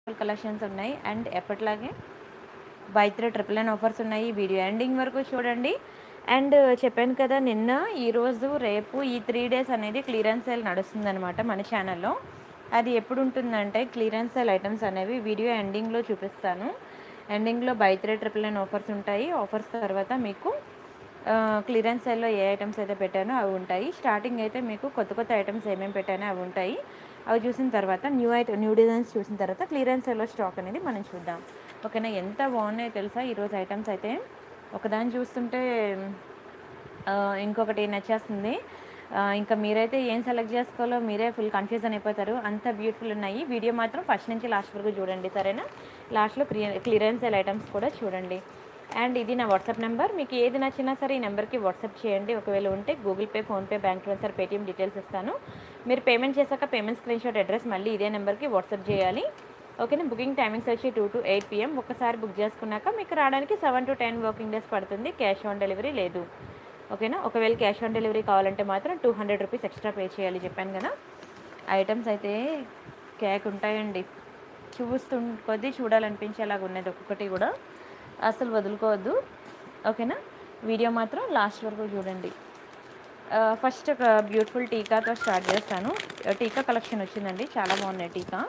Collections ఉన్నాయి and ఎప్పటిలాగే buy three triple nine offers ఉన్నాయి వీడియో ఎండింగ్ వరకు చూడండి అండ్ చెప్పాను కదా నిన్న ఈరోజు రేపు ఈ త్రీ డేస్ అనేది క్లియరెన్స్ సేల్ నడుస్తుందన్నమాట మన ఛానల్లో అది ఎప్పుడు ఉంటుందంటే క్లియరెన్స్ సేల్ ఐటమ్స్ అనేవి వీడియో ఎండింగ్లో చూపిస్తాను ఎండింగ్లో buy three triple nine offers ఉంటాయి ఆఫర్స్ తర్వాత మీకు క్లియరెన్స్ సేల్లో ఏ ఐటమ్స్ అయితే పెట్టానో అవి ఉంటాయి స్టార్టింగ్ అయితే మీకు కొత్త కొత్త ఐటమ్స్ ఏమేమి పెట్టానో అవి ఉంటాయి అవి చూసిన తర్వాత న్యూ ఐటమ్ న్యూ డిజైన్స్ చూసిన తర్వాత క్లియరెన్స్ సేల్లో స్టాక్ అనేది మనం చూద్దాం ఓకేనా ఎంత బాగున్నాయో తెలుసా ఈరోజు ఐటమ్స్ అయితే ఒకదాన్ని చూస్తుంటే ఆ, ఇంకొకటి నచ్చేస్తుంది ఆ, ఇంకా మీరైతే ఏం సెలెక్ట్ చేసుకోవాలో మీరే ఫుల్ కన్ఫ్యూజన్ అయిపోతారు అంత బ్యూటిఫుల్ ఉన్నాయి వీడియో మాత్రం ఫస్ట్ నుంచి లాస్ట్ వరకు చూడండి సరేనా లాస్ట్లో క్లియరెన్స్ సెల్ ఐటమ్స్ కూడా చూడండి అండ్ ఇది నా వాట్సాప్ నెంబర్ మీకు ఏది నచ్చినా సరే ఈ నెంబర్కి వాట్సాప్ చేయండి ఒకవేళ ఉంటే Google Pay PhonePe bank transfer Paytm details ఇస్తాను మీరు పేమెంట్ చేశాక పేమెంట్ స్క్రీన్ షాట్ అడ్రస్ మళ్ళీ ఇదే నెంబర్కి వాట్సాప్ చేయాలి ఓకేనా బుకింగ్ టైమింగ్స్ వచ్చి టూ టు ఎయిట్ పిఎం ఒకసారి బుక్ చేసుకున్నాక మీకు రావడానికి seven to ten working days పడుతుంది క్యాష్ ఆన్ డెలివరీ లేదు ఓకేనా ఒకవేళ క్యాష్ ఆన్ డెలివరీ కావాలంటే మాత్రం two hundred rupees extra pay చేయాలి చెప్పాను కదా ఐటమ్స్ అయితే కేక్ ఉంటాయండి చూస్తు కొద్దీ చూడాలనిపించేలాగా ఉన్నది ఒక్కొక్కటి కూడా అసలు వదులుకోవద్దు ఓకేనా వీడియో మాత్రం లాస్ట్ వరకు చూడండి ఆ, ఫస్ట్ ఒక బ్యూటిఫుల్ టీకాతో స్టార్ట్ చేస్తాను ఆ, టీకా కలెక్షన్ వచ్చిందండి చాలా బాగున్నాయి టీకా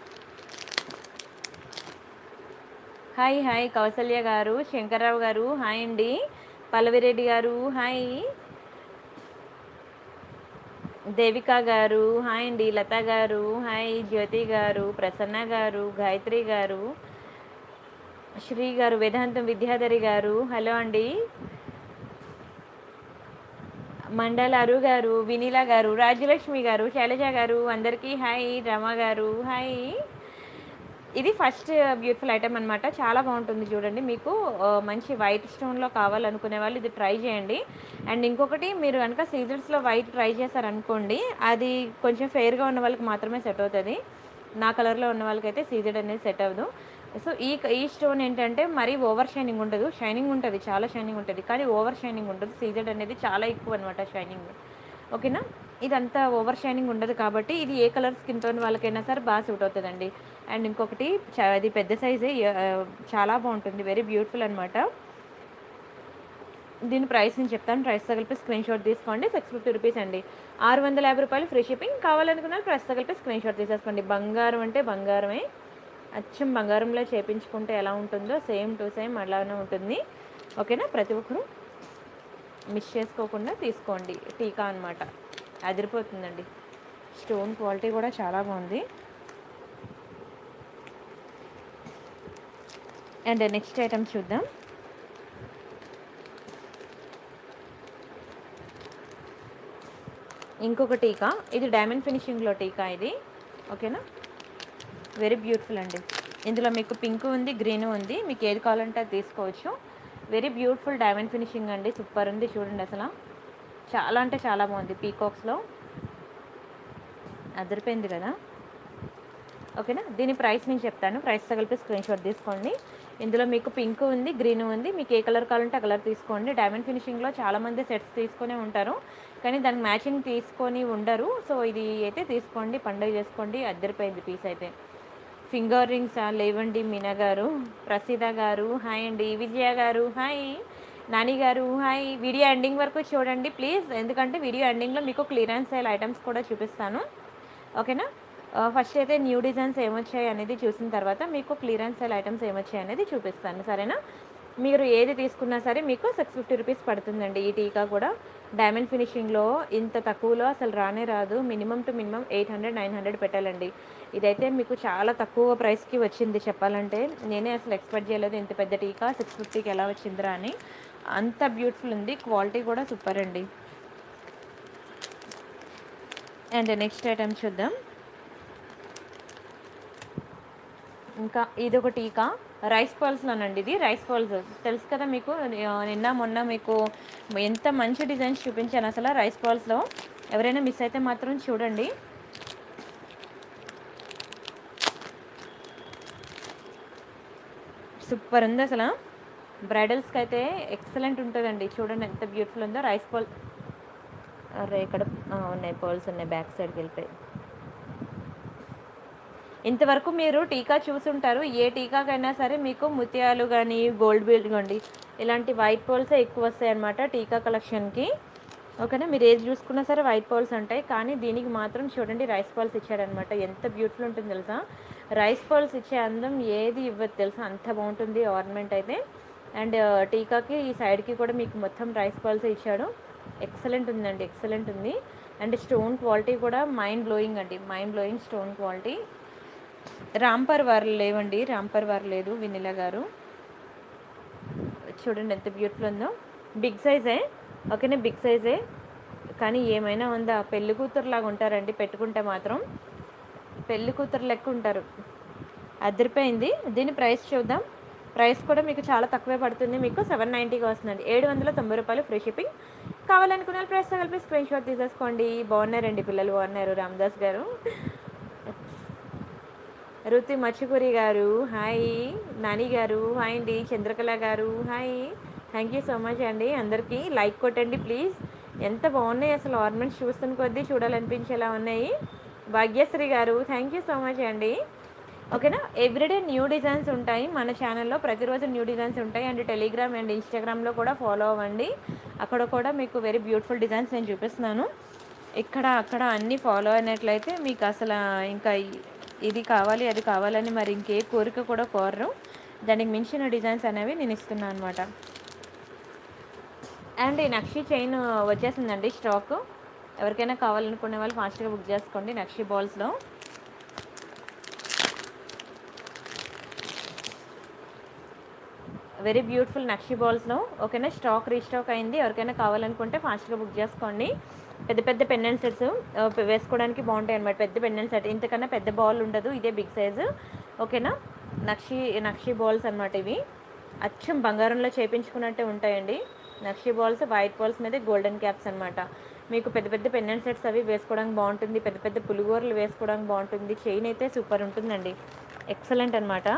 హాయ్ హాయ్ కౌసల్య గారు శంకర్రావు గారు హాయ్ అండి పల్లవిరెడ్డి గారు హాయ్ దేవిక గారు హాయ్ అండి లత గారు హాయ్ జ్యోతి గారు ప్రసన్న గారు గాయత్రి గారు శ్రీ గారు వేదాంతం విద్యాధరి గారు హలో అండి మండల్ అరు గారు వినీల గారు రాజ్యలక్ష్మి గారు శైలజ గారు అందరికీ హాయ్ రమ గారు హాయ్ ఇది ఫస్ట్ బ్యూటిఫుల్ ఐటమ్ అనమాట చాలా బాగుంటుంది చూడండి మీకు ఆ, మంచి వైట్ స్టోన్లో కావాలనుకునే వాళ్ళు ఇది ట్రై చేయండి అండ్ ఇంకొకటి మీరు కనుక సీజర్స్లో వైట్ ట్రై చేశారనుకోండి అది కొంచెం ఫెయిర్గా ఉన్న వాళ్ళకి మాత్రమే సెట్ అవుతుంది నా కలర్లో ఉన్న వాళ్ళకైతే సీజెడ్ అనేది సెట్ అవ్వదు సో ఈ ఈ స్టోన్ ఏంటంటే మరీ ఓవర్ షైనింగ్ ఉండదు షైనింగ్ ఉంటుంది చాలా షైనింగ్ ఉంటుంది కానీ ఓవర్ షైనింగ్ ఉండదు సీజెడ్ అనేది చాలా ఎక్కువ అనమాట షైనింగ్ ఓకేనా ఇదంతా ఓవర్ షైనింగ్ ఉండదు కాబట్టి ఇది ఏ కలర్ స్కిన్ టోన్ వాళ్ళకైనా సరే బాగా సూట్ అవుతుందండి అండ్ ఇంకొకటి చా- అది పెద్ద సైజే చాలా బాగుంటుంది వెరీ బ్యూటిఫుల్ అనమాట దీని ప్రైస్ నేను చెప్తాను ప్రైస్ తగిలిపి స్క్రీన్ షాట్ తీసుకోండి సిక్స్ ఫిఫ్టీ రూపీస్ అండి ఆరు వందల యాభై రూపాయలు ఫ్రీ షిప్పింగ్ కావాలనుకున్న ప్రైస్ తగిలిపి స్క్రీన్ షాట్ తీసేసుకోండి బంగారం అంటే బంగారమే అచ్చం బంగారంలో చేపించుకుంటే ఎలా ఉంటుందో సేమ్ టు సేమ్ అలానే ఉంటుంది ఓకేనా ప్రతి ఒక్కరూ మిస్ చేసుకోకుండా తీసుకోండి టీకా అనమాట అదిరిపోతుందండి స్టోన్ క్వాలిటీ కూడా చాలా బాగుంది అండ్ నెక్స్ట్ ఐటమ్ చూద్దాం ఇంకొక టీకా ఇది డైమండ్ ఫినిషింగ్లో టీకా ఇది ఓకేనా వెరీ బ్యూటిఫుల్ అండి ఇందులో మీకు పింక్ ఉంది గ్రీన్ ఉంది మీకు ఏది కావాలంటే అది తీసుకోవచ్చు వెరీ బ్యూటిఫుల్ డైమండ్ ఫినిషింగ్ అండి సూపర్ ఉంది చూడండి అసలు చాలా అంటే చాలా బాగుంది పీకాక్స్లో అదిరిపోయింది కదా ఓకేనా దీని ప్రైస్ నేను చెప్తాను ప్రైస్ తగిలిపి స్క్రీన్ షాట్ తీసుకోండి ఇందులో మీకు పింక్ ఉంది గ్రీన్ ఉంది మీకు ఏ కలర్ కావాలంటే ఆ కలర్ తీసుకోండి డైమండ్ ఫినిషింగ్లో చాలామంది సెట్స్ తీసుకునే ఉంటారు కానీ దానికి మ్యాచింగ్ తీసుకొని ఉండరు సో ఇది అయితే తీసుకోండి పండుగ చేసుకోండి అద్దరిపోయింది పీస్ అయితే ఫింగర్ రింగ్స్ లేవండి మీనా గారు ప్రసీద గారు హాయ్ అండి విజయ గారు హాయ్ నాని గారు హాయ్ వీడియో ఎండింగ్ వరకు చూడండి ప్లీజ్ ఎందుకంటే వీడియో ఎండింగ్లో మీకు క్లియరెన్స్ సేల్ ఐటమ్స్ కూడా చూపిస్తాను ఓకేనా ఫస్ట్ అయితే న్యూ డిజైన్స్ ఏమొచ్చాయి అనేది చూసిన తర్వాత మీకు క్లియరెన్స్ సేల్ ఐటమ్స్ ఏమొచ్చాయి అనేది చూపిస్తాను సరేనా మీరు ఏది తీసుకున్నా సరే మీకు సిక్స్ ఫిఫ్టీ రూపీస్ పడుతుందండి ఈ టీకా కూడా డైమండ్ ఫినిషింగ్లో ఇంత తక్కువలో అసలు రానే రాదు minimum to minimum eight hundred nine hundred పెట్టాలండి ఇదైతే మీకు చాలా తక్కువ ప్రైస్కి వచ్చింది చెప్పాలంటే నేనే అసలు ఎక్స్పెక్ట్ చేయలేదు ఇంత పెద్ద టీకా సిక్స్ ఫిఫ్టీకి ఎలా వచ్చిందిరా అని అంత బ్యూటిఫుల్ ఉంది క్వాలిటీ కూడా సూపర్ అండి అండ్ నెక్స్ట్ ఐటమ్ చూద్దాం ఇంకా ఇది ఒక టీకా రైస్ పర్ల్స్లోనండి ఇది రైస్ పర్ల్స్ తెలుసు కదా మీకు ఆ, నిన్న మొన్న మీకు ఎంత మంచి డిజైన్స్ చూపించాను అసలు రైస్ పర్ల్స్లో ఎవరైనా మిస్ అయితే మాత్రం చూడండి సూపర్ ఉంది అసలు బ్రైడల్స్కి అయితే ఎక్సలెంట్ ఉంటుందండి చూడండి ఎంత బ్యూటిఫుల్ ఉందో రైస్ పర్ల్ అరే ఇక్కడ ఆ, ఉన్నాయి పర్ల్స్ ఉన్నాయి బ్యాక్ సైడ్కి వెళ్ళిపోయి ఇంతవరకు మీరు టీకా చూసుంటారు ఏ టీకాకైనా సరే మీకు ముత్యాలు కానీ గోల్డ్ బిల్ కండి ఇలాంటి వైట్ పోల్సే ఎక్కువ వస్తాయి అన్నమాట టీకా కలెక్షన్కి ఓకేనా మీరు ఏది చూసుకున్నా సరే వైట్ పర్ల్స్ ఉంటాయి కానీ దీనికి మాత్రం చూడండి రైస్ పర్ల్స్ ఇచ్చాడనమాట ఎంత బ్యూటిఫుల్ ఉంటుంది తెలుసా రైస్ పర్ల్స్ ఇచ్చే అందం ఏది ఇవ్వదు తెలుసా అంత బాగుంటుంది ఆర్నమెంట్ అయితే అండ్ టీకాకి ఈ సైడ్కి కూడా మీకు మొత్తం రైస్ పర్ల్స్ ఇచ్చాడు ఎక్సలెంట్ ఉందండి ఎక్సలెంట్ ఉంది అండ్ స్టోన్ క్వాలిటీ కూడా మైండ్ బ్లోయింగ్ అండి మైండ్ బ్లోయింగ్ స్టోన్ క్వాలిటీ రాంపర్ వారు లేవండి రాంపర్ వారు లేదు వినిలా గారు చూడండి ఎంత బ్యూటిఫుల్ ఉందో బిగ్ సైజే ఓకేనా బిగ్ సైజే కానీ ఏమైనా ఉందా పెళ్లి కూతురు లాగా ఉంటారండి పెట్టుకుంటే మాత్రం పెళ్లి కూతురు లెక్క ఉంటారు అదిరిపోయింది దీని ప్రైస్ చూద్దాం ప్రైస్ కూడా మీకు చాలా తక్కువే పడుతుంది మీకు సెవెన్ నైంటీగా వస్తుందండి ఏడు వందల తొంభై రూపాయలు ఫ్రీ షిప్పింగ్ కావాలనుకున్న వాళ్ళు ప్రైస్తో కలిపి స్క్రీన్ షాట్ తీసేసుకోండి బాగున్నారండి పిల్లలు బాగున్నారు రామదాస్ గారు రుతి మచ్చుకూరి గారు హాయ్ నాని గారు హాయ్ అండి చంద్రకళ గారు hi thank you so much అండి అందరికీ లైక్ కొట్టండి ప్లీజ్ ఎంత బాగున్నాయి అసలు ఆర్నమెంట్స్ చూస్తున్న కొద్దీ చూడాలనిపించేలా ఉన్నాయి భాగ్యశ్రీ గారు థ్యాంక్ యూ సో మచ్ అండి ఓకేనా ఎవ్రీడే న్యూ డిజైన్స్ ఉంటాయి మన ఛానల్లో ప్రతిరోజు న్యూ డిజైన్స్ ఉంటాయి అండ్ టెలిగ్రామ్ అండ్ ఇన్స్టాగ్రామ్లో కూడా ఫాలో అవ్వండి అక్కడ కూడా మీకు వెరీ బ్యూటిఫుల్ డిజైన్స్ నేను చూపిస్తున్నాను ఇక్కడ అక్కడ అన్నీ ఫాలో అయినట్లయితే మీకు అసలు ఇంకా ఇ- ఇది కావాలి అది కావాలని మరి ఇంకే కోరిక కూడా కోరరు దానికి మించిన డిజైన్స్ అనేవి నేను ఇస్తున్నాను అనమాట అండ్ ఈ నక్షి చైన్ వచ్చేసిందండి స్టాక్ ఎవరికైనా కావాలనుకునే వాళ్ళు ఫాస్ట్గా బుక్ చేసుకోండి నక్షి బాల్స్లో వెరీ బ్యూటిఫుల్ నక్షి బాల్స్లో ఓకేనా స్టాక్ రీస్టాక్ అయింది ఎవరికైనా కావాలనుకుంటే ఫాస్ట్గా బుక్ చేసుకోండి పెద్ద పెద్ద పెండెంట్ సెట్స్ వేసుకోవడానికి బాగుంటాయి అనమాట పెద్ద పెండెంట్ సెట్ ఇంతకన్నా పెద్ద బాల్ ఉండదు ఇదే బిగ్ సైజు ఓకేనా నక్షి నక్షి బాల్స్ అనమాట ఇవి అచ్చం బంగారంలో చేపించుకున్నట్టే ఉంటాయండి నక్షి బాల్స్ వైట్ బాల్స్ మీద గోల్డెన్ క్యాప్స్ అనమాట మీకు పెద్ద పెద్ద పెండెంట్ సెట్స్ అవి వేసుకోవడానికి బాగుంటుంది పెద్ద పెద్ద పులిగోరలు వేసుకోవడానికి బాగుంటుంది చైన్ అయితే సూపర్ ఉంటుందండి ఎక్సలెంట్ అనమాట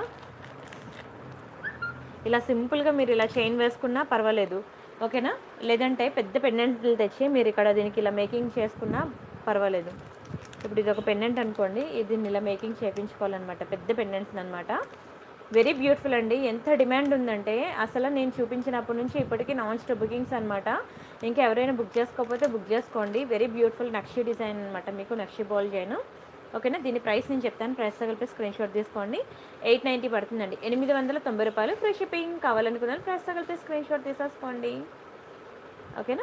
ఇలా సింపుల్గా మీరు ఇలా చైన్ వేసుకున్నా పర్వాలేదు ఓకేనా లేదంటే పెద్ద పెండెంట్లు తెచ్చి మీరు ఇక్కడ దీనికి ఇలా మేకింగ్ చేసుకున్నా పర్వాలేదు ఇప్పుడు ఇది ఒక పెండెంట్ అనుకోండి ఇది దీన్ని ఇలా మేకింగ్ చేయించుకోవాలన్నమాట పెద్ద పెండెంట్స్ అనమాట వెరీ బ్యూటిఫుల్ అండి ఎంత డిమాండ్ ఉందంటే అసలు నేను చూపించినప్పటి నుంచి ఇప్పటికీ నాన్ స్టాప్ బుకింగ్స్ అనమాట ఇంకా ఎవరైనా బుక్ చేసుకోకపోతే బుక్ చేసుకోండి వెరీ బ్యూటిఫుల్ నక్షి డిజైన్ అనమాట మీకు నక్షి బాల్ చేయను ఓకేనా దీని ప్రైస్ నేను చెప్తాను ప్రైస్ కలిపి స్క్రీన్ షాట్ తీసుకోండి ఎయిట్ నైంటీ పడుతుందండి ఎనిమిది వందల తొంభై రూపాయలు ఫ్రీ షిప్పింగ్ కావాలనుకున్నాను ప్రైస్ కలిపి స్క్రీన్ షాట్ తీసేసుకోండి ఓకేనా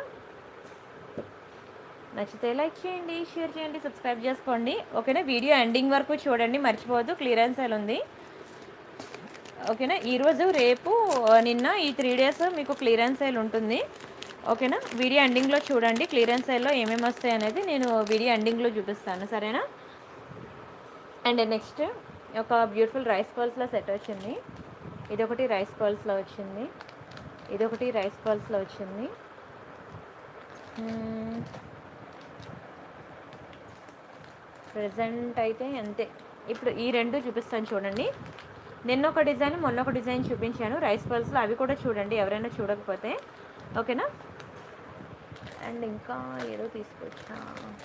నచ్చితే లైక్ చేయండి షేర్ చేయండి సబ్స్క్రైబ్ చేసుకోండి ఓకేనా వీడియో ఎండింగ్ వరకు చూడండి మర్చిపోవద్దు క్లియరెన్స్ సేల్ ఉంది ఓకేనా ఈరోజు రేపు ఆ, నిన్న ఈ త్రీ డేస్ మీకు క్లియరెన్స్ సేల్ ఉంటుంది ఓకేనా వీడియో ఎండింగ్లో చూడండి క్లియరెన్స్ సేల్లో ఏమేమి వస్తాయి అనేది నేను వీడియో ఎండింగ్లో చూపిస్తాను సరేనా అండ్ నెక్స్ట్ ఒక బ్యూటిఫుల్ రైస్ పర్ల్స్లో సెట్ వచ్చింది ఇదొకటి రైస్ పర్ల్స్లో వచ్చింది ఇదొకటి రైస్ పర్ల్స్లో వచ్చింది ప్రజెంట్ అయితే అంతే ఇప్పుడు ఈ రెండు చూపిస్తాను చూడండి నిన్న ఒక డిజైన్ మొన్న ఒక డిజైన్ చూపించాను రైస్ పర్ల్స్లో అవి కూడా చూడండి ఎవరైనా చూడకపోతే ఓకేనా అండ్ ఇంకా ఏదో తీసుకొచ్చా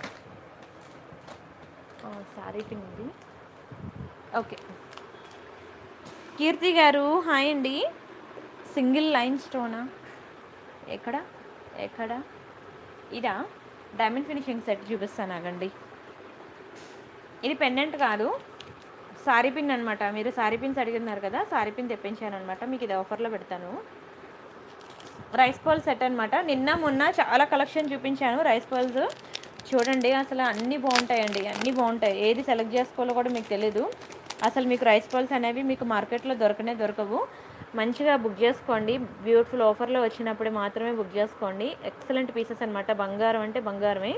సారీ పిన్ ఇది ఓకే కీర్తి గారు హాయ్ అండి సింగిల్ లైన్ స్టోనా ఎక్కడ ఎక్కడ ఇదా డైమండ్ ఫినిషింగ్ సెట్ చూపిస్తాను ఆగండి ఇది పెండెంట్ కాదు సారీ పిన్ అనమాట మీరు సారీ పిన్స్ అడిగినారు కదా సారీ పిన్ తెప్పించాను అనమాట మీకు ఇది ఆఫర్లో పెడతాను రైస్ పర్ల్ సెట్ అనమాట నిన్న మొన్న చాలా కలెక్షన్ చూపించాను రైస్ పర్ల్స్ చూడండి అసలు అన్నీ బాగుంటాయండి అన్నీ బాగుంటాయి ఏది సెలెక్ట్ చేసుకోవాలో కూడా మీకు తెలీదు అసలు మీకు రైస్ పర్ల్స్ అనేవి మీకు మార్కెట్లో దొరకనే దొరకవు మంచిగా బుక్ చేసుకోండి బ్యూటిఫుల్ ఆఫర్లో వచ్చినప్పుడు మాత్రమే బుక్ చేసుకోండి ఎక్సలెంట్ పీసెస్ అనమాట బంగారం అంటే బంగారమే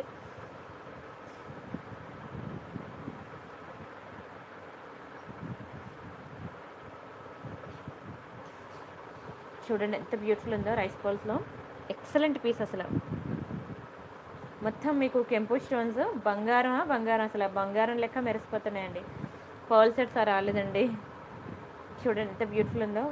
చూడండి ఎంత బ్యూటిఫుల్ ఉందో రైస్ బాల్స్లో ఎక్సలెంట్ పీస్ అసలు మొత్తం మీకు కెంపు స్టోన్స్ బంగారమా బంగారం అసలు బంగారం లెక్క మెరిసిపోతున్నాయండి పర్ల్ సెట్స్ ఆ రాలేదండి చూడండి ఎంత బ్యూటిఫుల్ ఉందో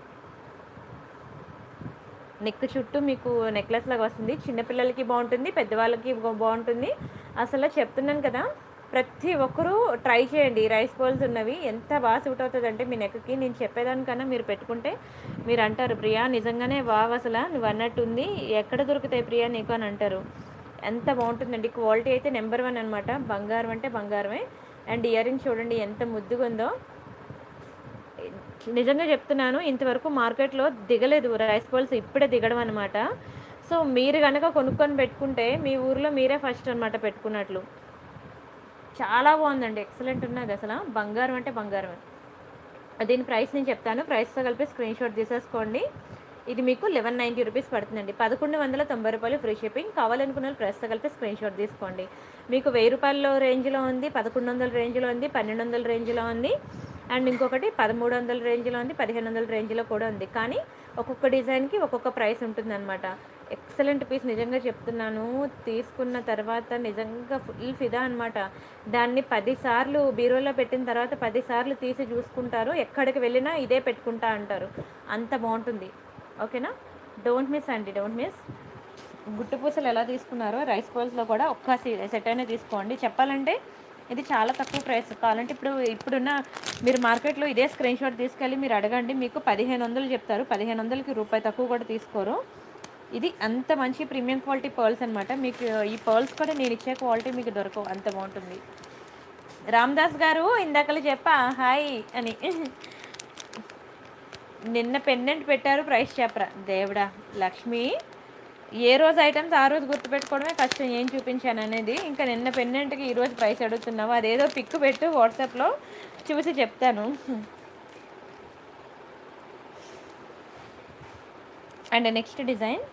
నెక్ చుట్టూ మీకు నెక్లెస్ లాగా వస్తుంది చిన్నపిల్లలకి బాగుంటుంది పెద్దవాళ్ళకి బా- బాగుంటుంది అసలు చెప్తున్నాను కదా ప్రతి ఒక్కరూ ట్రై చేయండి రైస్ బాల్స్ ఉన్నవి ఎంత బాగా సూట్ అవుతుంది అంటే మీ నెక్కి నేను చెప్పేదానికన్నా మీరు పెట్టుకుంటే మీరు అంటారు ప్రియా నిజంగానే బాగా అసలు నువ్వు అన్నట్టుంది ఎక్కడ దొరుకుతాయి ప్రియా నీకు అని అంటారు ఎంత బాగుంటుందండి క్వాలిటీ అయితే నెంబర్ వన్ అనమాట బంగారం అంటే బంగారమే అండ్ ఇయర్ రింగ్ చూడండి ఎంత ముద్దుగా ఉందో నిజంగా చెప్తున్నాను ఇంతవరకు మార్కెట్లో దిగలేదు రైస్ బాల్స్ ఇప్పుడే దిగడం అనమాట సో మీరు కనుక కొనుక్కొని పెట్టుకుంటే మీ ఊర్లో మీరే ఫస్ట్ అనమాట పెట్టుకున్నట్లు చాలా బాగుందండి ఎక్సలెంట్ ఉన్నది అసలు బంగారం అంటే బంగారం దీని ప్రైస్ నేను చెప్తాను ప్రైస్తో కలిపి స్క్రీన్ షాట్ తీసేసుకోండి ఇది మీకు లెవెన్ నైంటీ రూపీస్ పడుతుందండి పదకొండు వందల తొంభై రూపాయలు ఫ్రీ షిప్పింగ్ కావాలనుకున్న వాళ్ళు ప్రైస్తో కలిపి స్క్రీన్ షాట్ తీసుకోండి మీకు వెయ్యి రూపాయల రేంజ్లో ఉంది పదకొండు వందల రేంజ్లో ఉంది పన్నెండు వందల రేంజ్లో ఉంది అండ్ ఇంకొకటి పదమూడు వందల రేంజ్లో ఉంది పదిహేను వందల రేంజ్లో కూడా ఉంది కానీ ఒక్కొక్క డిజైన్కి ఒక్కొక్క ప్రైస్ ఉంటుందన్నమాట ఎక్సలెంట్ పీస్ నిజంగా చెప్తున్నాను తీసుకున్న తర్వాత నిజంగా ఫుల్ ఫిదా అనమాట దాన్ని పదిసార్లు బీరోలో పెట్టిన తర్వాత పదిసార్లు తీసి చూసుకుంటారు ఎక్కడికి వెళ్ళినా ఇదే పెట్టుకుంటా అంటారు అంత బాగుంటుంది ఓకేనా డోంట్ మిస్ అండి డోంట్ మిస్ గుట్టు పూసలు ఎలా తీసుకున్నారో రైస్ బాల్స్లో కూడా ఒక్క సెట్ అయినా తీసుకోండి చెప్పాలంటే ఇది చాలా తక్కువ ప్రైస్ కావాలంటే ఇప్పుడు ఇప్పుడున్న మీరు మార్కెట్లో ఇదే స్క్రీన్ షాట్ తీసుకెళ్ళి మీరు అడగండి మీకు పదిహేను వందలు చెప్తారు పదిహేను వందలకి రూపాయి తక్కువ కూడా తీసుకోరు ఇది అంత మంచి ప్రీమియం క్వాలిటీ పర్ల్స్ అనమాట మీకు ఈ పర్ల్స్ కూడా నేను ఇచ్చే క్వాలిటీ మీకు దొరకవు అంత బాగుంటుంది రామ్దాస్ గారు ఇందాకలు చెప్పా హాయ్ అని నిన్న పెండెంట్ పెట్టారు ప్రైస్ చెప్పరా దేవుడా లక్ష్మి ఏ రోజు ఐటమ్స్ ఆ రోజు గుర్తుపెట్టుకోవడమే కష్టం ఏం చూపించాను అనేది ఇంకా నిన్న పెండెంట్కి ఈ రోజు ప్రైస్ అడుగుతున్నావు అదేదో పిక్ పెట్టు వాట్సాప్లో చూసి చెప్తాను అండ్ నెక్స్ట్ డిజైన్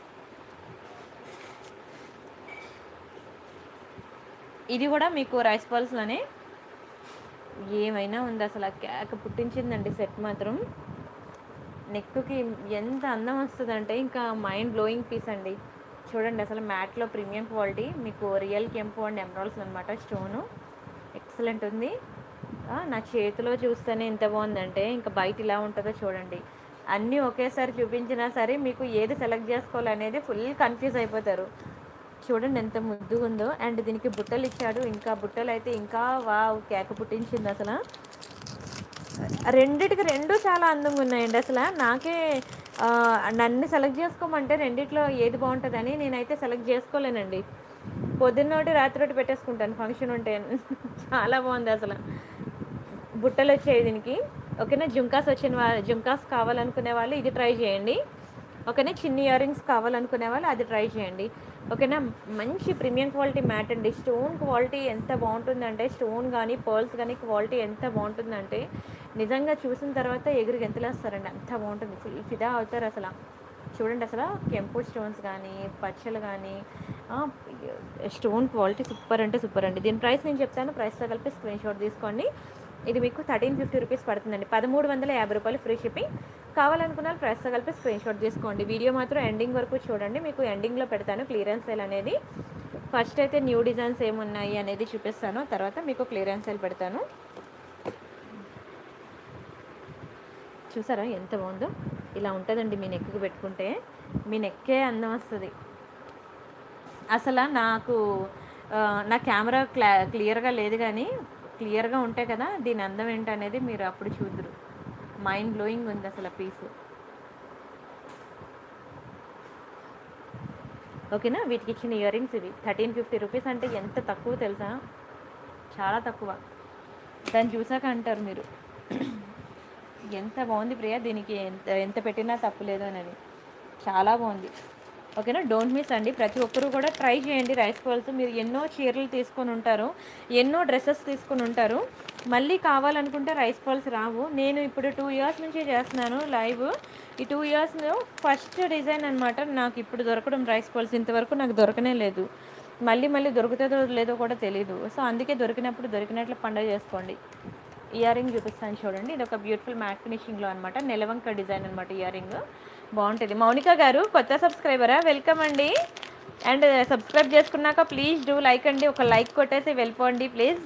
ఇది కూడా మీకు రైస్ బాల్స్లోనే ఏమైనా ఉంది అసలు ఆ కేక పుట్టించిందండి సెట్ మాత్రం నెక్కి ఎంత అందం వస్తుందంటే ఇంకా మైండ్ బ్లోయింగ్ పీస్ అండి చూడండి అసలు మ్యాట్లో ప్రీమియం క్వాలిటీ మీకు రియల్ కెంపు అండ్ ఎమరాల్స్ అనమాట స్టోను ఎక్సలెంట్ ఉంది ఆ, నా చేతిలో చూస్తేనే ఎంత బాగుందంటే ఇంకా బయట ఇలా ఉంటుందో చూడండి అన్నీ ఒకేసారి చూపించినా సరే మీకు ఏది సెలెక్ట్ చేసుకోవాలనేది ఫుల్ కన్ఫ్యూజ్ అయిపోతారు చూడండి ఎంత ముద్దుగా ఉందో అండ్ దీనికి బుట్టలు ఇచ్చాడు ఇంకా బుట్టలు అయితే ఇంకా వావ్ కేక పుట్టించింది అసలు రెండిటికి రెండు చాలా అందంగా ఉన్నాయండి అసలు నాకే ఆ, నన్ను సెలెక్ట్ చేసుకోమంటే రెండిట్లో ఏది బాగుంటుందని నేనైతే సెలెక్ట్ చేసుకోలేనండి పొద్దున్నోటి రాత్రి పెట్టేసుకుంటాను ఫంక్షన్ ఉంటే చాలా బాగుంది అసలు బుట్టలు వచ్చాయి దీనికి ఓకేనా జుంకాస్ వచ్చిన వాళ్ళు జుంకాస్ కావాలనుకునే వాళ్ళు ఇది ట్రై చేయండి ఓకేనా చిన్ని ఇయర్ రింగ్స్ కావాలనుకునే వాళ్ళు అది ట్రై చేయండి ఓకేనా మంచి ప్రీమియం క్వాలిటీ మ్యాట్ అండి స్టోన్ క్వాలిటీ ఎంత బాగుంటుందంటే స్టోన్ కానీ పర్ల్స్ కానీ క్వాలిటీ ఎంత బాగుంటుందంటే నిజంగా చూసిన తర్వాత ఎగురు గెంతులేస్తారండి అంత బాగుంటుంది ఫుల్ ఫిదా అవుతారు అసలు చూడండి అసలు కెంపు స్టోన్స్ కానీ పచ్చలు కానీ స్టోన్ క్వాలిటీ సూపర్ అంటే సూపర్ అండి దీని ప్రైస్ నేను చెప్తాను ప్రైస్తో కలిపి స్క్రీన్ షాట్ తీసుకోండి ఇది మీకు థర్టీన్ ఫిఫ్టీ రూపీస్ పడుతుందండి పదమూడు వందల యాభై రూపాయలు ఫ్రీ షిప్పింగ్ కావాలనుకున్న వాళ్ళు ప్రైస్తో కలిపి స్క్రీన్ షాట్ తీసుకోండి వీడియో మాత్రం ఎండింగ్ వరకు చూడండి మీకు ఎండింగ్లో పెడతాను క్లియరెన్స్ సేల్ అనేది ఫస్ట్ అయితే న్యూ డిజైన్స్ ఏమున్నాయి అనేది చూపిస్తాను తర్వాత మీకు క్లియరెన్స్ సేల్ పెడతాను చూసారా ఎంత బాగుందో ఇలా ఉంటుందండి మీ నెక్కి పెట్టుకుంటే మీ నెక్కే అందం వస్తుంది అసలు నాకు ఆ, నా కెమెరా క్లా క్లియర్గా లేదు కానీ క్లియర్గా ఉంటే కదా దీని అందం ఏంటనేది మీరు అప్పుడు చూద్దరు మైండ్ బ్లోయింగ్ ఉంది అసలు పీస్ ఓకేనా వీటికి ఇచ్చిన ఇయర్ రింగ్స్ ఇవి థర్టీన్ ఫిఫ్టీ రూపీస్ అంటే ఎంత తక్కువ తెలుసా చాలా తక్కువ దాన్ని చూసాక అంటారు మీరు ఎంత బాగుంది ప్రియా దీనికి ఎంత ఎంత పెట్టినా తప్పులేదు అని చాలా బాగుంది ఓకేనా డోంట్ మిస్ అండి ప్రతి ఒక్కరూ కూడా ట్రై చేయండి రైస్ బాల్స్ మీరు ఎన్నో చీరలు తీసుకొని ఉంటారు ఎన్నో డ్రెస్సెస్ తీసుకొని ఉంటారు మళ్ళీ కావాలనుకుంటే రైస్ బాల్స్ రావు నేను ఇప్పుడు టూ ఇయర్స్ నుంచి చేస్తున్నాను లైవ్ ఈ టూ ఇయర్స్లో ఫస్ట్ డిజైన్ అనమాట నాకు ఇప్పుడు దొరకడం రైస్ బాల్స్ ఇంతవరకు నాకు దొరకనే లేదు మళ్ళీ మళ్ళీ దొరుకుతుందో లేదో కూడా తెలియదు సో అందుకే దొరికినప్పుడు దొరికినట్లు పండుగ చేసుకోండి ఇయర్ రింగ్ చూపిస్తాను చూడండి ఇది ఒక బ్యూటిఫుల్ మ్యాట్ ఫినిషింగ్లో అనమాట నెలవంక డిజైన్ అనమాట ఇయర్ రింగ్ బాగుంటుంది మౌనిక గారు కొత్త సబ్స్క్రైబరా వెల్కమ్ అండి అండ్ సబ్స్క్రైబ్ చేసుకున్నాక ప్లీజ్ డూ లైక్ అండి ఒక లైక్ కొట్టేసి వెళ్ళిపోండి ప్లీజ్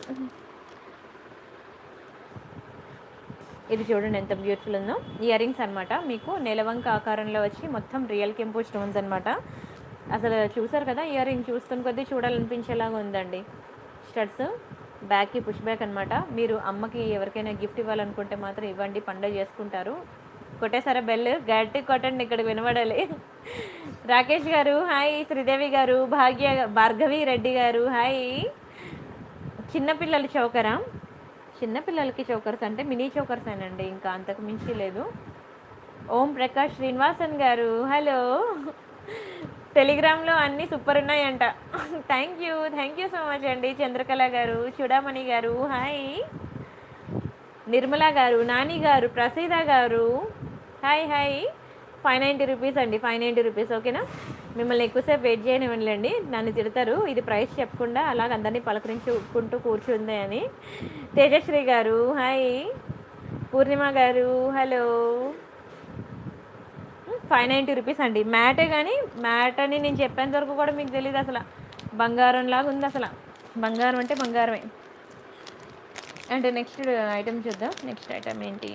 ఇది చూడండి ఎంత బ్యూటిఫుల్ ఉందో ఇయర్ రింగ్స్ అనమాట మీకు నెలవంక ఆకారంలో వచ్చి మొత్తం రియల్ కెంపు స్టోన్స్ అనమాట అసలు చూసారు కదా ఇయర్ రింగ్ చూస్తున్న కొద్దీ చూడాలనిపించేలాగా ఉందండి స్టడ్స్ బ్యాక్కి పుష్ బ్యాక్ అనమాట మీరు అమ్మకి ఎవరికైనా గిఫ్ట్ ఇవ్వాలనుకుంటే మాత్రం ఇవ్వండి పండుగ చేసుకుంటారు కొట్టేసారా బెల్ గట్టి కొట్టండి ఇక్కడ వినబడాలి రాకేష్ గారు హాయ్ శ్రీదేవి గారు భాగ్య భార్గవి రెడ్డి గారు హాయ్ చిన్నపిల్లల చౌకరా చిన్నపిల్లలకి చౌకర్స్ అంటే మినీ చౌకర్స్ అండి ఇంకా అంతకు మించి లేదు ఓం ప్రకాష్ శ్రీనివాసన్ గారు హలో టెలిగ్రామ్లో అన్నీ సూపర్ ఉన్నాయంట thank you thank you so much అండి చంద్రకళ గారు చూడామణి గారు హాయ్ నిర్మల గారు నాని గారు ప్రసీద గారు hi hi five ninety rupees అండి ఫైవ్ నైంటీ రూపీస్ ఓకేనా మిమ్మల్ని ఎక్కువసేపు వెయిట్ చేయనివ్వండి నన్ను తిడతారు ఇది ప్రైస్ చెప్పకుండా అలాగ అందరినీ పలకరించుకుంటూ కూర్చుంది అని తేజశ్రీ గారు హాయ్ పూర్ణిమ గారు హలో ఫైవ్ నైంటీ రూపీస్ అండి మ్యాటే కానీ మ్యాట్ అని నేను చెప్పేంత వరకు కూడా మీకు తెలియదు అసలు బంగారం లాగా ఉంది అసలు బంగారం అంటే బంగారమే అండ్ నెక్స్ట్ ఐటమ్ చూద్దాం నెక్స్ట్ ఐటమ్ ఏంటి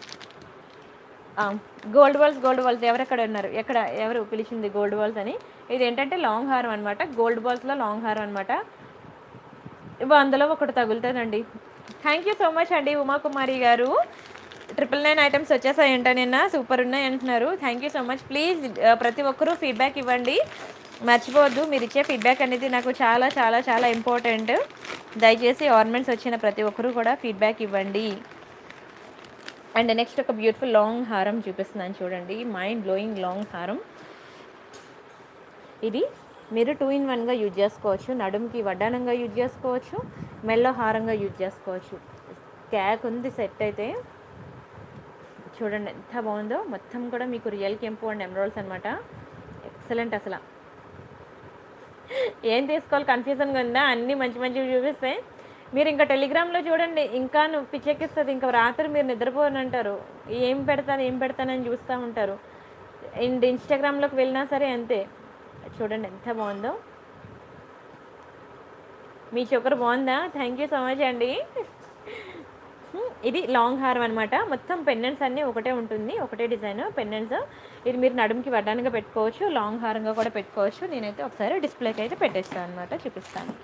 గోల్డ్ బాల్స్ గోల్డ్ బాల్స్ ఎవరెక్కడ ఉన్నారు ఎక్కడ ఎవరు పిలిచింది గోల్డ్ బాల్స్ అని ఇది ఏంటంటే లాంగ్ హారం అనమాట గోల్డ్ బాల్స్లో లాంగ్ హారం అనమాట అందులో ఒకటి తగులుతుందండి థ్యాంక్ యూ సో మచ్ అండి ఉమాకుమారి గారు ట్రిపుల్ నైన్ ఐటమ్స్ వచ్చేసాయంట నిన్న సూపర్ ఉన్నాయి అంటున్నారు thank you so much please ప్రతి ఒక్కరూ ఫీడ్బ్యాక్ ఇవ్వండి మర్చిపోవద్దు మీరు ఇచ్చే ఫీడ్బ్యాక్ అనేది నాకు చాలా చాలా చాలా ఇంపార్టెంట్ దయచేసి ఆర్నమెంట్స్ వచ్చిన ప్రతి ఒక్కరూ కూడా ఫీడ్బ్యాక్ ఇవ్వండి అండ్ నెక్స్ట్ ఒక బ్యూటిఫుల్ లాంగ్ హారం చూపిస్తున్నాను చూడండి మైండ్ బ్లోయింగ్ లాంగ్ హారం ఇది మీరు టూ ఇన్ వన్గా యూజ్ చేసుకోవచ్చు నడుముకి వడ్డానంగా యూజ్ చేసుకోవచ్చు మెల్ల హారంగా యూజ్ చేసుకోవచ్చు క్యాక్ ఉంది సెట్ అయితే చూడండి ఎంత బాగుందో మొత్తం కూడా మీకు రియల్ కెంపు అండ్ ఎమరాల్స్ అనమాట ఎక్సలెంట్ అసలు ఏం తీసుకోవాలి కన్ఫ్యూజన్గా ఉందా అన్నీ మంచి మంచివి చూపిస్తే మీరు ఇంకా టెలిగ్రామ్లో చూడండి ఇంకా నువ్వు పిచ్చెక్కిస్తుంది ఇంకా రాత్రి మీరు నిద్రపోనంటారు ఏం పెడతాను ఏం పెడతానని చూస్తూ ఉంటారు అండ్ ఇన్స్టాగ్రామ్లోకి వెళ్ళినా సరే అంతే చూడండి ఎంత బాగుందో మీ చొక్కరు బాగుందా థ్యాంక్ యూ సో మచ్ అండి ఇది లాంగ్ హారం అనమాట మొత్తం పెండెంట్స్ అన్నీ ఒకటే ఉంటుంది ఒకటే డిజైన్ పెండెంట్స్ ఇది మీరు నడుముకి వడ్డానిగా పెట్టుకోవచ్చు లాంగ్ హారంగా కూడా పెట్టుకోవచ్చు నేనైతే ఒకసారి డిస్ప్లేకి అయితే పెట్టేస్తాను అనమాట చూపిస్తాను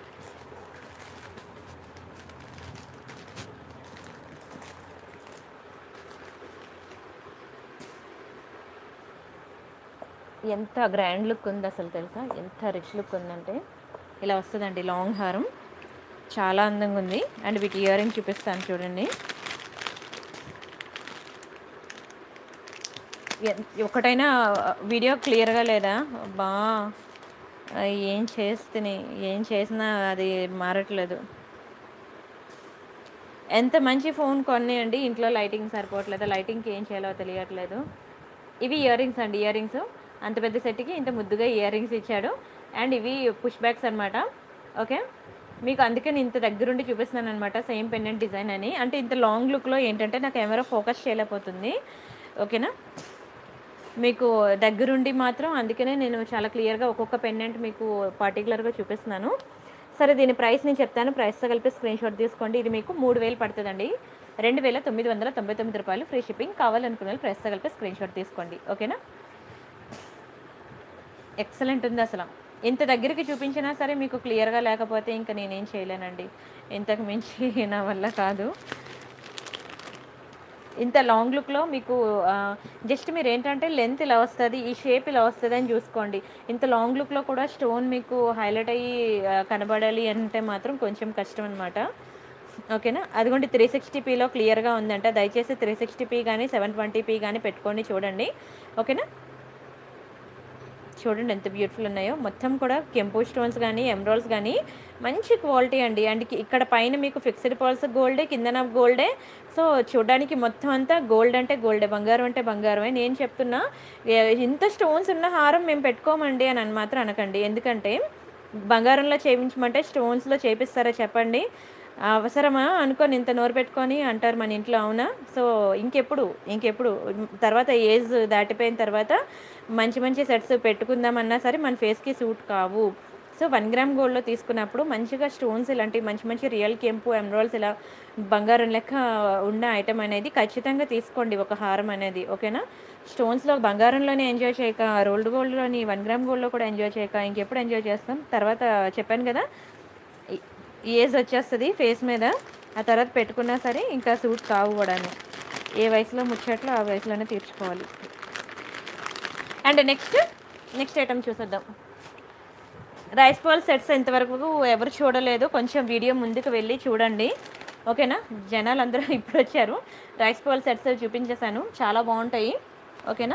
ఎంత గ్రాండ్ లుక్ ఉంది అసలు తెలుసా ఎంత రిచ్ లుక్ ఉందంటే ఇలా వస్తుందండి లాంగ్ హారం చాలా అందంగా ఉంది అండ్ వీటి ఇయర్ రింగ్ చూపిస్తాను చూడండి ఎన్- ఒకటైనా వీడియో క్లియర్గా లేదా బా ఏం చేస్తేనే ఏం చేసినా అది మారట్లేదు ఎంత మంచి ఫోన్ కొన్నాయండి ఇంట్లో లైటింగ్ సరిపోవట్లేదు లైటింగ్కి ఏం చేయాలో తెలియట్లేదు ఇవి ఇయర్ రింగ్స్ అండి ఇయర్ రింగ్స్ అంత పెద్ద సెట్కి ఇంత ముద్దుగా ఇయర్ రింగ్స్ ఇచ్చాడు అండ్ ఇవి పుష్ బ్యాక్స్ అనమాట ఓకే మీకు అందుకే నేను ఇంత దగ్గరుండి చూపిస్తున్నాను అనమాట సేమ్ పెండెంట్ డిజైన్ అని అంటే ఇంత లాంగ్ లుక్లో ఏంటంటే నా కెమెరా ఫోకస్ చేయలేకపోతుంది ఓకేనా మీకు దగ్గరుండి మాత్రం అందుకనే నేను చాలా క్లియర్గా ఒక్కొక్క పెండెంట్ మీకు పర్టికులర్గా చూపిస్తున్నాను సరే దీని ప్రైస్ నేను చెప్తాను ప్రైస్తో కలిపి స్క్రీన్ షాట్ తీసుకోండి ఇది మీకు మూడు వేలు పడుతుందండి రెండు వేల తొమ్మిది వందల తొంభై తొమ్మిది రూపాయలు ఫ్రీ షిప్పింగ్ కావాలనుకున్న వాళ్ళు ప్రైస్తో కలిపి స్క్రీన్ షాట్ తీసుకోండి ఓకేనా ఎక్సలెంట్ ఉంది అసలు ఇంత దగ్గరికి చూపించినా సరే మీకు క్లియర్గా లేకపోతే ఇంకా నేనేం చేయలేనండి ఇంతకు మించి నా వల్ల కాదు ఇంత లాంగ్ లుక్లో మీకు జస్ట్ మీరు ఏంటంటే లెంత్ ఇలా వస్తుంది ఈ షేప్ ఇలా వస్తుంది అని చూసుకోండి ఇంత లాంగ్ లుక్లో కూడా స్టోన్ మీకు హైలైట్ అయ్యి ఆ, కనబడాలి అంటే మాత్రం కొంచెం కష్టం అనమాట ఓకేనా అదిగోండి త్రీ సిక్స్టీ పీలో క్లియర్గా ఉందంట దయచేసి త్రీ సిక్స్టీ పీ కానీ సెవెన్ ట్వంటీ పీ కానీ పెట్టుకొని చూడండి ఓకేనా చూడండి ఎంత బ్యూటిఫుల్ ఉన్నాయో మొత్తం కూడా కెంపు స్టోన్స్ కానీ ఎమరాల్స్ కానీ మంచి క్వాలిటీ అండి అండ్ కి- ఇక్కడ పైన మీకు ఫిక్స్డ్ పాల్స్ గోల్డే కిందన గోల్డే సో చూడడానికి మొత్తం అంతా గోల్డ్ అంటే గోల్డే బంగారం అంటే బంగారమే నేను చెప్తున్నా ఏ- ఇంత స్టోన్స్ ఉన్న హారం మేము పెట్టుకోమండి అని అని మాత్రం అనకండి ఎందుకంటే బంగారంలో చేయించమంటే స్టోన్స్లో చేపిస్తారా చెప్పండి అవసరమా అనుకొని ఇంత నోరు పెట్టుకొని అంటారు మన ఇంట్లో అవునా సో ఇంకెప్పుడు ఇంకెప్పుడు తర్వాత ఏజ్ దాటిపోయిన తర్వాత మంచి మంచి సెట్స్ పెట్టుకుందామన్నా సరే మన ఫేస్కి సూట్ కావు సో వన్ గ్రామ్ గోల్డ్లో తీసుకున్నప్పుడు మంచిగా స్టోన్స్ ఇలాంటి మంచి మంచి రియల్ కెంపు ఎమరాల్స్ ఇలా బంగారం లెక్క ఉన్న ఐటమ్ అనేది ఖచ్చితంగా తీసుకోండి ఒక హారం అనేది ఓకేనా స్టోన్స్లో బంగారంలోనే ఎంజాయ్ చేయక రోల్డ్ గోల్డ్లోని వన్ గ్రామ్ గోల్డ్లో కూడా ఎంజాయ్ చేయక ఇంకెప్పుడు ఎంజాయ్ చేస్తాం తర్వాత చెప్పాను కదా ఈ- ఏజ్ వచ్చేస్తుంది ఫేస్ మీద ఆ తర్వాత పెట్టుకున్నా సరే ఇంకా సూట్ కావు కూడా ఏ వయసులో ముచ్చట్లో ఆ వయసులోనే తీర్చుకోవాలి అండ్ నెక్స్ట్ నెక్స్ట్ ఐటమ్ చూసేద్దాం రైస్ బాల్ సెట్స్ ఇంతవరకు ఎవరు చూడలేదు కొంచెం వీడియో ముందుకు వెళ్ళి చూడండి ఓకేనా జనాలు అందరూ ఇప్పుడు వచ్చారు రైస్ బాల్ సెట్స్ చూపించేశాను చాలా బాగుంటాయి ఓకేనా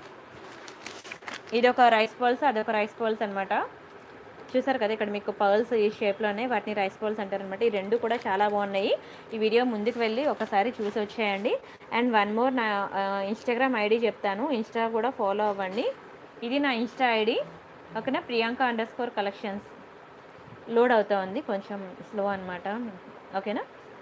ఇది ఒక రైస్ బాల్స్ అదొక రైస్ బాల్స్ అనమాట చూసారు కదా ఇక్కడ మీకు పర్ల్స్ ఈ షేప్లోనే వాటిని రైస్ బాల్స్ అంటారనమాట ఈ రెండు కూడా చాలా బాగున్నాయి ఈ వీడియో ముందుకు వెళ్ళి ఒకసారి చూసి వచ్చేయండి అండ్ వన్ మోర్ నా ఇన్స్టాగ్రామ్ ఐడి చెప్తాను ఇన్స్టా కూడా ఫాలో అవ్వండి ఇది నా ఇన్స్టా ఐడి ఓకేనా Priyanka underscore collections load అవుతా ఉంది కొంచెం స్లో అనమాట ఓకేనా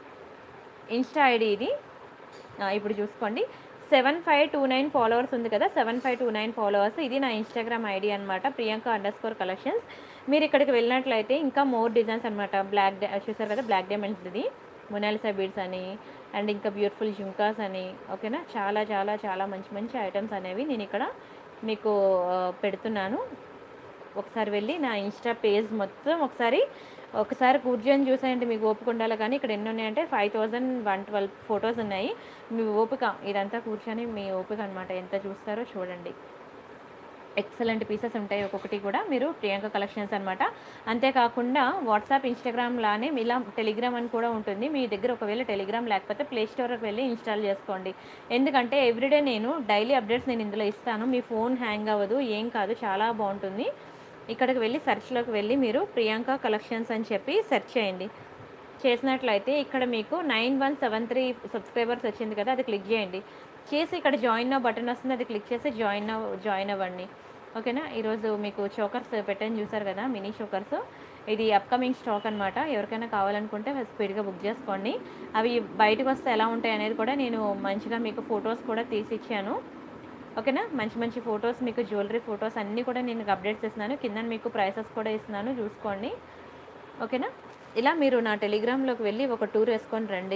ఇన్స్టా ఐడి ఇది ఆ, ఇప్పుడు చూసుకోండి seven five two nine followers ఉంది కదా seven five two nine followers ఇది నా ఇన్స్టాగ్రామ్ ఐడి అనమాట ప్రియాంక అండర్ స్కోర్ కలెక్షన్స్ మీరు ఇక్కడికి వెళ్ళినట్లయితే ఇంకా మోర్ డిజైన్స్ అనమాట బ్లాక్ డా చూసారు కదా బ్లాక్ డైమండ్స్ ఇది మొనాలిసా బీడ్స్ అని అండ్ ఇంకా బ్యూటిఫుల్ జుంకాస్ అని ఓకేనా చాలా చాలా చాలా మంచి మంచి ఐటమ్స్ అనేవి నేను ఇక్కడ మీకు ఆ, పెడుతున్నాను ఒకసారి వెళ్ళి నా ఇన్స్టా పేజ్ మొత్తం ఒకసారి ఒకసారి కూర్చొని చూసాయంటే మీకు ఓపిక ఉండాలి కానీ ఇక్కడ ఎన్ని ఉన్నాయంటే five thousand one twelve photos ఉన్నాయి మీ ఓపిక ఇదంతా కూర్చొని మీ ఓపిక అనమాట ఎంత చూస్తారో చూడండి ఎక్సలెంట్ పీసెస్ ఉంటాయి ఒక్కొక్కటి కూడా మీరు ప్రియాంక కలెక్షన్స్ అనమాట అంతేకాకుండా వాట్సాప్ ఇన్స్టాగ్రామ్ లానే ఇలా టెలిగ్రామ్ అని కూడా ఉంటుంది మీ దగ్గర ఒకవేళ టెలిగ్రామ్ లేకపోతే ప్లే స్టోర్కి వెళ్ళి ఇన్స్టాల్ చేసుకోండి ఎందుకంటే ఎవ్రీడే నేను డైలీ అప్డేట్స్ నేను ఇందులో ఇస్తాను మీ ఫోన్ హ్యాంగ్ అవ్వదు ఏం కాదు చాలా బాగుంటుంది ఇక్కడికి వెళ్ళి సెర్చ్లోకి వెళ్ళి మీరు ప్రియాంక కలెక్షన్స్ అని చెప్పి సెర్చ్ చేయండి చేసినట్లయితే ఇక్కడ మీకు nine one seven three subscribers వచ్చింది కదా అది క్లిక్ చేయండి చేసి ఇక్కడ జాయిన్ నో బటన్ వస్తుంది అది క్లిక్ చేసి జాయిన్ నో జాయిన్ అవ్వండి ఓకేనా ఈరోజు మీకు చోకర్స్ పెట్టని చూసారు కదా మినీ చోకర్స్ ఇది అప్కమింగ్ స్టాక్ అనమాట ఎవరికైనా కావాలనుకుంటే స్పీడ్గా బుక్ చేసుకోండి అవి బయటకు వస్తే ఎలా ఉంటాయి అనేది కూడా నేను మంచిగా మీకు ఫొటోస్ కూడా తీసి ఇచ్చాను ఓకేనా మంచి మంచి ఫొటోస్ మీకు జ్యువెలరీ ఫొటోస్ అన్నీ కూడా నేను అప్డేట్ చేస్తున్నాను కింద మీకు ప్రైసెస్ కూడా ఇస్తున్నాను చూసుకోండి ఓకేనా ఇలా మీరు నా టెలిగ్రామ్లోకి వెళ్ళి ఒక టూర్ వేసుకొని రండి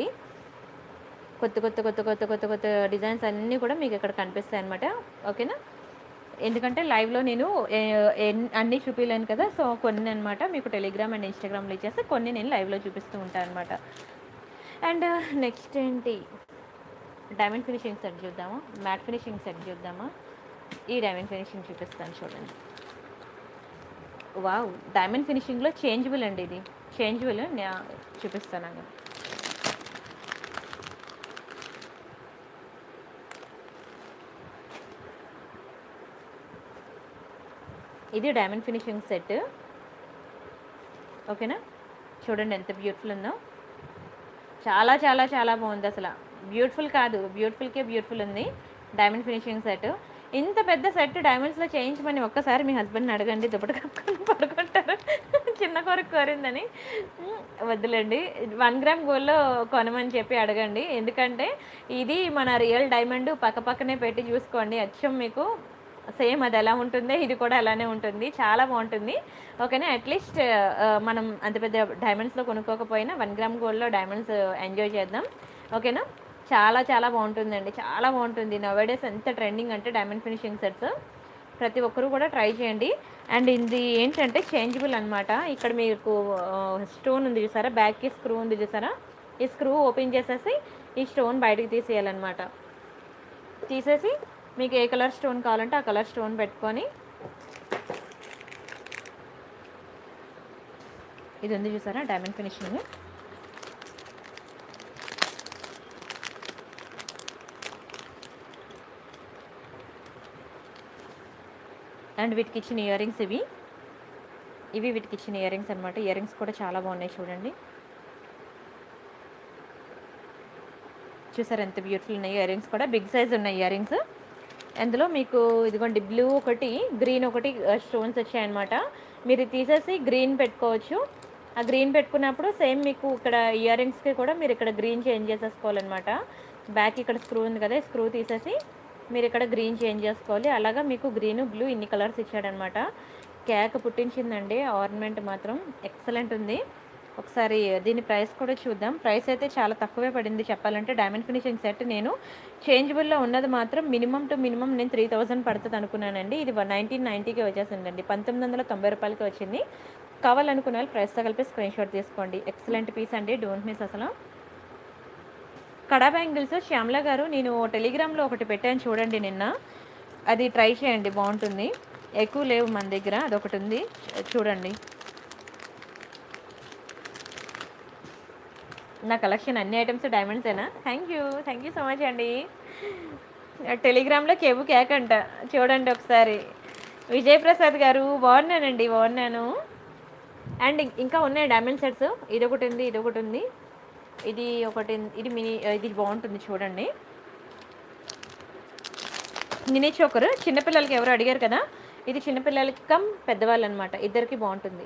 కొత్త కొత్త కొత్త కొత్త కొత్త కొత్త డిజైన్స్ అన్నీ కూడా మీకు ఇక్కడ కనిపిస్తాయి అనమాట ఓకేనా ఎందుకంటే లైవ్లో నేను ఏ- ఎన్- అన్నీ చూపించలేను కదా సో కొన్ని అనమాట మీకు టెలిగ్రామ్ అండ్ ఇన్స్టాగ్రామ్లో ఇచ్చేస్తే కొన్ని నేను లైవ్లో చూపిస్తూ ఉంటాను అనమాట అండ్ నెక్స్ట్ ఏంటి డైమండ్ ఫినిషింగ్ సెట్ చూద్దామా మ్యాట్ ఫినిషింగ్ సెట్ చూద్దామా ఈ డైమండ్ ఫినిషింగ్ చూపిస్తాను చూడండి వావ్ డైమండ్ ఫినిషింగ్లో చేంజబుల్ అండి ఇది చేంజబుల్ నేను చూపిస్తాను ఇది డైమండ్ ఫినిషింగ్ సెట్ ఓకేనా చూడండి ఎంత బ్యూటిఫుల్ ఉందో చాలా చాలా చాలా బాగుంది అసలు బ్యూటిఫుల్ కాదు బ్యూటిఫుల్కే బ్యూటిఫుల్ ఉంది డైమండ్ ఫినిషింగ్ సెట్ ఇంత పెద్ద సెట్ డైమండ్స్లో చేయించమని ఒక్కసారి మీ హస్బెండ్ని అడగండి దుప్పటి కప్పుకొని పడుకుంటారు చిన్న కొరకు కోరిందని ఉమ్, వద్దులేండి వన్ గ్రామ్ గోల్డ్లో కొనమని చెప్పి అడగండి ఎందుకంటే ఇది మన రియల్ డైమండ్ పక్క పక్కనే పెట్టి చూసుకోండి అచ్చం మీకు సేమ్ అది ఎలా ఉంటుందో ఇది కూడా అలానే ఉంటుంది చాలా బాగుంటుంది ఓకేనా అట్లీస్ట్ మనం అంత పెద్ద డైమండ్స్లో కొనుక్కోకపోయినా వన్ గ్రామ్ గోల్డ్లో డైమండ్స్ ఎంజాయ్ చేద్దాం ఓకేనా చాలా చాలా బాగుంటుందండి చాలా బాగుంటుంది నవేడేస్ ఎంత ట్రెండింగ్ అంటే డైమండ్ ఫినిషింగ్ సెట్స్ ప్రతి ఒక్కరు కూడా ట్రై చేయండి అండ్ ఇది ఏంటంటే చేంజబుల్ అనమాట ఇక్కడ మీకు స్టోన్ ఉంది చూసారా బ్యాక్కి స్క్రూ ఉంది చూసారా ఈ స్క్రూ ఓపెన్ చేసేసి ఈ స్టోన్ బయటకు తీసేయాలన్నమాట తీసేసి మీకు ఏ కలర్ స్టోన్ కావాలంటే ఆ కలర్ స్టోన్ పెట్టుకొని ఇది ఉంది చూసారా డైమండ్ ఫినిషింగ్ అండ్ వీటికి ఇచ్చిన ఇయర్ రింగ్స్ ఇవి ఇవి వీటికి ఇచ్చిన ఇయర్ రింగ్స్ అనమాట ఇయర్ రింగ్స్ కూడా చాలా బాగున్నాయి చూడండి చూసారు ఎంత బ్యూటిఫుల్ ఉన్నాయి ఇయర్ రింగ్స్ కూడా బిగ్ సైజ్ ఉన్నాయి ఇయర్ రింగ్స్ అందులో మీకు ఇదిగోండి బ్లూ ఒకటి గ్రీన్ ఒకటి స్టోన్స్ వచ్చాయన్నమాట మీరు ఇది తీసేసి గ్రీన్ పెట్టుకోవచ్చు ఆ గ్రీన్ పెట్టుకున్నప్పుడు సేమ్ మీకు ఇక్కడ ఇయర్ రింగ్స్కి కూడా మీరు ఇక్కడ గ్రీన్ చేంజ్ చేసేసుకోవాలన్నమాట బ్యాక్ ఇక్కడ స్క్రూ ఉంది కదా స్క్రూ తీసేసి మీరు ఇక్కడ గ్రీన్ చేంజ్ చేసుకోవాలి అలాగా మీకు గ్రీన్ బ్లూ ఇన్ని కలర్స్ ఇచ్చాడనమాట కేక్ పుట్టించిందండి ఆర్నమెంట్ మాత్రం ఎక్సలెంట్ ఉంది ఒకసారి దీని ప్రైస్ కూడా చూద్దాం ప్రైస్ అయితే చాలా తక్కువే పడింది చెప్పాలంటే డైమండ్ ఫినిషింగ్ సెట్ నేను చేంజబుల్లో ఉన్నది మాత్రం మినిమం టు మినిమం నేను త్రీ థౌజండ్ పడుతుంది అనుకున్నానండి ఇది నైన్టీన్ నైంటీకి వచ్చేసిందండి పంతొమ్మిది వందల తొంభై రూపాయలకి వచ్చింది కావాలనుకున్న వాళ్ళు ప్రైస్తో కలిపి స్క్రీన్ షాట్ తీసుకోండి ఎక్సలెంట్ పీస్ అండి డోంట్ మిస్ అసలు కడా బ్యాంగిల్స్ శ్యామల గారు నేను టెలిగ్రామ్లో ఒకటి పెట్టాను చూడండి నిన్న అది ట్రై చేయండి బాగుంటుంది ఎక్కువ లేవు మన దగ్గర అదొకటి ఉంది చూడండి నా కలెక్షన్ అన్ని ఐటమ్స్ డైమండ్సేనా thank you thank you so much అండి టెలిగ్రామ్లో కేబు కేక్ అంట చూడండి ఒకసారి విజయ్ ప్రసాద్ గారు బాగున్నానండి బాగున్నాను అండ్ ఇంకా ఉన్నాయి డైమండ్ సెట్స్ ఇది ఒకటి ఉంది ఇది ఒకటి ఉంది ఇది ఒకటి ఇది మినీ ఇది బాగుంటుంది చూడండి మినీ చోకర్ చిన్నపిల్లలకి ఎవరు అడిగారు కదా ఇది చిన్నపిల్లలకి కమ్ పెద్దవాళ్ళు అనమాట ఇద్దరికి బాగుంటుంది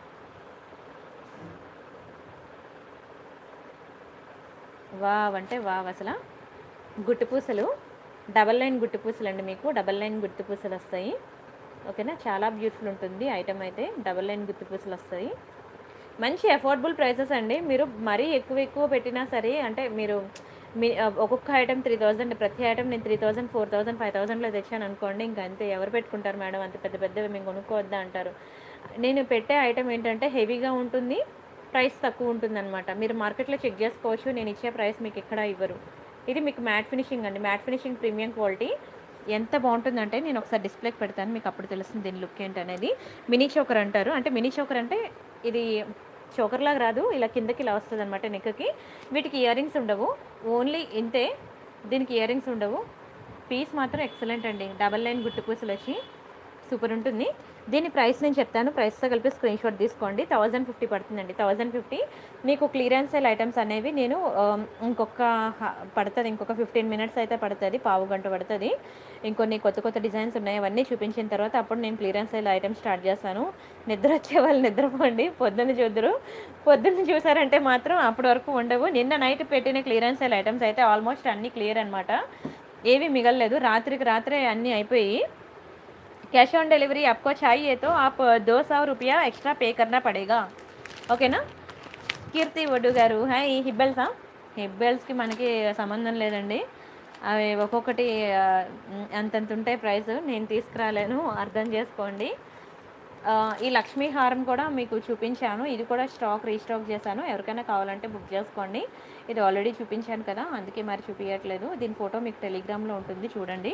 వావ్ అంటే వావ్ అసలు గుట్టు పూసలు డబల్ లైన్ గుట్టు పూసలు అండి మీకు డబల్ లైన్ గుట్టు పూసలు వస్తాయి ఓకేనా చాలా బ్యూటిఫుల్ ఉంటుంది ఐటమ్ అయితే డబల్ లైన్ గుట్టు పూసలు వస్తాయి మంచి అఫోర్డబుల్ ప్రైసెస్ అండి మీరు మరీ ఎక్కువ ఎక్కువ పెట్టినా సరే అంటే మీరు మీ ఒక్కొక్క ఐటమ్ త్రీ థౌజండ్ ప్రతి ఐటమ్ నేను three thousand four thousand five థౌజండ్లో తెచ్చాను అనుకోండి ఇంకా అంతే ఎవరు పెట్టుకుంటారు మేడం అంత పెద్ద పెద్దవి మేము కొనుక్కోవద్దా అంటారు నేను పెట్టే ఐటమ్ ఏంటంటే హెవీగా ఉంటుంది ప్రైస్ తక్కువ ఉంటుంది అనమాట మీరు మార్కెట్లో చెక్ చేసుకోవచ్చు నేను ఇచ్చే ప్రైస్ మీకు ఎక్కడ ఇవ్వరు ఇది మీకు మ్యాట్ ఫినిషింగ్ అండి మ్యాట్ ఫినిషింగ్ ప్రీమియం క్వాలిటీ ఎంత బాగుంటుందంటే నేను ఒకసారి డిస్ప్లేకి పెడతాను మీకు అప్పుడు తెలుస్తుంది దీని లుక్ ఏంటనేది మినీ చోకర్ అంటారు అంటే మినీ చోకర్ అంటే ఇది చోకర్ లాగా రాదు ఇలా కిందకి ఇలా వస్తుంది అనమాట నెక్కి వీటికి ఇయర్ రింగ్స్ ఉండవు ఓన్లీ ఇంతే దీనికి ఇయర్ రింగ్స్ ఉండవు పీస్ మాత్రం ఎక్సలెంట్ అండి డబల్ లైన్ గుట్టు పూసలు వచ్చి సూపర్ ఉంటుంది దీని ప్రైస్ నేను చెప్తాను ప్రైస్తో కలిపి స్క్రీన్ షాట్ తీసుకోండి థౌజండ్ ఫిఫ్టీ పడుతుందండి థౌజండ్ ఫిఫ్టీ మీకు క్లియరెన్స్ సేల్ ఐటమ్స్ అనేవి నేను ఆ, ఇంకొక హ- పడుతుంది ఇంకొక ఫిఫ్టీన్ మినిట్స్ అయితే పడుతుంది పావు గంట పడుతుంది ఇంకొన్ని కొత్త కొత్త డిజైన్స్ ఉన్నాయి అవన్నీ చూపించిన తర్వాత అప్పుడు నేను క్లియరెన్స్ సేల్ ఐటమ్స్ స్టార్ట్ చేస్తాను నిద్ర వచ్చే వాళ్ళు నిద్రపోండి పొద్దున్న చూద్దరు పొద్దున్న చూసారంటే మాత్రం అప్పటి వరకు ఉండవు నిన్న నైట్ పెట్టిన క్లియరెన్స్ సేల్ ఐటమ్స్ అయితే ఆల్మోస్ట్ అన్నీ క్లియర్ అనమాట ఏవి మిగలలేదు రాత్రికి రాత్రే అన్నీ అయిపోయి कैश ऑन डिलीवरी आपको चाहिए तो आप दो सौ रुपया एक्स्ट्रा पे करना पड़ेगा ఓకేనా కీర్తి ఒడ్డు గారు హాయ్ హిబ్బెల్సా హిబ్బెల్స్కి మనకి సంబంధం లేదండి అవి ఒక్కొక్కటి ఆ, అంతంత ఉంటాయి ప్రైస్ నేను తీసుకురాలేను అర్థం చేసుకోండి ఆ, ఈ లక్ష్మీ హారం కూడా మీకు చూపించాను ఇది కూడా స్టాక్ రీస్టాక్ చేశాను ఎవరికైనా కావాలంటే బుక్ చేసుకోండి ఇది ఆల్రెడీ చూపించాను కదా అందుకే మరి చూపించట్లేదు దీని ఫోటో మీకు టెలిగ్రామ్లో ఉంటుంది చూడండి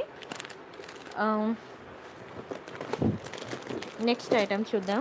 నెక్స్ట్ ఐటమ్ చూద్దాం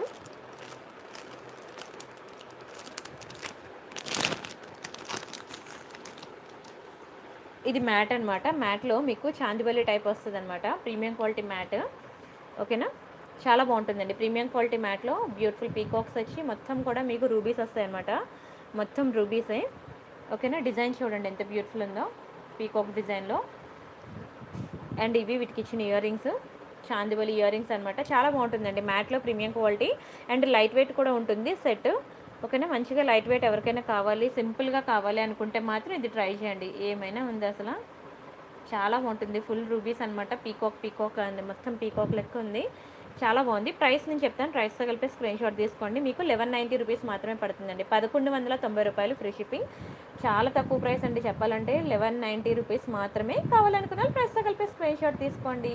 ఇది మ్యాట్ అనమాట మ్యాట్లో మీకు చాందిబల్లి టైప్ వస్తుంది అనమాట ప్రీమియం క్వాలిటీ మ్యాట్ ఓకేనా చాలా బాగుంటుందండి ప్రీమియం క్వాలిటీ మ్యాట్లో బ్యూటిఫుల్ పీకాక్స్ వచ్చి మొత్తం కూడా మీకు రూబీస్ వస్తాయి అనమాట మొత్తం రూబీసే ఓకేనా డిజైన్ చూడండి ఎంత బ్యూటిఫుల్ ఉందో పీకాక్ డిజైన్లో అండ్ ఇవి వీటికి ఇచ్చిన year earrings chandbali ear rings అనమాట చాలా బాగుంటుందండి మ్యాట్లో premium quality and light weight కూడా ఉంటుంది సెట్ ఓకేనా మంచిగా లైట్ వెయిట్ ఎవరికైనా కావాలి సింపుల్గా కావాలి అనుకుంటే మాత్రం ఇది ట్రై చేయండి ఏమైనా ఉంది అసలు చాలా బాగుంటుంది ఫుల్ రూబీస్ అనమాట పీకాక్ పీకాక్ అండి మొత్తం పీకాక్ లెక్క ఉంది చాలా బాగుంది ప్రైస్ నేను చెప్తాను ప్రైస్తో కలిపి స్క్రీన్ షాట్ తీసుకోండి మీకు లెవెన్ నైంటీ రూపీస్ మాత్రమే పడుతుందండి పదకొండు వందల తొంభై రూపాయలు ఫ్రీ షిప్పింగ్ చాలా తక్కువ ప్రైస్ అండి చెప్పాలంటే లెవెన్ నైంటీ రూపీస్ మాత్రమే కావాలనుకున్న వాళ్ళు ప్రైస్తో కలిపి స్క్రీన్ షాట్ తీసుకోండి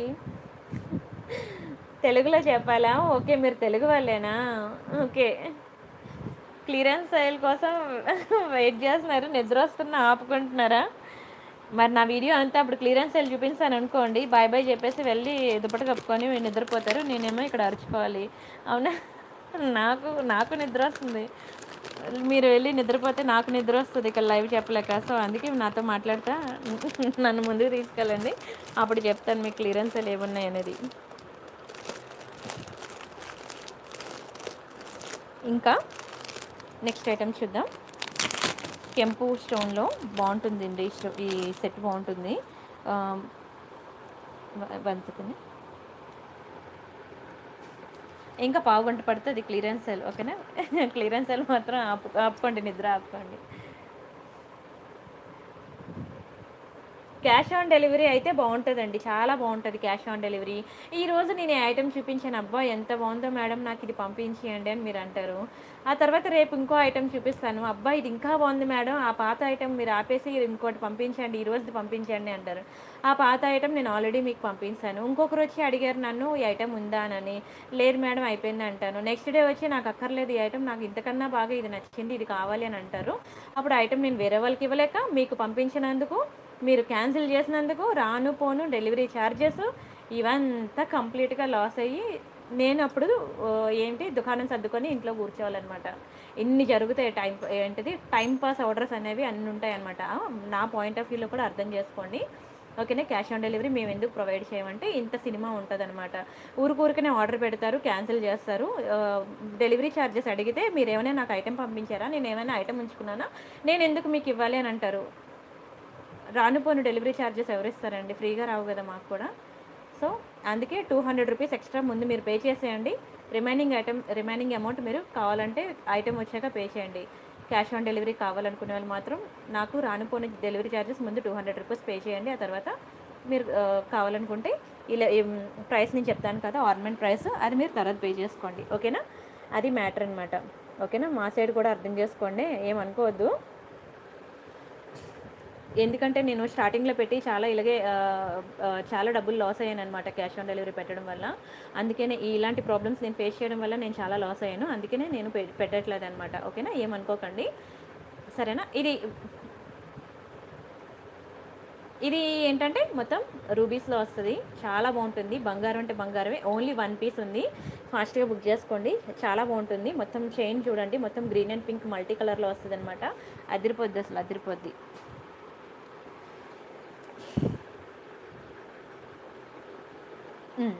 తెలుగులో చెప్పాలా ఓకే మీరు తెలుగు వాళ్ళేనా ఓకే క్లియరెన్స్ సేల్ కోసం వెయిట్ చేస్తున్నారు నిద్ర వస్తున్న ఆపుకుంటున్నారా మరి నా వీడియో అంతా అప్పుడు క్లియరెన్స్ సేల్ చూపించాను అనుకోండి బాయ్ బాయ్ చెప్పేసి వెళ్ళి దుప్పటి కప్పుకొని మీరు నిద్రపోతారు నేనేమో ఇక్కడ అరుచుకోవాలి అవునా నాకు నాకు నిద్ర వస్తుంది మీరు వెళ్ళి నిద్రపోతే నాకు నిద్ర వస్తుంది ఇక్కడ లైవ్ చెప్పలేక సో అందుకే నాతో మాట్లాడతా నన్ను ముందుకు తీసుకెళ్ళండి అప్పుడు చెప్తాను మీకు క్లియరెన్స్ సేల్ ఏమున్నాయి అనేది ఇంకా నెక్స్ట్ ఐటమ్ చూద్దాం కెంపు స్టోన్లో బాగుంటుంది అండి ఈ స్టో- ఈ సెట్ బాగుంటుంది వన్ సెకండ్ ఇంకా పావు గంట పడుతుంది క్లియరెన్స్ సెల్ ఓకేనా క్లియరెన్స్ సెల్ మాత్రం ఆపు ఆపుకోండి నిద్ర ఆపుకోండి క్యాష్ ఆన్ డెలివరీ అయితే బాగుంటుందండి చాలా బాగుంటుంది క్యాష్ ఆన్ డెలివరీ ఈ రోజు నేను ఈ ఐటెం చూపించాను అబ్బా ఎంత బాగుందో మేడం నాకు ఇది పంపించేయండి అని మీరు అంటారు ఆ తర్వాత రేపు ఇంకో ఐటెం చూపిస్తాను అబ్బా ఇది ఇంకా బాగుంది మేడం ఆ పాత ఐటెం మీరు ఆపేసి ఇంకోటి పంపించండి ఈ రోజుది పంపించండి అంటారు ఆ పాత ఐటెం నేను ఆల్రెడీ మీకు పంపించాను ఇంకొకరు వచ్చి అడిగారు నన్ను ఈ ఐటెం ఉందా అని లేదు మేడం అయిపోయింది అంటాను నెక్స్ట్ డే వచ్చి నాకు అక్కర్లేదు ఈ ఐటెం నాకు ఇంతకన్నా బాగా ఇది నచ్చింది ఇది కావాలి అని అంటారు అప్పుడు ఐటెం నేను వేరే వాళ్ళకి ఇవ్వలేక మీకు పంపించినందుకు మీరు క్యాన్సిల్ చేసినందుకు రాను పోను డెలివరీ ఛార్జెస్ ఇవంతా కంప్లీట్గా లాస్ అయ్యి నేను అప్పుడు ఆ, ఏంటి దుకాణం సర్దుకొని ఇంట్లో కూర్చోవాలన్నమాట ఇన్ని జరుగుతాయి టైం ఏంటిది టైం పాస్ ఆర్డర్స్ అనేవి అన్ని ఉంటాయి అనమాట నా పాయింట్ ఆఫ్ వ్యూలో కూడా అర్థం చేసుకోండి ఓకేనా క్యాష్ ఆన్ డెలివరీ మేము ఎందుకు ప్రొవైడ్ చేయమంటే ఇంత సినిమా ఉంటుంది అనమాట ఊరికూరికనే ఆర్డర్ పెడతారు క్యాన్సిల్ చేస్తారు ఆ, డెలివరీ ఛార్జెస్ అడిగితే మీరు ఏమైనా నాకు ఐటెం పంపించారా నేను ఏమైనా ఐటెం ఉంచుకున్నానా నేను ఎందుకు మీకు ఇవ్వాలి అని అంటారు రానుపోను డెలివరీ ఛార్జెస్ ఎవరు ఇస్తారండి ఫ్రీగా రావు కదా మాకు కూడా సో అందుకే టూ హండ్రెడ్ రూపీస్ ఎక్స్ట్రా ముందు మీరు పే చేసేయండి రిమైనింగ్ ఐటమ్ రిమైనింగ్ అమౌంట్ మీరు కావాలంటే ఐటెం వచ్చాక పే చేయండి క్యాష్ ఆన్ డెలివరీ కావాలనుకునే వాళ్ళు మాత్రం నాకు రానుపోని డెలివరీ ఛార్జెస్ ముందు టూ హండ్రెడ్ రూపీస్ పే చేయండి ఆ తర్వాత మీరు ఆ, కావాలనుకుంటే ఇలా ప్రైస్ నేను చెప్తాను కదా ఆర్నమెంట్ ప్రైస్ అది మీరు తర్వాత పే చేసుకోండి ఓకేనా అది మ్యాటర్ అనమాట ఓకేనా మా సైడ్ కూడా అర్థం చేసుకోండి ఏమనుకోవద్దు ఎందుకంటే నేను స్టార్టింగ్లో పెట్టి చాలా ఇలాగే ఆ, ఆ, చాలా డబ్బులు లాస్ అయ్యాను అనమాట క్యాష్ ఆన్ డెలివరీ పెట్టడం వల్ల అందుకనే ఈ ఇలాంటి ప్రాబ్లమ్స్ నేను ఫేస్ చేయడం వల్ల నేను చాలా లాస్ అయ్యాను అందుకనే నేను పె- పెట్టట్లేదు అనమాట ఓకేనా ఏమనుకోకండి సరేనా ఇది ఇది ఏంటంటే మొత్తం రూబీస్లో వస్తుంది చాలా బాగుంటుంది బంగారం అంటే బంగారమే ఓన్లీ వన్ పీస్ ఉంది ఫాస్ట్గా బుక్ చేసుకోండి చాలా బాగుంటుంది మొత్తం చైన్ చూడండి మొత్తం గ్రీన్ అండ్ పింక్ మల్టీ కలర్లో వస్తుంది అనమాట అదిరిపోద్ది అసలు అదిరిపోద్ది మ్మ్.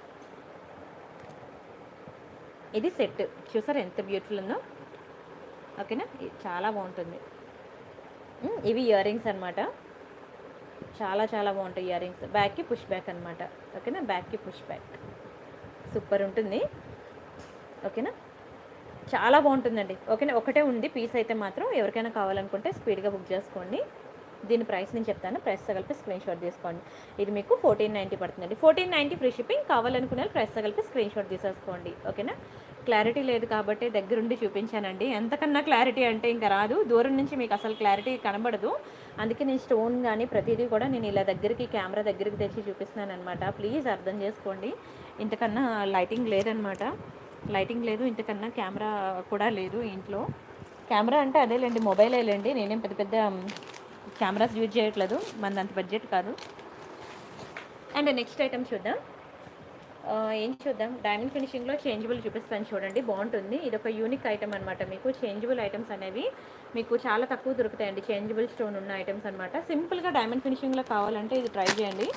ఇది సెట్ చూసారా ఎంత బ్యూటిఫుల్ ఉందో ఓకేనా ఇది చాలా బాగుంటుంది మ్మ్. ఇవి ఇయర్ రింగ్స్ అనమాట చాలా చాలా బాగుంటాయి ఇయర్ రింగ్స్ బ్యాక్కి పుష్ బ్యాక్ అనమాట ఓకేనా బ్యాక్కి పుష్ బ్యాక్ సూపర్ ఉంటుంది ఓకేనా చాలా బాగుంటుందండి ఓకేనా ఒకటే ఉంది పీస్ అయితే మాత్రం ఎవరికైనా కావాలనుకుంటే స్పీడ్గా బుక్ చేసుకోండి దీని ప్రైస్ నేను చెప్తాను ప్రైస్ కలిపి స్క్రీన్ షాట్ తీసుకోండి ఇది మీకు ఫోర్టీన్ నైంటీ పడుతుందండి ఫోర్టీన్ నైంటీ ఫ్రీ షిప్పింగ్ కావాలనుకునే వాళ్ళు ప్రైస్ కలిపి స్క్రీన్ షాట్ తీసేసుకోండి ఓకేనా క్లారిటీ లేదు కాబట్టి దగ్గరుండి చూపించానండి ఎంతకన్నా క్లారిటీ అంటే ఇంకా రాదు దూరం నుంచి మీకు అసలు క్లారిటీ కనబడదు అందుకే నేను స్టోన్ కానీ ప్రతిదీ కూడా నేను ఇలా దగ్గరికి కెమెరా దగ్గరికి తెచ్చి చూపిస్తున్నాను అనమాట ప్లీజ్ అర్థం చేసుకోండి ఇంతకన్నా లైటింగ్ లేదనమాట లైటింగ్ లేదు ఇంతకన్నా కెమెరా కూడా లేదు ఇంట్లో కెమెరా అంటే అదేలేండి మొబైలేలేండి నేనేం పెద్ద పెద్ద కెమెరాస్ యూజ్ చేయట్లేదు మనది అంత బడ్జెట్ కాదు అండ్ నెక్స్ట్ ఐటమ్ చూద్దాం ఆ, ఏం చూద్దాం డైమండ్ ఫినిషింగ్లో చేంజబుల్ చూపిస్తాను చూడండి బాగుంటుంది ఇది ఒక యూనిక్ ఐటమ్ అనమాట మీకు చేంజబుల్ ఐటమ్స్ అనేవి మీకు చాలా తక్కువ దొరుకుతాయండి చేంజబుల్ స్టోన్ ఉన్న ఐటమ్స్ అనమాట సింపుల్గా డైమండ్ ఫినిషింగ్లో కావాలంటే ఇది ట్రై చేయండి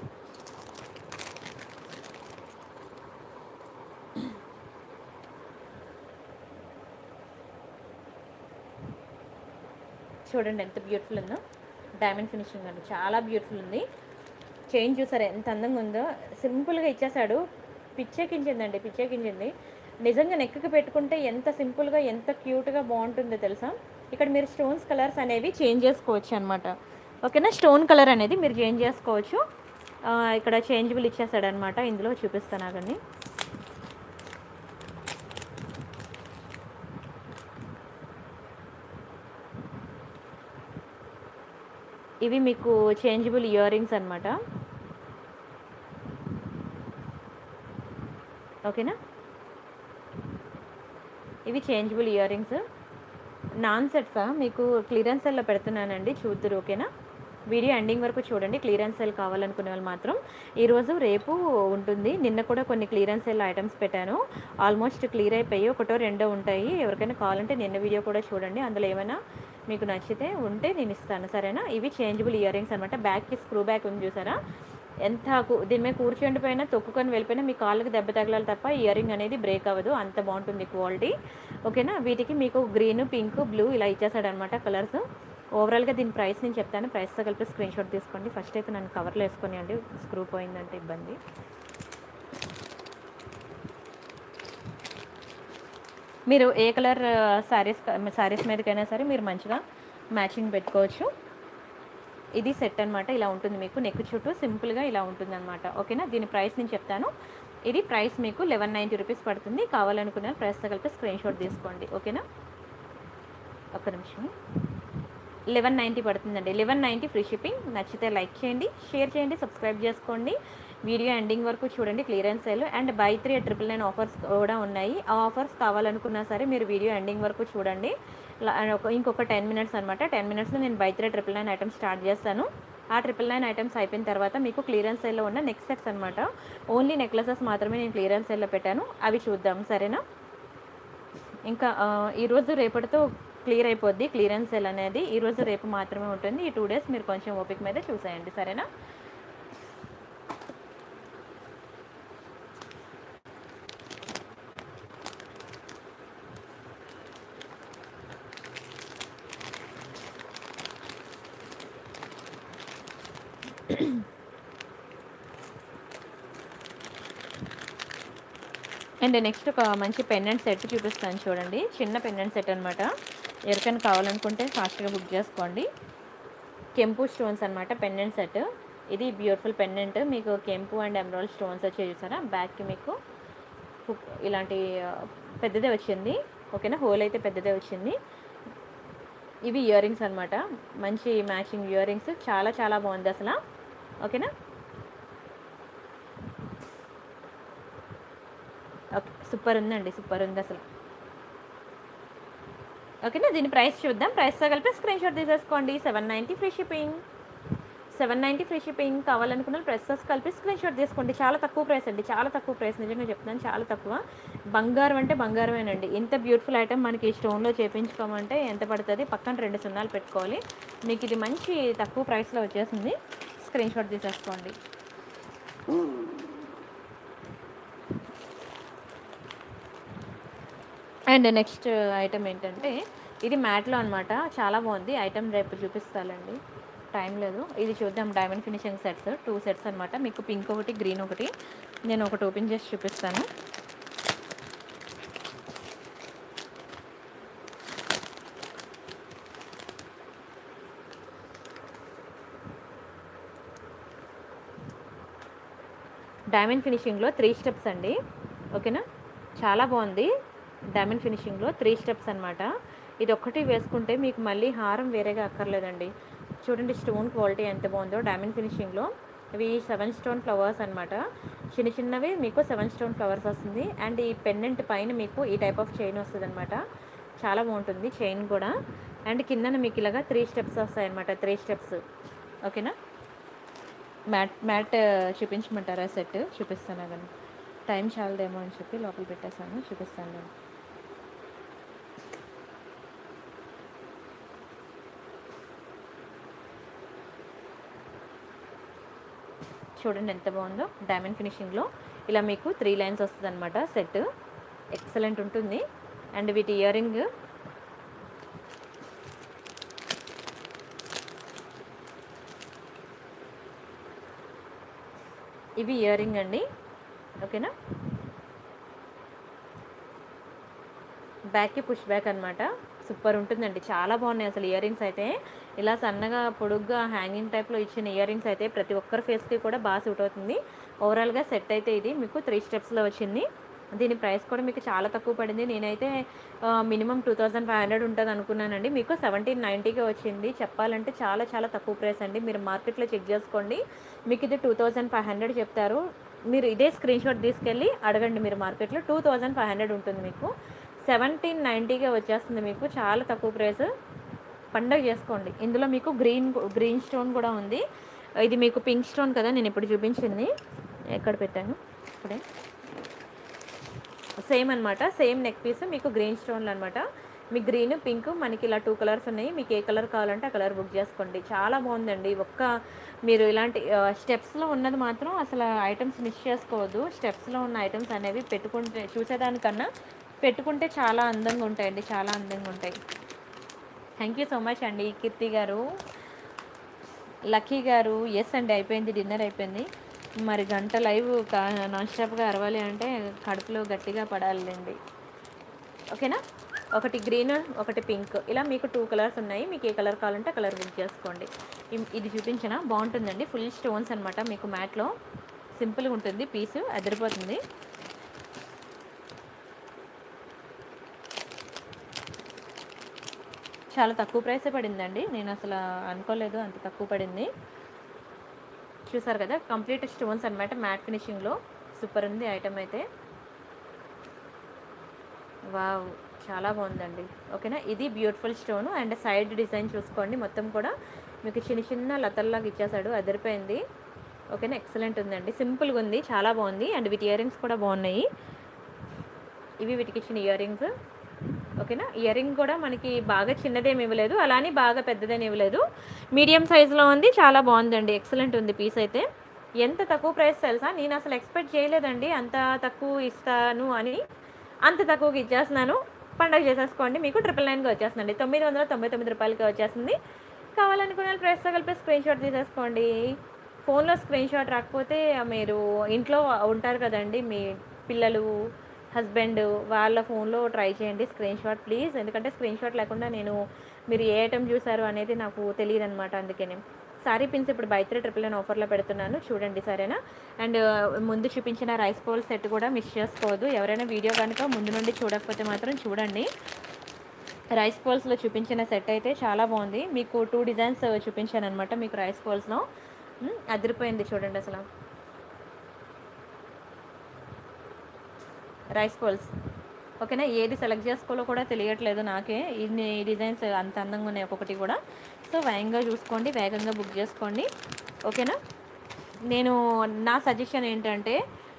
చూడండి ఎంత బ్యూటిఫుల్ ఉందో డైమండ్ ఫినిషింగ్ అండి చాలా బ్యూటిఫుల్ ఉంది చైన్ చూసారు ఎంత అందంగా ఉందో సింపుల్గా ఇచ్చేసాడు పిచ్చెక్కించిందండి పిచ్చెక్కించింది నిజంగా నెక్కి పెట్టుకుంటే ఎంత సింపుల్గా ఎంత క్యూట్గా బాగుంటుందో తెలుసా ఇక్కడ మీరు స్టోన్స్ కలర్స్ అనేవి చేంజ్ చేసుకోవచ్చు అనమాట ఓకేనా స్టోన్ కలర్ అనేది మీరు చేంజ్ చేసుకోవచ్చు ఆ, ఇక్కడ చేంజబుల్ ఇచ్చేసాడు అనమాట ఇందులో చూపిస్తాను ఆగండి ఇవి మీకు చేంజబుల్ ఇయర్ రింగ్స్ అనమాట ఓకేనా ఇవి చేంజబుల్ ఇయర్ రింగ్స్ నాన్ సెట్సా మీకు క్లియరెన్స్ సెల్లో పెడుతున్నానండి చూద్దరు ఓకేనా వీడియో ఎండింగ్ వరకు చూడండి క్లియరెన్స్ సెల్ కావాలనుకునే వాళ్ళు మాత్రం ఈరోజు రేపు ఉంటుంది నిన్న కూడా కొన్ని క్లియరెన్స్ సెల్ ఐటమ్స్ పెట్టాను ఆల్మోస్ట్ క్లియర్ అయిపోయి ఒకటో రెండో ఉంటాయి ఎవరికైనా కావాలంటే నిన్న వీడియో కూడా చూడండి అందులో ఏమైనా మీకు నచ్చితే ఉంటే నేను ఇస్తాను సరేనా ఇవి చేంజబుల్ ఇయర్ రింగ్స్ అనమాట బ్యాక్కి స్క్రూ బ్యాక్ ఉంది చూసారా ఎంత కు- దీని మీద కూర్చోండి పైన తొక్కుకొని వెళ్ళిపోయినా మీ కాళ్ళకి దెబ్బ తగలాలి తప్ప ఇయర్ రింగ్ అనేది బ్రేక్ అవ్వదు అంత బాగుంటుంది క్వాలిటీ ఓకేనా వీటికి మీకు గ్రీన్ పింక్ బ్లూ ఇలా ఇచ్చేసాడు అనమాట కలర్స్ ఓవరాల్గా దీని ప్రైస్ నేను చెప్తాను ప్రైస్తో కలిపి స్క్రీన్ షాట్ తీసుకోండి ఫస్ట్ అయితే నన్ను కవర్లో వేసుకొని అండి స్క్రూ పోయిందంటే ఇబ్బంది మీరు ఏ కలర్ శారీస్ శారీస్ మీదకైనా సరే మీరు మంచిగా మ్యాచింగ్ పెట్టుకోవచ్చు ఇది సెట్ అనమాట ఇలా ఉంటుంది మీకు నెక్ చుట్టూ సింపుల్గా ఇలా ఉంటుంది అనమాట ఓకేనా దీని ప్రైస్ నేను చెప్తాను ఇది ప్రైస్ మీకు లెవెన్ నైంటీ రూపీస్ పడుతుంది కావాలనుకున్న ప్రైస్తో కలిపి స్క్రీన్ షాట్ తీసుకోండి ఓకేనా ఒక్క నిమిషం లెవెన్ నైంటీ పడుతుందండి లెవెన్ నైంటీ ఫ్రీ షిప్పింగ్ నచ్చితే లైక్ చేయండి షేర్ చేయండి సబ్స్క్రైబ్ చేసుకోండి వీడియో ఎండింగ్ వరకు చూడండి clearance sale and buy three triple nine offers కూడా ఉన్నాయి ఆ ఆఫర్స్ కావాలనుకున్నా సరే మీరు వీడియో ఎండింగ్ వరకు చూడండి లా- ఒక- ఇంకొక టెన్ మినిట్స్ అనమాట టెన్ మినిట్స్లో నేను buy three triple nine items start చేస్తాను ఆ ట్రిపుల్ నైన్ ఐటమ్స్ అయిపోయిన తర్వాత మీకు క్లియరెన్స్ సేల్లో ఉన్న నెక్స్ట్ సెట్స్ అనమాట ఓన్లీ నెక్లెసెస్ మాత్రమే నేను క్లియరెన్స్ సేల్లో పెట్టాను అవి చూద్దాం సరేనా ఇంకా ఆ, ఈరోజు రేపటితో క్లియర్ అయిపోద్ది క్లియరెన్స్ సెల్ అనేది ఈరోజు రేపు మాత్రమే ఉంటుంది ఈ టూ డేస్ మీరు కొంచెం ఓపిక మీద చూసేయండి సరేనా అండ్ నెక్స్ట్ ఒక మంచి పెండెంట్ సెట్ చూపిస్తాను చూడండి చిన్న పెండెంట్ సెట్ అనమాట ఎవరికైనా కావాలనుకుంటే ఫాస్ట్గా బుక్ చేసుకోండి కెంపు స్టోన్స్ అనమాట పెండెంట్ సెట్ ఇది బ్యూటిఫుల్ పెండెంట్ మీకు కెంపు అండ్ ఎమరాల్డ్ స్టోన్స్ వచ్చి చూసారా బ్యాక్కి మీకు హుక్ ఇలాంటి ఆ, పెద్దదే వచ్చింది ఓకేనా హోల్ అయితే పెద్దదే వచ్చింది ఇవి ఇయర్ రింగ్స్ అనమాట మంచి మ్యాచింగ్ ఇయర్ రింగ్స్ చాలా చాలా బాగుంది అసలు ఓకేనా ఓకే సూపర్ ఉందండి సూపర్ ఉంది అసలు ఓకేనా దీని ప్రైస్ చూద్దాం ప్రైస్తో కలిపి స్క్రీన్ షాట్ తీసేసుకోండి seven ninety free shipping seven ninety free shipping కావాలనుకున్న ప్రైసెస్ కలిపి స్క్రీన్ షాట్ తీసుకోండి చాలా తక్కువ ప్రైస్ అండి చాలా తక్కువ ప్రైస్ నిజంగా చెప్తున్నాను చాలా తక్కువ బంగారం అంటే బంగారమేనండి ఇంత బ్యూటిఫుల్ ఐటమ్ మనకి ఈ స్టోన్లో చేపించుకోమంటే ఎంత పడుతుంది పక్కన రెండు సున్నాలు పెట్టుకోవాలి మీకు ఇది మంచి తక్కువ ప్రైస్లో వచ్చేసింది స్క్రీన్ షాట్ తీసేసుకోండి అండ్ నెక్స్ట్ ఐటమ్ ఏంటంటే ఇది మ్యాట్లో అనమాట చాలా బాగుంది ఐటమ్ రేపు చూపిస్తానండి టైం లేదు ఇది చూద్దాం diamond finishing sets two sets అనమాట మీకు పింక్ ఒకటి గ్రీన్ ఒకటి నేను ఒకటి ఓపెన్ చేసి చూపిస్తాను డైమండ్ ఫినిషింగ్లో త్రీ స్టెప్స్ అండి ఓకేనా చాలా బాగుంది డైమండ్ ఫినిషింగ్లో త్రీ స్టెప్స్ అనమాట ఇది ఒక్కటి వేసుకుంటే మీకు మళ్ళీ హారం వేరేగా అక్కర్లేదండి చూడండి స్టోన్ క్వాలిటీ ఎంత బాగుందో డైమండ్ ఫినిషింగ్లో ఇవి సెవెన్ స్టోన్ ఫ్లవర్స్ అనమాట చిన్న చిన్నవి మీకు సెవెన్ స్టోన్ ఫ్లవర్స్ వస్తుంది అండ్ ఈ పెండెంట్ పైన మీకు ఈ టైప్ ఆఫ్ చైన్ వస్తుంది అనమాట చాలా బాగుంటుంది చైన్ కూడా అండ్ కిందన మీకు ఇలాగా త్రీ స్టెప్స్ వస్తాయి అనమాట త్రీ స్టెప్స్ ఓకేనా మ్యాట్ మ్యాట్ చూపించమంటారా సెట్ చూపిస్తాను కానీ టైం చాలదేమో అని చెప్పి లోపల పెట్టేశాను చూపిస్తాను నేను చూడండి ఎంత బాగుందో డైమండ్ ఫినిషింగ్లో ఇలా మీకు త్రీ లైన్స్ వస్తుంది అనమాట సెట్ ఎక్సలెంట్ ఉంటుంది అండ్ వీటి ఇయర్ రింగ్ ఇవి ఇయర్ రింగ్ అండి ఓకేనా బ్యాక్కి పుష్ బ్యాక్ అనమాట సూపర్ ఉంటుందండి చాలా బాగున్నాయి అసలు ఇయర్ రింగ్స్ అయితే ఇలా సన్నగా పొడుగ్గా హ్యాంగింగ్ టైప్లో ఇచ్చిన ఇయర్ రింగ్స్ అయితే ప్రతి ఒక్కరి ఫేస్కి కూడా బాగా సూట్ అవుతుంది ఓవరాల్గా సెట్ అయితే ఇది మీకు త్రీ స్టెప్స్లో వచ్చింది దీని ప్రైస్ కూడా మీకు చాలా తక్కువ పడింది నేనైతే minimum two thousand five hundred ఉంటుంది అనుకున్నానండి మీకు సెవెంటీన్ నైంటీకి వచ్చింది చెప్పాలంటే చాలా చాలా తక్కువ ప్రైస్ అండి మీరు మార్కెట్లో చెక్ చేసుకోండి మీకు ఇది టూ థౌజండ్ ఫైవ్ హండ్రెడ్ చెప్తారు మీరు ఇదే స్క్రీన్ షాట్ తీసుకెళ్ళి అడగండి మీరు మార్కెట్లో టూ థౌజండ్ ఫైవ్ హండ్రెడ్ ఉంటుంది మీకు సెవెంటీన్ నైంటీకే వచ్చేస్తుంది మీకు చాలా తక్కువ ప్రైస్ పండగ చేసుకోండి ఇందులో మీకు గ్రీన్ గ్రీన్ స్టోన్ కూడా ఉంది ఇది మీకు పింక్ స్టోన్ కదా నేను ఇప్పుడు చూపించింది ఎక్కడ పెట్టాను ఇప్పుడే సేమ్ అనమాట సేమ్ నెక్ పీస్ మీకు గ్రీన్ స్టోన్లు అనమాట మీ గ్రీన్ పింక్ మనకి ఇలా టూ కలర్స్ ఉన్నాయి మీకు ఏ కలర్ కావాలంటే ఆ కలర్ బుక్ చేసుకోండి చాలా బాగుందండి ఒక్క మీరు ఇలాంటి స్టెప్స్లో ఉన్నది మాత్రం అసలు ఐటమ్స్ మిస్ చేసుకోవద్దు స్టెప్స్లో ఉన్న ఐటమ్స్ అనేవి పెట్టుకుంటే చూసేదానికన్నా పెట్టుకుంటే చాలా అందంగా ఉంటాయండి చాలా అందంగా ఉంటాయి థ్యాంక్ యూ సో మచ్ అండి కీర్తి గారు లక్కీ గారు ఎస్ అండి అయిపోయింది డిన్నర్ అయిపోయింది మరి గంట లైవ్ కా నాన్ స్టాప్గా అరవాలి అంటే కడుపులో గట్టిగా పడాలండి ఓకేనా ఒకటి గ్రీన్ ఒకటి పింక్ ఇలా మీకు టూ కలర్స్ ఉన్నాయి మీకు ఏ కలర్ కావాలంటే కలర్ బుక్ చేసుకోండి ఇం- ఇది చూపించిన బాగుంటుందండి ఫుల్ స్టోన్స్ అనమాట మీకు మ్యాట్లో సింపుల్గా ఉంటుంది పీసు అదిరిపోతుంది చాలా తక్కువ ప్రైసే పడిందండి నేను అసలు అనుకోలేదు అంత తక్కువ పడింది చూసారు కదా కంప్లీట్ స్టోన్స్ అనమాట మ్యాట్ ఫినిషింగ్లో సూపర్ ఉంది ఐటమ్ అయితే వావ్ చాలా బాగుందండి ఓకేనా ఇది beautiful stone and side design చూసుకోండి మొత్తం కూడా మీకు చిన్న చిన్న లతల్లాగా ఇచ్చేసాడు అదిరిపోయింది ఓకేనా ఎక్సలెంట్ ఉందండి సింపుల్గా ఉంది చాలా బాగుంది అండ్ వీటి ఇయర్ రింగ్స్ కూడా బాగున్నాయి ఇవి వీటికి ఇచ్చిన ఇయర్ రింగ్స్ ఓకేనా ఇయర్ రింగ్ కూడా మనకి బాగా చిన్నదేమి ఇవ్వలేదు అలానే బాగా పెద్దదేమి ఇవ్వలేదు మీడియం సైజులో ఉంది చాలా బాగుందండి ఎక్సలెంట్ ఉంది పీస్ అయితే ఎంత తక్కువ ప్రైస్ తెలుసా నేను అసలు ఎక్స్పెక్ట్ చేయలేదండి అంత తక్కువ ఇస్తాను అని అంత తక్కువకి ఇచ్చేస్తున్నాను పండగ చేసేసుకోండి మీకు ట్రిపుల్ నైన్గా వచ్చేస్తుందండి తొమ్మిది వందల తొంభై తొమ్మిది రూపాయలకి వచ్చేస్తుంది కావాలనుకునే వాళ్ళు ప్రైస్తో కలిపి స్క్రీన్ షాట్ తీసేసుకోండి ఫోన్లో స్క్రీన్ షాట్ రాకపోతే మీరు ఇంట్లో ఉంటారు కదండి మీ పిల్లలు హస్బెండ్ వాళ్ళ ఫోన్లో ట్రై చేయండి స్క్రీన్ షాట్ ప్లీజ్ ఎందుకంటే స్క్రీన్ షాట్ లేకుండా నేను మీరు ఏ ఐటమ్ చూసారు అనేది నాకు తెలియదు అనమాట అందుకని సారీ పిన్స్ ఇప్పుడు బై త్రీ ట్రిపుల్ నైన్ ఆఫర్లో పెడుతున్నాను చూడండి సరేనా అండ్ ముందు చూపించిన రైస్ బౌల్ సెట్ కూడా మిస్ చేసుకోవద్దు ఎవరైనా వీడియో కనుక ముందు నుండి చూడకపోతే మాత్రం చూడండి రైస్ బౌల్స్లో చూపించిన సెట్ అయితే చాలా బాగుంది మీకు టూ డిజైన్స్ చూపించాను అనమాట మీకు రైస్ బౌల్స్లో అదిరిపోయింది చూడండి అసలు రైస్ బౌల్స్ ఓకేనా ఏది సెలెక్ట్ చేసుకోవాలో కూడా తెలియట్లేదు నాకే ఇన్ని డిజైన్స్ అంత అందంగా ఉన్నాయి ఒక్కొక్కటి కూడా సో వేగంగా చూసుకోండి వేగంగా బుక్ చేసుకోండి ఓకేనా నేను నా సజెషన్ ఏంటంటే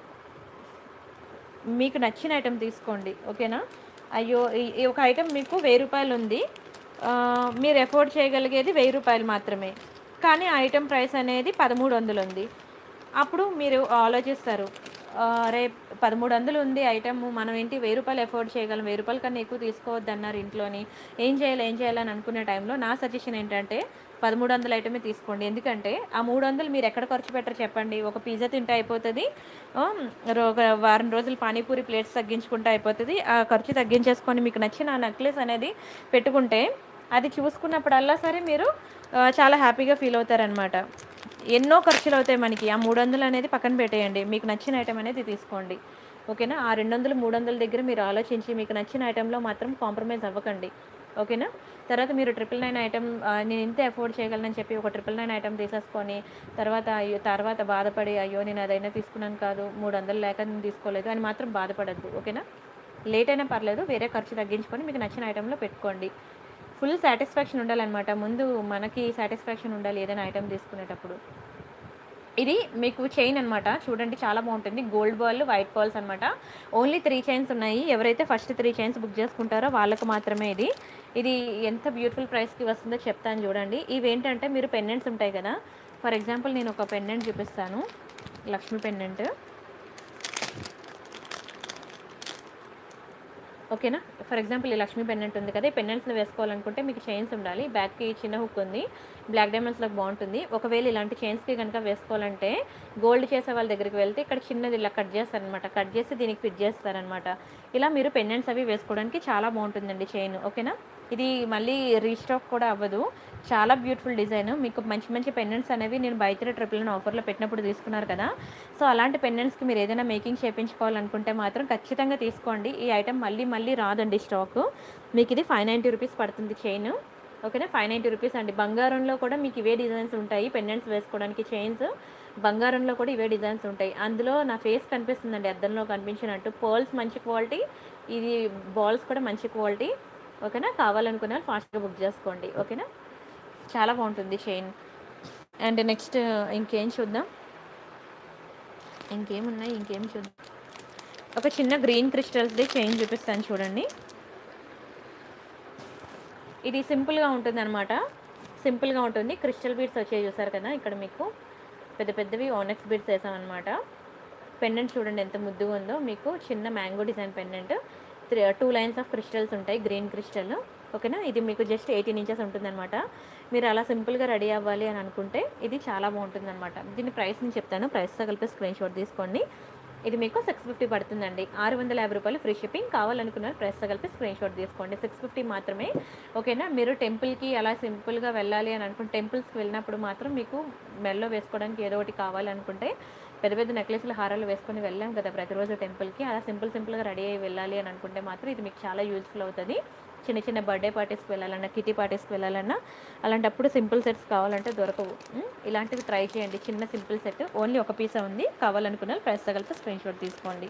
మీకు నచ్చిన ఐటెం తీసుకోండి ఓకేనా అయ్యో ఈ- ఈ ఒక ఐటెం మీకు వెయ్యి రూపాయలు ఉంది ఆ, మీరు ఎఫోర్డ్ చేయగలిగేది వెయ్యి రూపాయలు మాత్రమే కానీ ఆ ఐటెం ప్రైస్ అనేది పదమూడు వందలు ఉంది అప్పుడు మీరు ఆలోచిస్తారు ఆ, రే పదమూడు వందలు ఉంది ఐటమ్ మనం ఏంటి వెయ్యి రూపాయలు ఎఫోర్డ్ చేయగలం వెయ్యి రూపాయల కన్నా ఎక్కువ తీసుకోవద్దు అన్నారు ఇంట్లోని ఏం చేయాలి ఏం చేయాలని అనుకునే టైంలో నా సజెషన్ ఏంటంటే పదమూడు వందల ఐటమే తీసుకోండి ఎందుకంటే ఆ మూడు వందలు మీరు ఎక్కడ ఖర్చు పెట్టరు చెప్పండి ఒక పిజ్జా తింటే అయిపోతుంది ఆ, రో- ఒక వారం రోజులు పానీపూరి ప్లేట్స్ తగ్గించుకుంటే అయిపోతుంది ఆ ఖర్చు తగ్గించేసుకొని మీకు నచ్చిన నెక్లెస్ అనేది పెట్టుకుంటే అది చూసుకున్నప్పుడల్లా సరే మీరు ఆ, చాలా హ్యాపీగా ఫీల్ అవుతారనమాట ఎన్నో ఖర్చులు అవుతాయి మనకి ఆ మూడు వందలు అనేది పక్కన పెట్టేయండి మీకు నచ్చిన ఐటమ్ అనేది తీసుకోండి ఓకేనా ఆ రెండు వందలు మూడు వందల దగ్గర మీరు ఆలోచించి మీకు నచ్చిన ఐటెంలో మాత్రం కాంప్రమైజ్ అవ్వకండి ఓకేనా తర్వాత మీరు ట్రిపుల్ నైన్ ఐటమ్ నేను ఇంతే అఫోర్డ్ చేయగలనని చెప్పి ఒక ట్రిపుల్ నైన్ ఐటమ్ తీసేసుకొని తర్వాత అయ్యో తర్వాత బాధపడి అయ్యో నేను అదైనా తీసుకున్నాను కాదు మూడు వందలు లేక నేను తీసుకోలేదు అని మాత్రం బాధపడద్దు ఓకేనా లేట్ అయినా పర్లేదు వేరే ఖర్చు తగ్గించుకొని మీకు నచ్చిన ఐటెంలో పెట్టుకోండి ఫుల్ సాటిస్ఫాక్షన్ ఉండాలన్నమాట ముందు మనకి సాటిస్ఫాక్షన్ ఉండాలి ఏదైనా ఐటెం తీసుకునేటప్పుడు ఇది మీకు చైన్ అన్నమాట చూడండి చాలా బాగుంటుంది గోల్డ్ బాల్ వైట్ బాల్స్ అన్నమాట ఓన్లీ త్రీ చైన్స్ ఉన్నాయి ఎవరైతే ఫస్ట్ త్రీ చైన్స్ బుక్ చేసుకుంటారో వాళ్ళకి మాత్రమే ఇది ఇది ఎంత బ్యూటిఫుల్ ప్రైస్కి వస్తుందో చెప్తాను చూడండి ఇవి ఏంటంటే మీరు పెండెంట్స్ ఉంటాయి కదా ఫర్ ఎగ్జాంపుల్ నేను ఒక పెండెంట్ చూపిస్తాను లక్ష్మి పెండెంట్ ఓకేనా ఫర్ ఎగ్జాంపుల్ ఈ లక్ష్మీ పెండెంట్ ఉంది కదా ఈ పెండెంట్స్ని వేసుకోవాలనుకుంటే మీకు చైన్స్ ఉండాలి బ్యాక్కి చిన్న హుక్ ఉంది బ్లాక్ డైమండ్స్లోకి బాగుంటుంది ఒకవేళ ఇలాంటి చైన్స్కి కనుక వేసుకోవాలంటే గోల్డ్ చేసే వాళ్ళ దగ్గరికి వెళ్తే ఇక్కడ చిన్నది ఇలా కట్ చేస్తారనమాట కట్ చేసి దీనికి ఫిట్ చేస్తారనమాట ఇలా మీరు పెండెంట్స్ అవి వేసుకోవడానికి చాలా బాగుంటుందండి చైన్ ఓకేనా ఇది మళ్ళీ రీస్టాక్ కూడా అవ్వదు చాలా బ్యూటిఫుల్ డిజైన్ మీకు మంచి మంచి పెండెంట్స్ అనేవి నేను బయట ట్రిపుల్ ఆఫర్లో పెట్టినప్పుడు తీసుకున్నారు కదా సో అలాంటి పెండెంట్స్కి మీరు ఏదైనా మేకింగ్ చేయించుకోవాలనుకుంటే మాత్రం ఖచ్చితంగా తీసుకోండి ఈ ఐటెం మళ్ళీ మళ్ళీ రాదండి స్టాక్ మీకు ఇది ఫైవ్ నైంటీ రూపీస్ పడుతుంది చైన్ ఓకేనా ఫైవ్ నైంటీ రూపీస్ అండి బంగారంలో కూడా మీకు ఇవే డిజైన్స్ ఉంటాయి పెండెంట్స్ వేసుకోవడానికి చైన్స్ బంగారంలో కూడా ఇవే డిజైన్స్ ఉంటాయి అందులో నా ఫేస్ కనిపిస్తుందండి అద్దంలో కనిపించినట్టు పర్ల్స్ మంచి క్వాలిటీ ఇది బాల్స్ కూడా మంచి క్వాలిటీ ఓకేనా కావాలనుకున్న వాళ్ళు ఫాస్ట్గా బుక్ చేసుకోండి ఓకేనా చాలా బాగుంటుంది చైన్ అండ్ నెక్స్ట్ ఇంకేం చూద్దాం ఇంకేమున్నాయి ఇంకేం చూద్దాం ఒక చిన్న గ్రీన్ క్రిస్టల్స్ది చైన్ చూపిస్తాను చూడండి ఇది సింపుల్గా ఉంటుంది అనమాట సింపుల్గా ఉంటుంది క్రిస్టల్ బీడ్స్ వచ్చాయి చూసారు కదా ఇక్కడ మీకు పెద్ద పెద్దవి ఓనెక్స్ బీడ్స్ వేసామన్నమాట పెండెంట్ చూడండి ఎంత ముద్దుగా ఉందో మీకు చిన్న mango design pendant three two lines of crystals ఉంటాయి గ్రీన్ క్రిస్టల్ ఓకేనా ఇది మీకు జస్ట్ ఎయిటీన్ ఇంచెస్ ఉంటుందన్నమాట మీరు అలా సింపుల్గా రెడీ అవ్వాలి అని అనుకుంటే ఇది చాలా బాగుంటుంది అనమాట దీని ప్రైస్ నేను చెప్తాను ప్రైస్తో కలిపి స్క్రీన్ షాట్ తీసుకోండి ఇది మీకు సిక్స్ ఫిఫ్టీ పడుతుందండి ఆరు వందల యాభై రూపాయలు ఫ్రీ షిప్పింగ్ కావాలనుకున్నారు ప్రెస్ కలిపి స్క్రీన్ షాట్ తీసుకోండి సిక్స్ ఫిఫ్టీ మాత్రమే ఓకేనా మీరు టెంపుల్కి అలా సింపుల్గా వెళ్ళాలి అని అనుకుంటే టెంపుల్స్కి వెళ్ళినప్పుడు మాత్రం మీకు మెల్లో వేసుకోవడానికి ఏదో ఒకటి కావాలనుకుంటే పెద్ద పెద్ద నెక్లెస్లు హారాలు వేసుకొని వెళ్ళాం కదా ప్రతిరోజు టెంపుల్కి అలా సింపుల్ సింపుల్గా రెడీ అయ్యి వెళ్ళాలి అని అనుకుంటే మాత్రం ఇది మీకు చాలా యూజ్ఫుల్ అవుతుంది చిన్న చిన్న బర్త్డే పార్టీస్కి వెళ్ళాలన్నా కిటీ పార్టీస్కి వెళ్ళాలన్నా అలాంటప్పుడు సింపుల్ సెట్స్ కావాలంటే దొరకవు ఉం? ఇలాంటివి ట్రై చేయండి చిన్న సింపుల్ సెట్ ఓన్లీ ఒక పీస్ ఉంది కావాలనుకున్న ప్రైస్ తగిలితే స్క్రీన్ షాట్ తీసుకోండి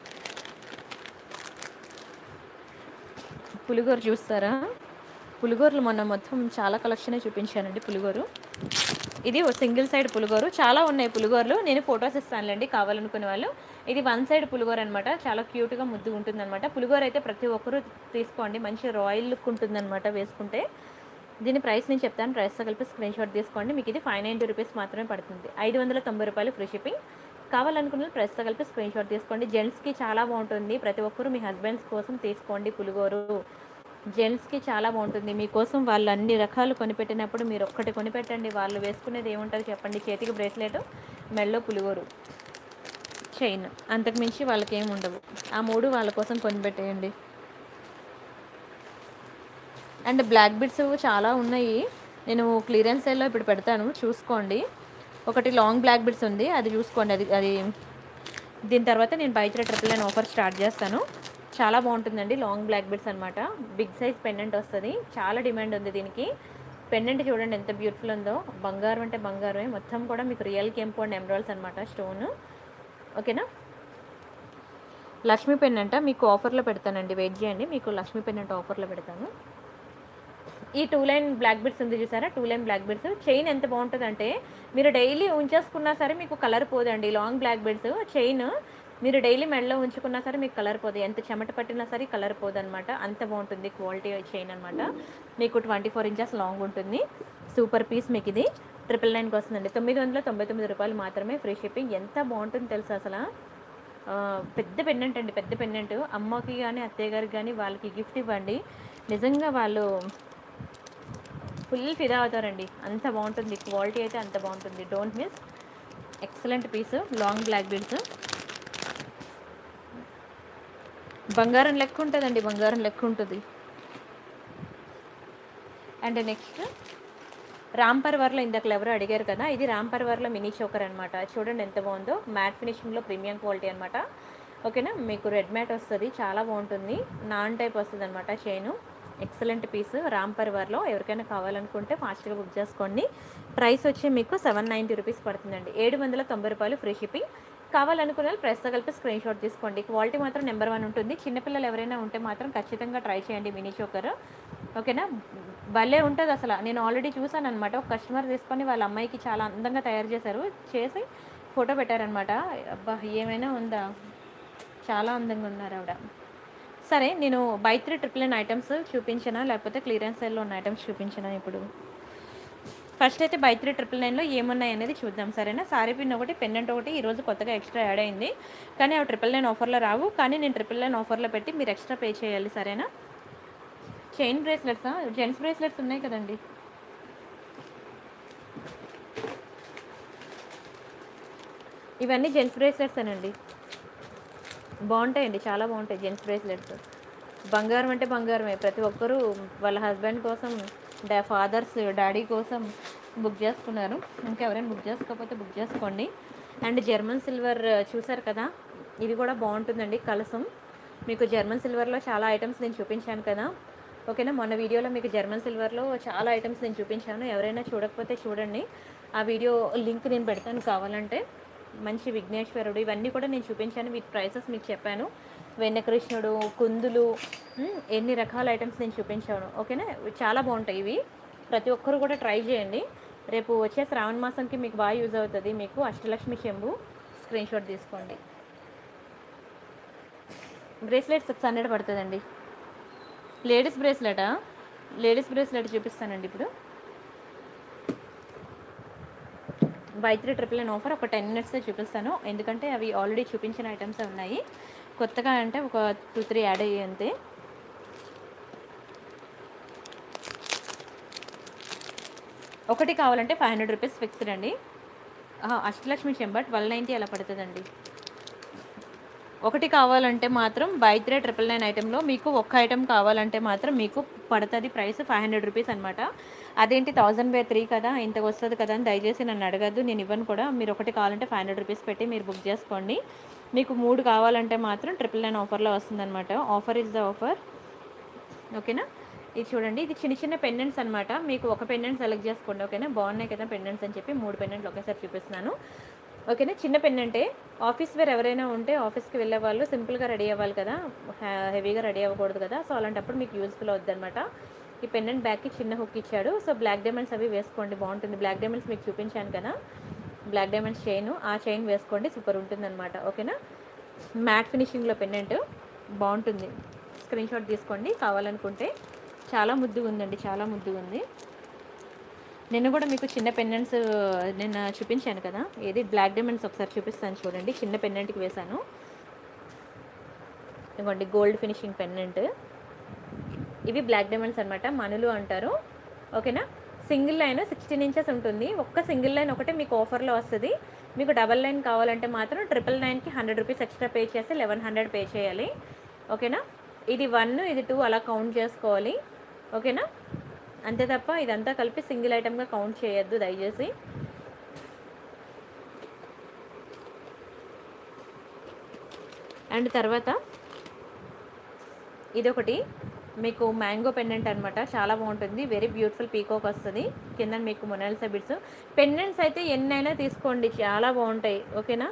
పులిగోరు చూస్తారా పులిగోరులు మొన్న మొత్తం చాలా కలెక్షనే చూపించానండి పులిగోరు ఇది ఓ సింగిల్ సైడ్ పులిగోరు చాలా ఉన్నాయి పులిగోరలు నేను ఫొటోస్ ఇస్తానులేండి కావాలనుకునే వాళ్ళు ఇది వన్ సైడ్ పులిగోర అనమాట చాలా క్యూట్గా ముద్దు ఉంటుందన్నమాట పులిగోర అయితే ప్రతి ఒక్కరూ తీసుకోండి మంచి రాయల్ లుక్ ఉంటుందన్నమాట వేసుకుంటే దీని ప్రైస్ నేను చెప్తాను ప్రైస్తో కలిపి స్క్రీన్ షాట్ తీసుకోండి మీకు ఇది ఫైవ్ నైంటీ రూపీస్ మాత్రమే పడుతుంది ఐదు వందల తొంభై రూపాయలు ఫ్రీ షిప్పింగ్ కావాలనుకున్న ప్రైస్తో కలిపి స్క్రీన్ షాట్ తీసుకోండి జెంట్స్కి చాలా బాగుంటుంది ప్రతి ఒక్కరూ మీ హస్బెండ్స్ కోసం తీసుకోండి పులిగోరు జెంట్స్కి చాలా బాగుంటుంది మీకోసం వాళ్ళు అన్ని రకాలు కొనిపెట్టినప్పుడు మీరు ఒక్కటి కొనిపెట్టండి వాళ్ళు వేసుకునేది ఏముంటుంది చెప్పండి చేతికి బ్రేస్లెట్ మెల్లో పులిగోరు చైన్ అంతకు మించి వాళ్ళకి ఏమి ఉండవు ఆ మూడు వాళ్ళ కోసం కొనిపెట్టేయండి అండ్ బ్లాక్ బిడ్స్ చాలా ఉన్నాయి నేను క్లియరెన్స్ సేల్లో ఇప్పుడు పెడతాను చూసుకోండి ఒకటి లాంగ్ బ్లాక్ బిడ్స్ ఉంది అది చూసుకోండి అది అది దీని తర్వాత నేను బయట ట్రిపుల్ నైన్ ఆఫర్ స్టార్ట్ చేస్తాను చాలా బాగుంటుందండి లాంగ్ బ్లాక్ బిడ్స్ అనమాట బిగ్ సైజ్ పెండెంట్ వస్తుంది చాలా డిమాండ్ ఉంది దీనికి పెండెంట్ చూడండి ఎంత బ్యూటిఫుల్ ఉందో బంగారం అంటే బంగారమే మొత్తం కూడా మీకు రియల్ కెంపు అండ్ ఎమరాల్స్ అనమాట స్టోన్ ఓకేనా లక్ష్మీ పెండెంట మీకు ఆఫర్లో పెడతానండి వెయిట్ చేయండి మీకు లక్ష్మీ పెండెంట్ ఆఫర్లో పెడతాను ఈ టూ లైన్ బ్లాక్ బిడ్స్ ఉంది చూసారా two line black beads chain ఎంత బాగుంటుందంటే మీరు డైలీ ఉంచేసుకున్నా సరే మీకు కలర్ పోదండి లాంగ్ బ్లాక్ బిడ్స్ చైన్ మీరు డైలీ మెడలో ఉంచుకున్నా సరే మీకు కలర్ పోదు ఎంత చెమట పట్టినా సరే కలర్ పోదు అనమాట అంత బాగుంటుంది క్వాలిటీ చైన్ అనమాట మీకు ట్వంటీ ఫోర్ ఇంచెస్ లాంగ్ ఉంటుంది సూపర్ పీస్ మీకు ఇది ట్రిపుల్ నైన్కి వస్తుందండి తొమ్మిది వందల తొంభై తొమ్మిది రూపాయలు మాత్రమే ఫ్రీ షిప్పింగ్ ఎంత బాగుంటుంది తెలుసా అసలు ఆ, పెద్ద పెండెంట్ అండి పెద్ద పెండెంట్ అమ్మకి కానీ అత్తయ్య గారికి కానీ వాళ్ళకి గిఫ్ట్ ఇవ్వండి నిజంగా వాళ్ళు ఫుల్ ఫిదా అవుతారండి అంత బాగుంటుంది క్వాలిటీ అయితే అంత బాగుంటుంది don't miss excellent piece long black beads బంగారం లెక్క ఉంటుందండి బంగారం లెక్క ఉంటుంది అండ్ నెక్స్ట్ రామ్ పర్వర్లో ఇందాక ఎవరు అడిగారు కదా ఇది రామ్ పర్వర్లో మినీ చోకర్ అనమాట చూడండి ఎంత బాగుందో మ్యాట్ ఫినిషింగ్లో ప్రీమియం క్వాలిటీ అనమాట ఓకేనా మీకు రెడ్ మ్యాట్ వస్తుంది చాలా బాగుంటుంది నాన్ టైప్ వస్తుంది అనమాట చైను ఎక్సలెంట్ పీస్ రామ్ పర్వర్లో ఎవరికైనా కావాలనుకుంటే ఫాస్ట్గా బుక్ చేసుకోండి ప్రైస్ వచ్చి మీకు సెవెన్ నైంటీ రూపీస్ పడుతుందండి ఏడు వందల తొంభై రూపాయలు ఫ్రీ షిప్పింగ్ కావాలనుకునే వాళ్ళు ప్రెస్తో కలిపి స్క్రీన్ షాట్ తీసుకోండి క్వాలిటీ మాత్రం నెంబర్ వన్ ఉంటుంది చిన్నపిల్లలు ఎవరైనా ఉంటే మాత్రం ఖచ్చితంగా ట్రై చేయండి మినీ చోకర్ ఓకేనా భలే ఉంటుంది అసలు నేను ఆల్రెడీ చూసాను అనమాట ఒక కస్టమర్ తీసుకొని వాళ్ళ అమ్మాయికి చాలా అందంగా తయారు చేశారు చేసి ఫోటో పెట్టారనమాట అబ్బా ఏమైనా ఉందా చాలా అందంగా ఉన్నారు ఆవిడ సరే నేను buy three triple nine items చూపించనా లేకపోతే క్లియరెన్స్ సేల్లో ఉన్న ఐటమ్స్ చూపించనా ఇప్పుడు ఫస్ట్ అయితే బై త్రీ ట్రిపుల్ నైన్లో ఏమున్నాయి అనేది చూద్దాం సరేనా సారీ పిన్ ఒకటి పెన్నెంట్ ఒకటి ఈరోజు కొత్తగా ఎక్స్ట్రా యాడ్ అయింది కానీ అవి ట్రిపుల్ నైన్ ఆఫర్లో రావు కానీ నేను ట్రిపుల్ నైన్ ఆఫర్లో పెట్టి మీరు ఎక్స్ట్రా పే చేయాలి సరేనా చైన్ బ్రేస్లెట్స్ జెంట్స్ బ్రేస్లెట్స్ ఉన్నాయి కదండి ఇవన్నీ జెంట్స్ బ్రేస్లెట్స్ అనండి బాగుంటాయండి చాలా బాగుంటాయి జెంట్స్ బ్రేస్లెట్స్ బంగారం అంటే బంగారమే ప్రతి ఒక్కరూ వాళ్ళ హస్బెండ్ కోసం డా ఫాదర్స్ డాడీ కోసం బుక్ చేసుకున్నారు ఇంకా ఎవరైనా బుక్ చేసుకోకపోతే బుక్ చేసుకోండి అండ్ జర్మన్ సిల్వర్ చూసారు కదా ఇది కూడా బాగుంటుందండి కలసం మీకు జర్మన్ సిల్వర్లో చాలా ఐటమ్స్ నేను చూపించాను కదా ఓకేనా మొన్న వీడియోలో మీకు జర్మన్ సిల్వర్లో చాలా ఐటమ్స్ నేను చూపించాను ఎవరైనా చూడకపోతే చూడండి ఆ వీడియో లింక్ నేను పెడతాను కావాలంటే మంచి విఘ్నేశ్వరుడు ఇవన్నీ కూడా నేను చూపించాను వీటి ప్రైసెస్ మీకు చెప్పాను వెన్నకృష్ణుడు కుందులు ఉమ్, ఎన్ని రకాల ఐటమ్స్ నేను చూపించాను ఓకేనా ఇవి చాలా బాగుంటాయి ఇవి ప్రతి ఒక్కరు కూడా ట్రై చేయండి రేపు వచ్చే శ్రావణ మాసంకి మీకు బాగా యూజ్ అవుతుంది మీకు అష్టలక్ష్మి చెంబు స్క్రీన్ షాట్ తీసుకోండి బ్రేస్లెట్ సిక్స్ హండ్రెడ్ పడుతుందండి లేడీస్ బ్రేస్లెటా లేడీస్ బ్రేస్లెట్ చూపిస్తానండి ఇప్పుడు buy three triple nine offer ఒక టెన్ మినిట్స్లో చూపిస్తాను ఎందుకంటే అవి ఆల్రెడీ చూపించిన ఐటమ్స్ ఉన్నాయి కొత్తగా అంటే ఒక టూ త్రీ యాడ్ అయ్యి అంతే ఒకటి కావాలంటే ఫైవ్ హండ్రెడ్ రూపీస్ ఫిక్స్డ్ అండి ఆహా, అష్టలక్ష్మి చెంబర్ ట్వెల్వ్ నైంటీ అలా పడుతుందండి ఒకటి కావాలంటే మాత్రం బై త్రీ ట్రిపుల్ నైన్ ఐటెంలో మీకు ఒక్క ఐటెం కావాలంటే మాత్రం మీకు పడుతుంది ప్రైస్ ఫైవ్ హండ్రెడ్ రూపీస్ అనమాట అదేంటి థౌజండ్ బై త్రీ కదా ఇంతకు వస్తుంది కదా అని దయచేసి నన్ను అడగద్దు నేను ఇవ్వను కూడా మీరు ఒకటి కావాలంటే ఫైవ్ హండ్రెడ్ రూపీస్ పెట్టి మీరు బుక్ చేసుకోండి మీకు మూడు కావాలంటే మాత్రం ట్రిపుల్ నైన్ ఆఫర్లో వస్తుందన్నమాట ఆఫర్ ఇస్ ద ఆఫర్ ఓకేనా ఇది చూడండి ఇది చిన్న చిన్న పెండెంట్స్ అనమాట మీకు ఒక పెండెంట్ సెలెక్ట్ చేసుకోండి ఓకేనా బాగున్నాయి కదా పెండెంట్స్ అని చెప్పి మూడు పెండెంట్లు ఒకేసారి చూపిస్తున్నాను ఓకేనా చిన్న పెండెంటే ఆఫీస్ వేర్ ఎవరైనా ఉంటే ఆఫీస్కి వెళ్ళే వాళ్ళు సింపుల్గా రెడీ అవ్వాలి కదా హెవీగా రెడీ అవ్వకూడదు కదా సో అలాంటప్పుడు మీకు యూస్ఫుల్ అవుద్ది అనమాట ఈ పెండెంట్ బ్యాగ్కి చిన్న హుక్ ఇచ్చాడు సో బ్లాక్ డైమండ్స్ అవి వేసుకోండి బాగుంటుంది బ్లాక్ డైమండ్స్ మీకు చూపించాను కదా బ్లాక్ డైమండ్స్ చైన్ ఆ చైన్ వేసుకోండి సూపర్ ఉంటుంది అనమాట ఓకేనా మ్యాట్ ఫినిషింగ్లో పెండెంట్ బాగుంటుంది స్క్రీన్ షాట్ తీసుకోండి కావాలనుకుంటే చాలా ముద్దుగా ఉందండి చాలా ముద్దుగా ఉంది నిన్న కూడా మీకు చిన్న పెండెంట్స్ నిన్న చూపించాను కదా ఏది బ్లాక్ డైమండ్స్ ఒకసారి చూపిస్తాను చూడండి చిన్న పెండెంట్కి వేశాను ఇదిగోండి గోల్డ్ ఫినిషింగ్ పెండెంట్ ఇవి బ్లాక్ డైమండ్స్ అనమాట మనులు అంటారు ఓకేనా సింగిల్ లైన్ సిక్స్టీన్ ఇంచెస్ ఉంటుంది ఒక్క సింగిల్ లైన్ ఒకటే మీకు ఆఫర్లో వస్తుంది మీకు డబల్ లైన్ కావాలంటే మాత్రం ట్రిపుల్ నైన్కి హండ్రెడ్ రూపీస్ ఎక్స్ట్రా పే చేస్తే లెవెన్ హండ్రెడ్ పే చేయాలి ఓకేనా ఇది వన్ ఇది టూ అలా కౌంట్ చేసుకోవాలి ఓకేనా అంతే తప్ప ఇదంతా కలిపి సింగిల్ ఐటమ్గా కౌంట్ చేయొద్దు దయచేసి అండ్ తర్వాత ఇదొకటి మీకు మ్యాంగో పెండెంట్ అనమాట చాలా బాగుంటుంది వెరీ బ్యూటిఫుల్ పీకోక్ వస్తుంది కింద మీకు మొనాలిసా బిడ్స్ పెండెంట్స్ అయితే ఎన్నైనా తీసుకోండి చాలా బాగుంటాయి ఓకేనా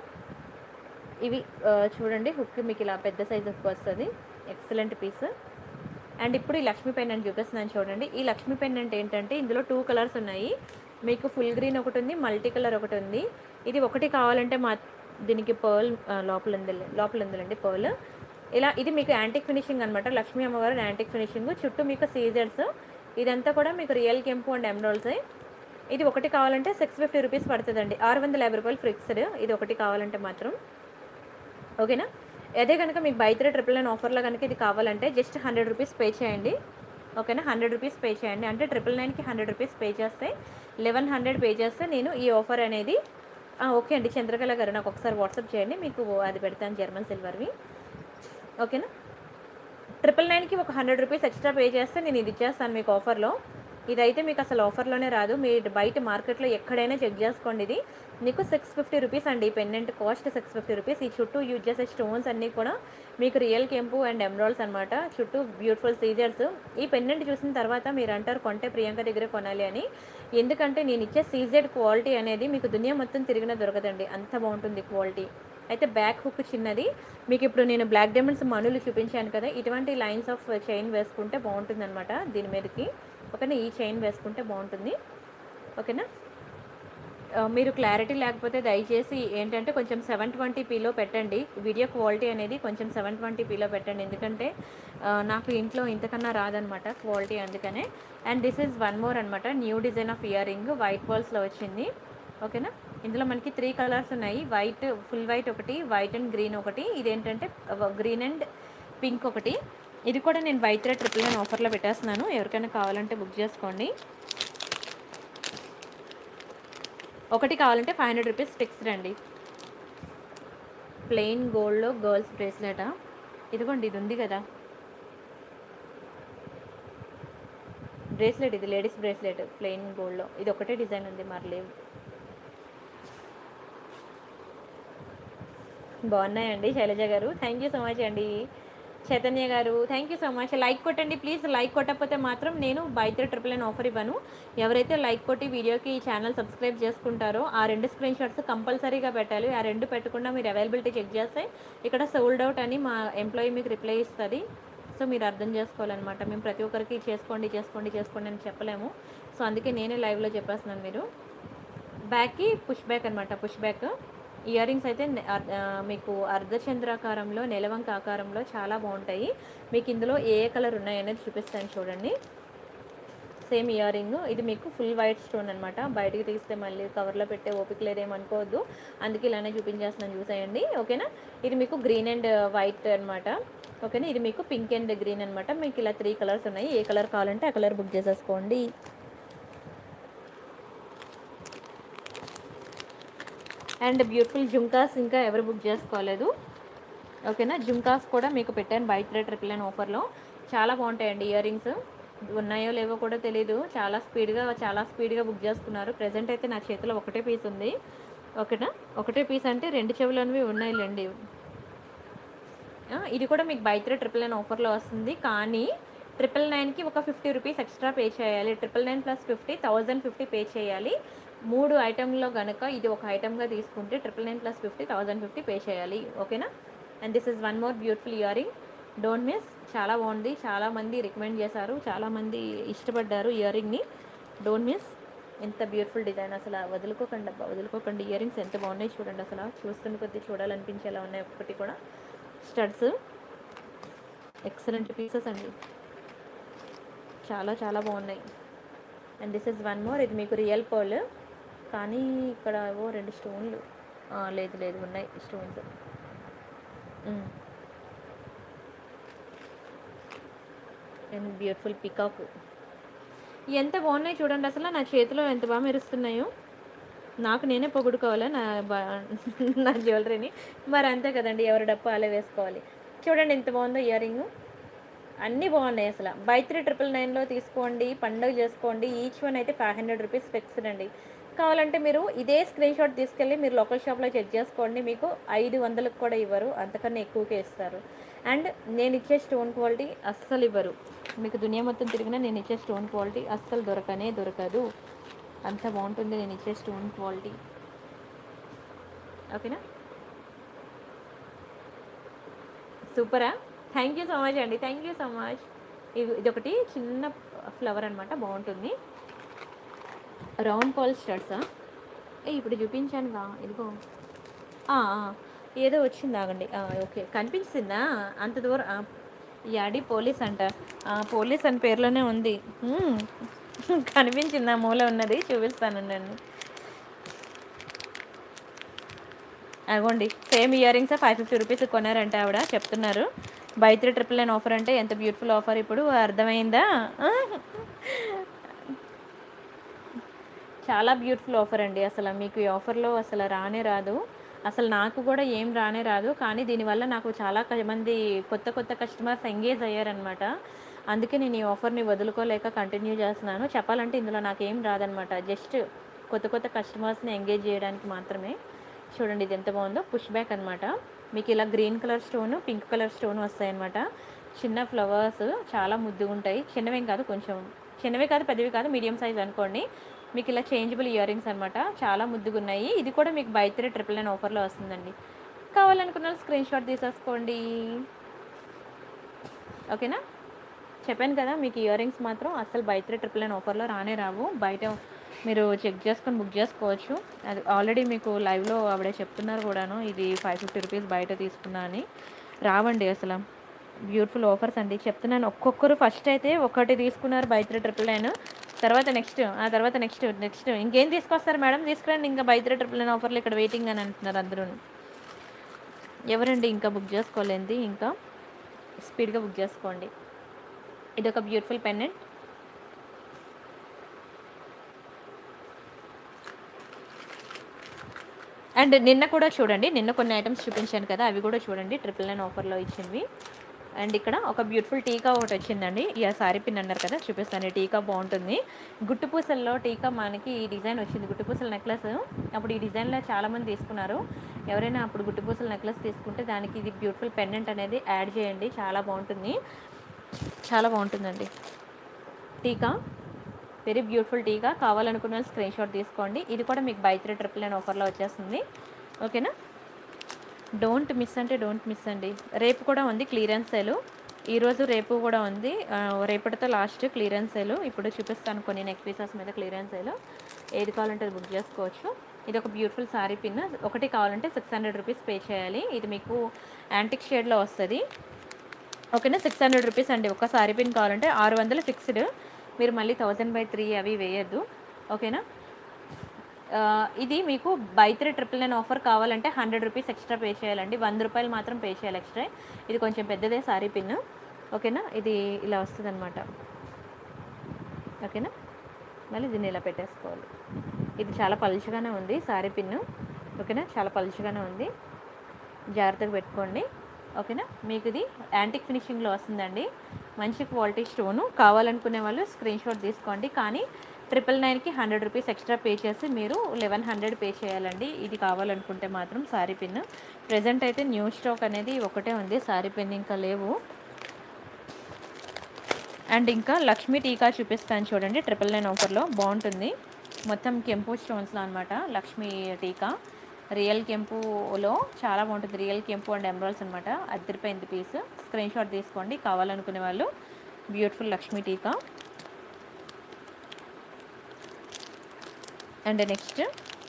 ఇవి ఆ, చూడండి హుక్ మీకు ఇలా పెద్ద సైజ్ హుక్ వస్తుంది ఎక్సలెంట్ పీస్ అండ్ ఇప్పుడు ఈ లక్ష్మీ పెండెంట్ చూపిస్తున్నాను చూడండి ఈ లక్ష్మీ పెండెంట్ ఏంటంటే ఇందులో టూ కలర్స్ ఉన్నాయి మీకు ఫుల్ గ్రీన్ ఒకటి ఉంది మల్టీ కలర్ ఒకటి ఉంది ఇది ఒకటి కావాలంటే మా దీనికి పర్ల్ లోపల ఉంది లోపల ఉందిలేండి పర్ల్ ఇలా ఇది మీకు యాంటిక్ ఫినిషింగ్ అనమాట లక్ష్మీ అమ్మవారు యాంటిక్ ఫినిషింగ్ చుట్టూ మీకు సీజర్స్ ఇదంతా కూడా మీకు రియల్ కెంపు అండ్ ఎమరాల్స్ ఇది ఒకటి కావాలంటే సిక్స్ ఫిఫ్టీ రూపీస్ పడుతుందండి ఆరు వందల యాభై రూపాయలు ఫిక్స్డ్ ఇది ఒకటి కావాలంటే మాత్రం ఓకేనా అదే కనుక మీకు బై త్రీ ట్రిపుల్ నైన్ ఆఫర్లో కనుక ఇది కావాలంటే జస్ట్ హండ్రెడ్ రూపీస్ పే చేయండి ఓకేనా హండ్రెడ్ రూపీస్ పే చేయండి అంటే ట్రిపుల్ నైన్కి హండ్రెడ్ రూపీస్ పే చేస్తే లెవెన్ హండ్రెడ్ పే చేస్తే నేను ఈ ఆఫర్ అనేది ఆ, ఓకే అండి చంద్రకళ గారు నాకు ఒకసారి వాట్సాప్ చేయండి మీకు అది పెడతాను జర్మన్ సిల్వర్వి ఓకేనా ట్రిపుల్ నైన్కి ఒక హండ్రెడ్ రూపీస్ ఎక్స్ట్రా పే చేస్తే నేను ఇది ఇచ్చేస్తాను మీకు ఆఫర్లో ఇదైతే మీకు అసలు ఆఫర్లోనే రాదు మీరు బయట మార్కెట్లో ఎక్కడైనా చెక్ చేసుకోండి ఇది మీకు సిక్స్ ఫిఫ్టీ రూపీస్ అండి ఈ pendant cost six fifty rupees ఈ చుట్టూ యూజ్ చేసే స్టోన్స్ అన్నీ కూడా మీకు రియల్ కెంపు అండ్ ఎమరాల్స్ అనమాట చుట్టూ బ్యూటిఫుల్ సీజర్స్ ఈ పెండెంట్ చూసిన తర్వాత మీరు అంటారు కొంటే ప్రియాంక దగ్గర కొనాలి అని ఎందుకంటే నేను ఇచ్చే సీజెడ్ క్వాలిటీ అనేది మీకు దునియా మొత్తం తిరిగినా దొరకదండి అంత బాగుంటుంది క్వాలిటీ అయితే బ్యాక్ హుక్ చిన్నది మీకు ఇప్పుడు నేను బ్లాక్ డైమండ్స్ మనులు చూపించాను కదా ఇటువంటి లైన్స్ ఆఫ్ చైన్ వేసుకుంటే బాగుంటుంది అనమాట దీని మీదకి ఓకేనా ఈ చైన్ వేసుకుంటే బాగుంటుంది ఓకేనా ఆ, మీరు క్లారిటీ లేకపోతే దయచేసి ఏంటంటే కొంచెం సెవెన్ ట్వంటీ పీలో పెట్టండి వీడియో క్వాలిటీ అనేది కొంచెం సెవెన్ ట్వంటీ పీలో పెట్టండి ఎందుకంటే ఆ, నాకు ఇంట్లో ఇంతకన్నా రాదనమాట క్వాలిటీ అందుకనే and this is one more అనమాట new design of ear ring white బాల్స్లో వచ్చింది ఓకేనా ఇందులో మనకి త్రీ కలర్స్ ఉన్నాయి వైట్ ఫుల్ వైట్ ఒకటి వైట్ అండ్ గ్రీన్ ఒకటి ఇదేంటంటే గ్రీన్ అండ్ పింక్ ఒకటి ఇది కూడా నేను వైట్ రేట్ ట్రిపుల్ నైన్ ఆఫర్లో పెట్టేస్తున్నాను ఎవరికైనా కావాలంటే బుక్ చేసుకోండి ఒకటి కావాలంటే ఫైవ్ హండ్రెడ్ రూపీస్ ఫిక్స్డ్ అండి ప్లెయిన్ గోల్డ్లో గర్ల్స్ బ్రేస్లెటా ఇదిగోండి ఇది ఉంది కదా బ్రేస్లెట్ ఇది లేడీస్ బ్రేస్లెట్ ప్లెయిన్ గోల్డ్లో ఇది ఒకటే డిజైన్ ఉంది మరి లేవు బాగున్నాయండి శైలజ గారు థ్యాంక్ యూ సో మచ్ అండి చైతన్య గారు thank you so much like కొట్టండి ప్లీజ్ లైక్ కొట్టకపోతే మాత్రం నేను buy three triple nine offer ఇవ్వను ఎవరైతే లైక్ కొట్టి వీడియోకి ఈ ఛానల్ సబ్స్క్రైబ్ చేసుకుంటారో ఆ రెండు స్క్రీన్ షాట్స్ కంపల్సరీగా పెట్టాలి ఆ రెండు పెట్టకుండా మీరు అవైలబిలిటీ చెక్ చేస్తే ఇక్కడ సోల్డ్ అవుట్ అని మా ఎంప్లాయీ మీకు రిప్లై ఇస్తుంది సో మీరు అర్థం చేసుకోవాలన్నమాట మేము ప్రతి ఒక్కరికి చేసుకోండి చేసుకోండి చేసుకోండి అని చెప్పలేము సో అందుకే నేనే లైవ్లో చెప్పేస్తున్నాను మీరు బ్యాక్కి పుష్ బ్యాక్ అనమాట పుష్ బ్యాక్ ఇయర్ రింగ్స్ అయితే నె- అర్- ఆ, మీకు అర్ధచంద్రాకారంలో నెలవంక ఆకారంలో చాలా బాగుంటాయి మీకు ఇందులో ఏ ఏ కలర్ ఉన్నాయనేది చూపిస్తాను చూడండి సేమ్ ఇయర్ రింగ్ ఇది మీకు ఫుల్ వైట్ స్టోన్ అనమాట బయటికి తీస్తే మళ్ళీ కవర్లో పెట్టే ఓపిక లేదేమనుకోవద్దు అందుకే ఇలానే చూపించేస్తున్నాను చూసేయండి ఓకేనా ఇది మీకు గ్రీన్ అండ్ వైట్ అనమాట ఓకేనా ఇది మీకు పింక్ అండ్ గ్రీన్ అనమాట మీకు ఇలా త్రీ కలర్స్ ఉన్నాయి ఏ కలర్ కావాలంటే ఆ కలర్ బుక్ చేసేసుకోండి అండ్ బ్యూటిఫుల్ జుంకాస్ ఇంకా ఎవరు బుక్ చేసుకోలేదు ఓకేనా జుమ్కాస్ కూడా మీకు పెట్టాను బై త్రీ ట్రిపుల్ నైన్ ఆఫర్లో చాలా బాగుంటాయండి ఇయర్ రింగ్స్ ఉన్నాయో లేవో కూడా తెలీదు చాలా స్పీడ్గా చాలా స్పీడ్గా బుక్ చేసుకున్నారు ప్రజెంట్ అయితే నా చేతిలో ఒకటే పీస్ ఉంది ఓకేనా ఒకటే పీస్ అంటే రెండు చెవులనివి ఉన్నాయిలేండి ఆ, ఇది కూడా మీకు బై త్రీ ట్రిపుల్ నైన్ ఆఫర్లో వస్తుంది కానీ ట్రిపుల్ నైన్కి ఒక ఫిఫ్టీ రూపీస్ ఎక్స్ట్రా పే చేయాలి triple nine plus fifty thousand fifty pay చేయాలి మూడు ఐటెంలో కనుక ఇది ఒక ఐటెంగా తీసుకుంటే triple nine plus fifty thousand fifty pay చేయాలి ఓకేనా and this is one more beautiful ear ring don't miss చాలా బాగుంది చాలా మంది రికమెండ్ చేశారు చాలా మంది ఇష్టపడ్డారు ఇయర్ రింగ్ని డోంట్ మిస్ ఎంత బ్యూటిఫుల్ డిజైన్ అసలు వదులుకోకండి అబ్బా వదులుకోకండి ఇయర్ రింగ్స్ ఎంత బాగున్నాయి చూడండి అసలు చూస్తున్న కొద్దీ చూడాలనిపించేలా ఉన్నాయి ఒక్కటి కూడా స్టడ్స్ ఎక్సలెంట్ పీసెస్ అండి చాలా చాలా బాగున్నాయి and this is one more ఇది మీకు రియల్ పర్ల్ కానీ ఇక్కడ ఏవో రెండు స్టోన్లు ఆ, లేదు లేదు ఉన్నాయి స్టోన్స్ అండ్ బ్యూటిఫుల్ పికాక్ ఎంత బాగున్నాయి చూడండి అసలు నా చేతిలో ఎంత బాగా మెరుస్తున్నాయో నాకు నేనే పొగుడుకోవాలా నా బా నా జ్యువెలరీని మరి అంతే కదండి ఎవరి డప్పు అలా వేసుకోవాలి చూడండి ఎంత బాగుందో ఇయర్ రింగ్ అన్నీ బాగున్నాయి అసలు బై త్రీ ట్రిపుల్ నైన్లో తీసుకోండి పండుగ చేసుకోండి ఈచ్ వన్ అయితే ఫైవ్ హండ్రెడ్ రూపీస్ ఫిక్స్డ్ అండి కావాలంటే మీరు ఇదే స్క్రీన్ షాట్ తీసుకెళ్ళి మీరు లోకల్ షాప్లో చెక్ చేసుకోండి మీకు ఐదు వందలకు కూడా ఇవ్వరు అంతకన్నా ఎక్కువకే ఇస్తారు అండ్ నేను ఇచ్చే స్టోన్ క్వాలిటీ అస్సలు ఇవ్వరు మీకు దునియా మొత్తం తిరిగినా నేను ఇచ్చే స్టోన్ క్వాలిటీ అస్సలు దొరకనే దొరకదు అంత బాగుంటుంది నేను ఇచ్చే స్టోన్ క్వాలిటీ ఓకేనా సూపరా థ్యాంక్ యూ సో మచ్ అండి థ్యాంక్ యూ సో మచ్ ఇది ఇదొకటి చిన్న ఫ్లవర్ అనమాట బాగుంటుంది రౌండ్ పాల్ స్టడ్సా ఏ ఇప్పుడు చూపించానుగా ఇదిగో ఆ, ఆ, ఏదో వచ్చింది ఆగండి ఆ, ఓకే కనిపించిందా అంత దూరం ఆ, యాడి పోలీస్ అంట ఆ, పోలీస్ అని పేర్లోనే ఉంది మ్మ్. కనిపించింది ఆ మూల ఉన్నది చూపిస్తాను నేను అగోండి same ear rings five fifty rupees కొన్నారంట ఆవిడ చెప్తున్నారు buy three triple nine offer అంటే ఎంత బ్యూటిఫుల్ ఆఫర్ ఇప్పుడు అర్థమైందా చాలా బ్యూటిఫుల్ ఆఫర్ అండి అసలు మీకు ఈ ఆఫర్లో అసలు రానే రాదు అసలు నాకు కూడా ఏం రానే రాదు కానీ దీనివల్ల నాకు చాలా క- మంది కొత్త కొత్త కస్టమర్స్ ఎంగేజ్ అయ్యారనమాట అందుకే నేను ఈ ఆఫర్ని వదులుకోలేక కంటిన్యూ చేస్తున్నాను చెప్పాలంటే ఇందులో నాకు ఏం రాదనమాట జస్ట్ కొత్త కొత్త కస్టమర్స్ని ఎంగేజ్ చేయడానికి మాత్రమే చూడండి ఇది ఎంత బాగుందో పుష్ బ్యాక్ అనమాట మీకు ఇలా green colour stone pink colour stone వస్తాయి అనమాట చిన్న ఫ్లవర్స్ చాలా ముద్దుగా ఉంటాయి చిన్నవేం కాదు కొంచెం చిన్నవి కాదు పెద్దవి కాదు మీడియం సైజ్ అనుకోండి మీకు ఇలా చేంజబుల్ ఇయర్ రింగ్స్ అనమాట చాలా ముద్దుగా ఉన్నాయి ఇది కూడా మీకు బై త్రీ ట్రిపుల్ నైన్ ఆఫర్లో వస్తుందండి కావాలనుకున్న వాళ్ళు స్క్రీన్ షాట్ తీసేసుకోండి ఓకేనా చెప్పాను కదా మీకు ఇయర్ రింగ్స్ మాత్రం అసలు బై త్రీ ట్రిపుల్ నైన్ ఆఫర్లో రానే రావు బయట మీరు చెక్ చేసుకొని బుక్ చేసుకోవచ్చు అది ఆల్రెడీ మీకు లైవ్లో ఆవిడ చెప్తున్నారు కూడాను ఇది ఫైవ్ ఫిఫ్టీ రూపీస్ బయట తీసుకున్నా అని రావండి అసలు బ్యూటిఫుల్ ఆఫర్స్ అండి చెప్తున్నాను ఒక్కొక్కరు ఫస్ట్ అయితే ఒకటి తీసుకున్నారు బై త్రీ ట్రిపుల్ నైన్ తర్వాత నెక్స్ట్ ఆ తర్వాత నెక్స్ట్ నెక్స్ట్ ఇంకేం తీసుకొస్తారు మేడం తీసుకురండి ఇంకా బై త్రీ ట్రిపుల్ నైన్ ఆఫర్లు ఇక్కడ వెయిటింగ్ అని అంటున్నారు అందరూ ఎవరండి ఇంకా బుక్ చేసుకోలేంది ఇంకా స్పీడ్గా బుక్ చేసుకోండి ఇది ఒక బ్యూటిఫుల్ పెన్నెంట్ అండ్ నిన్న కూడా చూడండి నిన్న కొన్ని ఐటమ్స్ చూపించాను కదా అవి కూడా చూడండి ట్రిపుల్ నైన్ ఆఫర్లో ఇచ్చినవి అండ్ ఇక్కడ ఒక బ్యూటిఫుల్ టీకా ఒకటి వచ్చిందండి ఇక సారీ పిన్ అన్నారు కదా చూపిస్తాను ఈ టీకా బాగుంటుంది గుట్టుపూసల్లో టీకా మనకి ఈ డిజైన్ వచ్చింది గుట్టుపూసల నెక్లెస్ అప్పుడు ఈ డిజైన్లో చాలామంది తీసుకున్నారు ఎవరైనా అప్పుడు గుట్టుపూసల నెక్లెస్ తీసుకుంటే దానికి ఇది బ్యూటిఫుల్ పెండెంట్ అనేది యాడ్ చేయండి చాలా బాగుంటుంది చాలా బాగుంటుందండి టీకా వెరీ బ్యూటిఫుల్ టీగా కావాలనుకున్న స్క్రీన్ షాట్ తీసుకోండి ఇది కూడా మీకు బై త్రీ ట్రిపుల్ నైన్ ఆఫర్లో వచ్చేస్తుంది ఓకేనా డోంట్ మిస్ అంటే డోంట్ మిస్ అండి రేపు కూడా ఉంది క్లియరెన్స్ సేలు ఈరోజు రేపు కూడా ఉంది ఆ, రేపటితో లాస్ట్ క్లియరెన్స్ సేలు ఇప్పుడు చూపిస్తాను కొన్ని నెక్ పీసెస్ మీద క్లియరెన్స్ సేలు ఏది కావాలంటే అది బుక్ చేసుకోవచ్చు ఇది ఒక బ్యూటిఫుల్ సారీ పిన్ ఒకటి కావాలంటే సిక్స్ హండ్రెడ్ రూపీస్ పే చేయాలి ఇది మీకు యాంటిక్ షేడ్లో వస్తుంది ఓకేనా సిక్స్ హండ్రెడ్ రూపీస్ అండి ఒక సారీ పిన్ కావాలంటే ఆరు వందలు ఫిక్స్డ్ మీరు మళ్ళీ థౌజండ్ బై త్రీ అవి వేయద్దు ఓకేనా ఆ, ఇది మీకు buy three triple nine offer కావాలంటే హండ్రెడ్ రూపీస్ ఎక్స్ట్రా పే చేయాలండి వంద రూపాయలు మాత్రం పే చేయాలి ఎక్స్ట్రా ఇది కొంచెం పెద్దదే సారీ పిన్ ఓకేనా ఇది ఇలా వస్తుంది అనమాట ఓకేనా మళ్ళీ దీన్ని ఇలా పెట్టేసుకోవాలి ఇది చాలా పలుచగానే ఉంది సారీ పిన్ ఓకేనా చాలా పలుచగానే ఉంది జాగ్రత్తగా పెట్టుకోండి ఓకేనా మీకు ఇది యాంటిక్ ఫినిషింగ్లో వస్తుందండి మంచి క్వాలిటీ స్టోను కావాలనుకునే వాళ్ళు స్క్రీన్ షాట్ తీసుకోండి కానీ ట్రిపుల్ నైన్కి హండ్రెడ్ రూపీస్ ఎక్స్ట్రా పే చేసి మీరు లెవెన్ హండ్రెడ్ పే చేయాలండి ఇది కావాలనుకుంటే మాత్రం సారీ పిన్ ప్రజెంట్ అయితే న్యూ స్టాక్ అనేది ఒకటే ఉంది సారీ పిన్ ఇంకా లేవు అండ్ ఇంకా లక్ష్మీ టీకా చూపిస్తాను చూడండి ట్రిపుల్ నైన్ ఆఫర్లో బాగుంటుంది మొత్తం కెంపు స్టోన్స్లో అనమాట లక్ష్మీ టీకా రియల్ కెంపులో చాలా బాగుంటుంది రియల్ కెంపు అండ్ ఎమరాల్స్ అనమాట అద్దరిపోయింది పీస్ స్క్రీన్ షాట్ తీసుకోండి కావాలనుకునే వాళ్ళు బ్యూటిఫుల్ లక్ష్మీ టీకా అండ్ నెక్స్ట్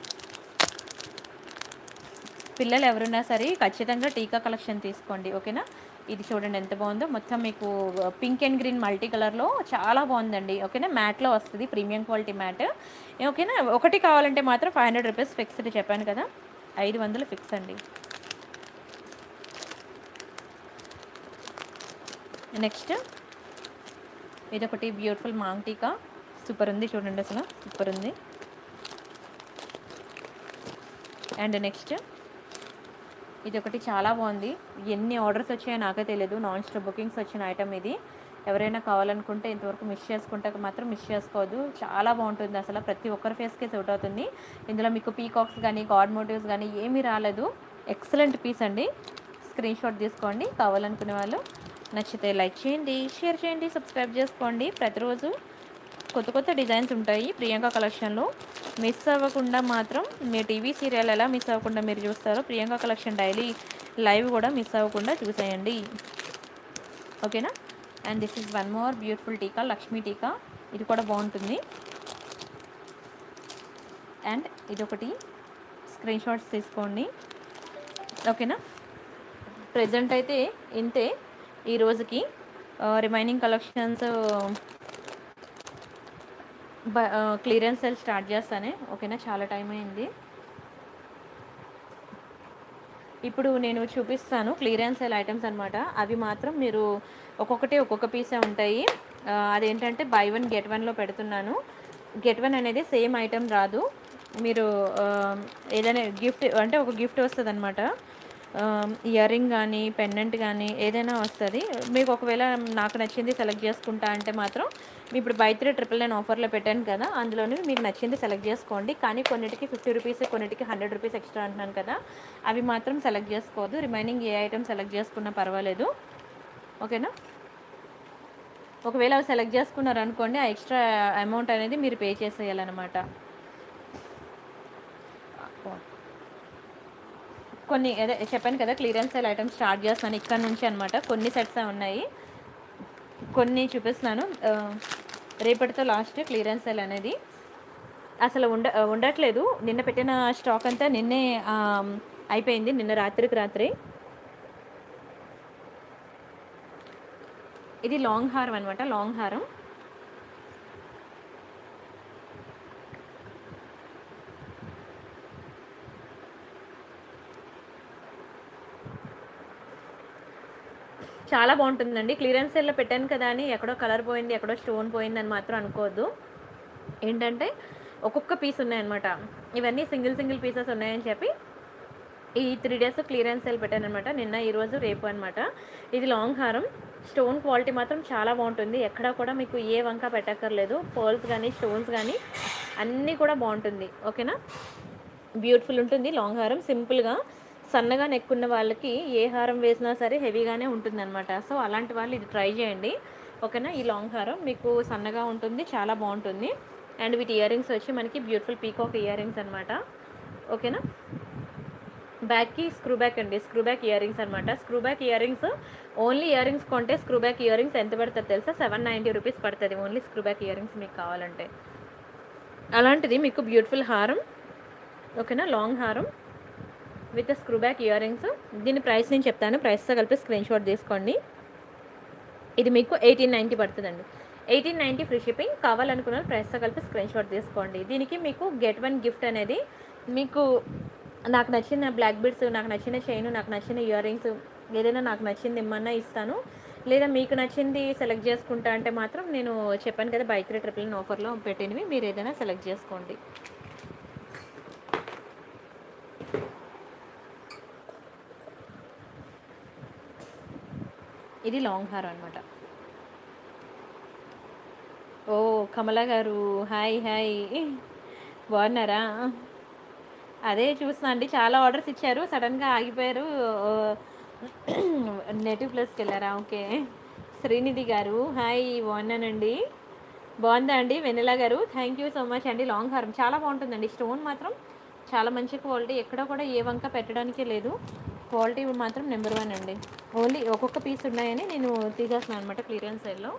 పిల్లలు ఎవరున్నా సరే ఖచ్చితంగా టీకా కలెక్షన్ తీసుకోండి ఓకేనా ఇది చూడండి ఎంత బాగుందో మొత్తం మీకు పింక్ అండ్ గ్రీన్ మల్టీ కలర్లో చాలా బాగుందండి ఓకేనా మ్యాట్లో వస్తుంది ప్రీమియం క్వాలిటీ మ్యాట్ ఓకేనా ఒకటి కావాలంటే మాత్రం ఫైవ్ హండ్రెడ్ రూపీస్ ఫిక్స్డ్ చెప్పాను కదా ఐదు వందలు ఫిక్స్ అండి నెక్స్ట్ ఇదొకటి బ్యూటిఫుల్ మాంగ్ టీకా సూపర్ ఉంది చూడండి అసలు సూపర్ ఉంది అండ్ నెక్స్ట్ ఇది ఒకటి చాలా బాగుంది ఎన్ని ఆర్డర్స్ వచ్చాయో నాకే తెలియదు నాన్ స్టాప్ బుకింగ్స్ వచ్చిన ఐటమ్ ఇది ఎవరైనా కావాలనుకుంటే ఇంతవరకు మిస్ చేసుకుంటే మాత్రం మిస్ చేసుకోవద్దు చాలా బాగుంటుంది అసలు ప్రతి ఒక్కరి ఫేస్కి సూట్ అవుతుంది ఇందులో మీకు పీకాక్స్ కానీ గాడ్ మోటివ్స్ కానీ ఏమీ రాలేదు ఎక్సలెంట్ పీస్ అండి స్క్రీన్ షాట్ తీసుకోండి కావాలనుకునే వాళ్ళు నచ్చితే లైక్ చేయండి షేర్ చేయండి సబ్స్క్రైబ్ చేసుకోండి ప్రతిరోజు కొత్త కొత్త డిజైన్స్ ఉంటాయి ప్రియాంక కలెక్షన్లో మిస్ అవ్వకుండా మాత్రం మీ టీవీ సీరియల్ ఎలా మిస్ అవ్వకుండా మీరు చూస్తారో ప్రియాంక కలెక్షన్ డైలీ లైవ్ కూడా మిస్ అవ్వకుండా చూసేయండి ఓకేనా and this is one more beautiful tikka Lakshmi టీకా ఇది కూడా బాగుంటుంది అండ్ ఇదొకటి స్క్రీన్ షాట్స్ తీసుకోండి ఓకేనా ప్రజెంట్ అయితే ఇంతే ఈ రోజుకి remaining collections clearance sale start చేస్తానే ఓకేనా చాలా టైం అయింది ఇప్పుడు నేను చూపిస్తాను క్లియరెన్స్ సెల్ ఐటమ్స్ అనమాట అవి మాత్రం మీరు ఒక్కొక్కటి ఒక్కొక్క పీసే ఉంటాయి ఆ, అదేంటంటే బై వన్ గెట్ వన్లో పెడుతున్నాను గెట్ వన్ అనేది సేమ్ ఐటమ్ రాదు మీరు ఆ, ఏదైనా గిఫ్ట్ అంటే ఒక గిఫ్ట్ వస్తుంది అనమాట ఇయర్ రింగ్ కానీ పెండెంట్ కానీ ఏదైనా వస్తుంది మీకు ఒకవేళ నాకు నచ్చింది సెలెక్ట్ చేసుకుంటా అంటే మాత్రం ఇప్పుడు బై త్రీ ట్రిపుల్ నైన్ ఆఫర్లో పెట్టాను కదా అందులోనే మీకు నచ్చింది సెలెక్ట్ చేసుకోండి కానీ కొన్నిటికి ఫిఫ్టీ రూపీస్ కొన్నిటికి హండ్రెడ్ రూపీస్ ఎక్స్ట్రా అంటున్నాను కదా అవి మాత్రం సెలెక్ట్ చేసుకోవద్దు రిమైనింగ్ ఏ ఐటమ్ సెలెక్ట్ చేసుకున్నా పర్వాలేదు ఓకేనా ఒకవేళ అవి సెలెక్ట్ చేసుకున్నారు అనుకోండి ఆ ఎక్స్ట్రా అమౌంట్ అనేది మీరు పే చేసేయాలన్నమాట కొన్ని అదే చెప్పాను కదా క్లియరెన్స్ సేల్ ఐటమ్స్ స్టార్ట్ చేస్తున్నాను ఇక్కడ నుంచి అనమాట కొన్ని సెట్స్ ఉన్నాయి కొన్ని చూపిస్తున్నాను ఆ, రేపటితో లాస్ట్ క్లియరెన్స్ సేల్ అనేది అసలు ఉండ ఉండట్లేదు నిన్న పెట్టిన స్టాక్ అంతా నిన్నే ఆ, అయిపోయింది నిన్న రాత్రికి రాత్రి ఇది లాంగ్ హారం అనమాట లాంగ్ హారం చాలా బాగుంటుందండి క్లియరెన్స్ సేల్లో పెట్టాను కదా అని ఎక్కడో కలర్ పోయింది ఎక్కడో స్టోన్ పోయింది అని మాత్రం అనుకోవద్దు ఏంటంటే ఒక్కొక్క పీస్ ఉన్నాయన్నమాట ఇవన్నీ సింగిల్ సింగిల్ పీసెస్ ఉన్నాయని చెప్పి ఈ త్రీ డేస్ క్లియరెన్స్ సేల్ పెట్టాను అనమాట నిన్న ఈరోజు రేపు అనమాట ఇది లాంగ్ హారం స్టోన్ క్వాలిటీ మాత్రం చాలా బాగుంటుంది ఎక్కడ కూడా మీకు ఏ వంక పెట్టక్కర్లేదు పర్ల్స్ కానీ స్టోన్స్ కానీ అన్నీ కూడా బాగుంటుంది ఓకేనా బ్యూటిఫుల్ ఉంటుంది లాంగ్ హారం సింపుల్గా సన్నగా నెక్కున్న వాళ్ళకి ఏ హారం వేసినా సరే హెవీగానే ఉంటుంది అనమాట సో అలాంటి వాళ్ళు ఇది ట్రై చేయండి ఓకేనా ఈ లాంగ్ హారం మీకు సన్నగా ఉంటుంది చాలా బాగుంటుంది అండ్ వీటి ఇయర్ రింగ్స్ వచ్చి మనకి బ్యూటిఫుల్ పీకాక్ ఇయర్ రింగ్స్ అనమాట ఓకేనా బ్యాక్కి స్క్రూ బ్యాక్ అండి స్క్రూ బ్యాక్ ఇయర్ రింగ్స్ అనమాట screw back year rings only year rings కొంటే స్క్రూ బ్యాక్ ఇయర్ రింగ్స్ ఎంత పడుతుంది తెలుసా సెవెన్ నైంటీ రూపీస్ పడుతుంది only screw back ear rings మీకు కావాలంటే అలాంటిది మీకు బ్యూటిఫుల్ హారం ఓకేనా లాంగ్ హారం with screw back year rings దీని ప్రైస్ నేను చెప్తాను ప్రైస్తో కలిపి స్క్రీన్ షాట్ తీసుకోండి ఇది మీకు ఎయిటీన్ నైంటీ పడుతుందండి ఎయిటీన్ నైంటీ ఫ్రీ షిప్పింగ్ కావాలనుకున్న వాళ్ళు ప్రైస్తో కలిపి స్క్రీన్ షాట్ తీసుకోండి దీనికి మీకు గెట్ వన్ గిఫ్ట్ అనేది మీకు నాకు నచ్చిన బ్లాక్ బీడ్స్ నాకు నచ్చిన చైన్ నాకు నచ్చిన ఇయర్ రింగ్స్ ఏదైనా నాకు నచ్చింది ఇమ్మన్నా ఇస్తాను లేదా మీకు నచ్చింది సెలెక్ట్ చేసుకుంటా అంటే మాత్రం నేను చెప్పాను కదా బైక్ త్రీ ట్రిపుల్ ఆఫర్లో పెట్టినవి మీరు ఏదైనా సెలెక్ట్ చేసుకోండి ఇది లాంగ్ హార్ అనమాట ఓ కమల గారు హాయ్ హాయ్ బాగున్నారా అదే చూస్తున్నా అండి చాలా ఆర్డర్స్ ఇచ్చారు సడన్గా ఆగిపోయారు నెటివ్ ప్లస్కి వెళ్ళారా ఓకే శ్రీనిధి గారు హాయ్ బాగున్నానండి బాగుందా అండి వెన్నెల గారు థ్యాంక్ యూ సో మచ్ అండి లాంగ్ హారం చాలా బాగుంటుందండి స్టోన్ మాత్రం చాలా మంచి క్వాలిటీ ఎక్కడ కూడా ఏ వంక పెట్టడానికే లేదు క్వాలిటీ మాత్రం నెంబర్ వన్ అండి ఓన్లీ ఒక్కొక్క పీస్ ఉన్నాయని నేను తీసేస్తున్నాను అనమాట క్లియరెన్స్ సైడ్లో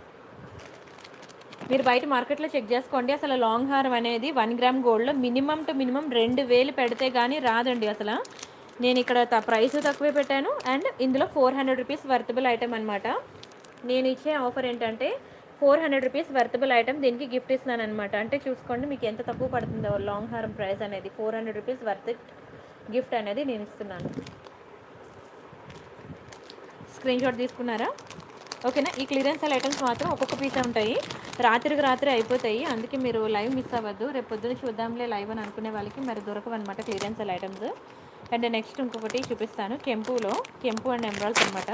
మీరు బయట మార్కెట్లో చెక్ చేసుకోండి అసలు లాంగ్ హారం అనేది వన్ గ్రామ్ గోల్డ్లో మినిమం టు మినిమం రెండు వేలు పెడితే కానీ రాదండి అసలు నేను ఇక్కడ త ప్రైస్ తక్కువే పెట్టాను అండ్ ఇందులో four hundred rupees worthable item అనమాట నేను ఇచ్చే ఆఫర్ ఏంటంటే four hundred rupees worthable item దీనికి గిఫ్ట్ ఇస్తున్నాను అనమాట అంటే చూసుకోండి మీకు ఎంత తక్కువ పడుతుందో లాంగ్ హారం ప్రైస్ అనేది four hundred rupees worth gift అనేది నేను ఇస్తున్నాను స్క్రీన్ షాట్ తీసుకున్నారా ఓకేనా ఈ క్లియరెన్స్ ఐటమ్స్ మాత్రం ఒక్కొక్క పీస్ ఉంటాయి రాత్రికి రాత్రి అయిపోతాయి అందుకే మీరు లైవ్ మిస్ అవ్వద్దు రేపు పొద్దున చూద్దాంలే లైవ్ అని అనుకునే వాళ్ళకి మరి దొరకవన్నమాట క్లియరెన్స్ ఐటమ్స్ అండ్ నెక్స్ట్ ఇంకొకటి చూపిస్తాను కెంపులో కెంపు అండ్ ఎమరాల్స్ అనమాట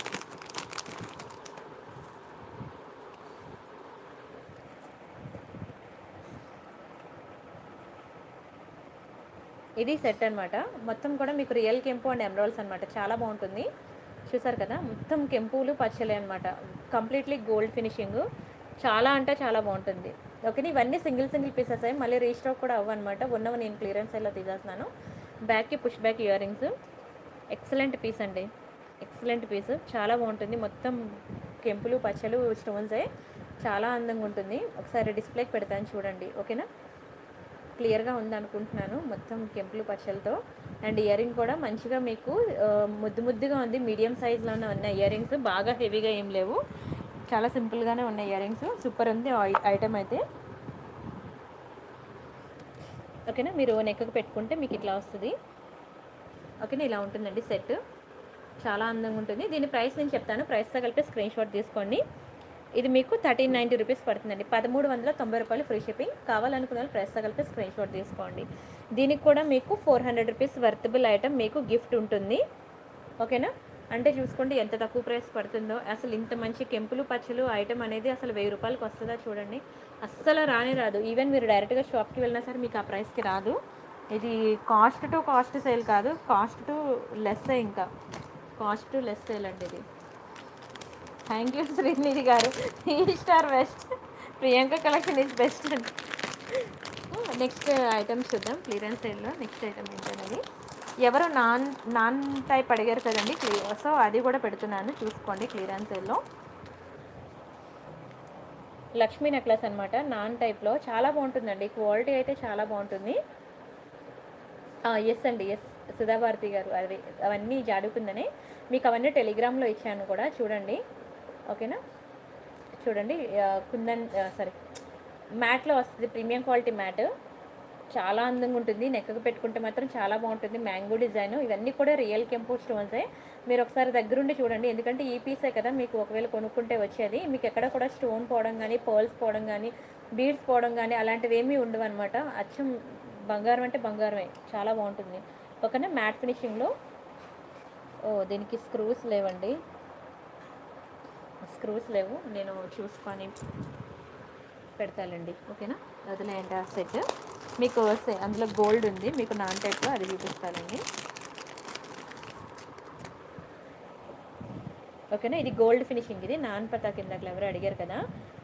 ఇది సెట్ అనమాట మొత్తం కూడా మీకు రియల్ కెంపు అండ్ ఎమరాల్స్ అనమాట చాలా బాగుంటుంది చూసారు కదా మొత్తం కెంపులు పచ్చలే అనమాట కంప్లీట్లీ గోల్డ్ ఫినిషింగ్ చాలా అంటే చాలా బాగుంటుంది ఓకే ఇవన్నీ సింగిల్ సింగిల్ పీసెస్ అయ్యి మళ్ళీ రీస్టాక్ కూడా అవ్వనమాట ఉన్నవి నేను క్లియరెన్స్ ఇలా తీసేస్తున్నాను బ్యాక్కి push back year rings excellent piece అండి ఎక్సలెంట్ పీస్ చాలా బాగుంటుంది మొత్తం కెంపులు పచ్చలు స్టోన్సే చాలా అందంగా ఉంటుంది ఒకసారి డిస్ప్లేకి పెడతాను చూడండి ఓకేనా క్లియర్గా ఉంది అనుకుంటున్నాను మొత్తం కెంపులు పచ్చలతో అండ్ ఇయర్ రింగ్ కూడా మంచిగా మీకు ఆ, ముద్దు ముద్దుగా ఉంది మీడియం సైజ్లోనే ఉన్నాయి ఇయర్ రింగ్స్ బాగా హెవీగా ఏం లేవు చాలా సింపుల్గానే ఉన్నాయి ఇయర్ రింగ్స్ సూపర్ ఉంది ఐటమ్ అయితే ఓకేనా మీరు నెక్కకు పెట్టుకుంటే మీకు ఇట్లా వస్తుంది ఓకేనా ఇలా ఉంటుందండి సెట్ చాలా అందంగా ఉంటుంది దీని ప్రైస్ నేను చెప్తాను ప్రైస్తో కలిపి స్క్రీన్ షాట్ తీసుకోండి ఇది మీకు థర్టీన్ నైంటీ రూపీస్ పడుతుందండి పదమూడు వందల తొంభై రూపాయలు ఫ్రీ షిప్పింగ్ కావాలనుకున్న వాళ్ళు ప్రైస్తో కలిపి స్క్రీన్ షాట్ తీసుకోండి దీనికి కూడా మీకు four hundred rupees worthable item మీకు గిఫ్ట్ ఉంటుంది ఓకేనా అంటే చూసుకోండి ఎంత తక్కువ ప్రైస్ పడుతుందో అసలు ఇంత మంచి కెంపులు పచ్చలు ఐటమ్ అనేది అసలు వెయ్యి రూపాయలకి వస్తుందా చూడండి అస్సలు రానే రాదు ఈవెన్ మీరు డైరెక్ట్గా షాప్కి వెళ్ళినా సరే మీకు ఆ ప్రైస్కి రాదు ఇది కాస్ట్ టు కాస్ట్ సేల్ కాదు కాస్ట్ టు లెస్ ఇంకా కాస్ట్ టు లెస్ సేల్ అండి ఇది థ్యాంక్ యూ శ్రీనిధి గారు ఈ star best Priyanka collection is best అండి నెక్స్ట్ ఐటమ్స్ చూద్దాం క్లియరెన్స్ సేల్లో నెక్స్ట్ ఐటమ్ ఏంటనేది ఎవరు నాన్ నాన్ టైప్ అడిగారు కదండి క్లియర్ సో అది కూడా పెడుతున్నాను చూసుకోండి క్లియరెన్స్ సేల్లో లక్ష్మీ నెక్లెస్ అనమాట నాన్ టైప్లో చాలా బాగుంటుందండి క్వాలిటీ అయితే చాలా బాగుంటుంది ఎస్ అండి ఎస్ సుధాభారతి గారు అవి అవన్నీ జాడుకుందనే మీకు అవన్నీ టెలిగ్రామ్లో ఇచ్చాను కూడా చూడండి ఓకేనా చూడండి ఆ, కుందన్ సారీ మ్యాట్లో వస్తుంది ప్రీమియం క్వాలిటీ మ్యాట్ చాలా అందంగా ఉంటుంది నెక్కకు పెట్టుకుంటే మాత్రం చాలా బాగుంటుంది మ్యాంగో డిజైన్ ఇవన్నీ కూడా రియల్ కెంపో స్టోన్సే మీరు ఒకసారి దగ్గరుండి చూడండి ఎందుకంటే ఈ పీసే కదా మీకు ఒకవేళ కొనుక్కుంటే వచ్చేది మీకు ఎక్కడ కూడా స్టోన్ పోవడం కానీ పర్ల్స్ పోవడం కానీ బీడ్స్ పోవడం కానీ అలాంటివి ఏమీ ఉండవు అనమాట అచ్చం బంగారం అంటే బంగారమే చాలా బాగుంటుంది ఓకేనా మ్యాట్ ఫినిషింగ్లో ఓ దీనికి స్క్రూస్ లేవండి స్క్రూస్ లేవు నేను చూసుకొని పెడతానండి ఓకేనా వదిలేయండి ఆ సెట్ మీకు సే- అందులో గోల్డ్ ఉంది మీకు నాన్ టైప్లో అది చూపిస్తానండి ఓకేనా ఇది గోల్డ్ ఫినిషింగ్ ఇది నాన్ పతా కింద ఎవరు అడిగారు కదా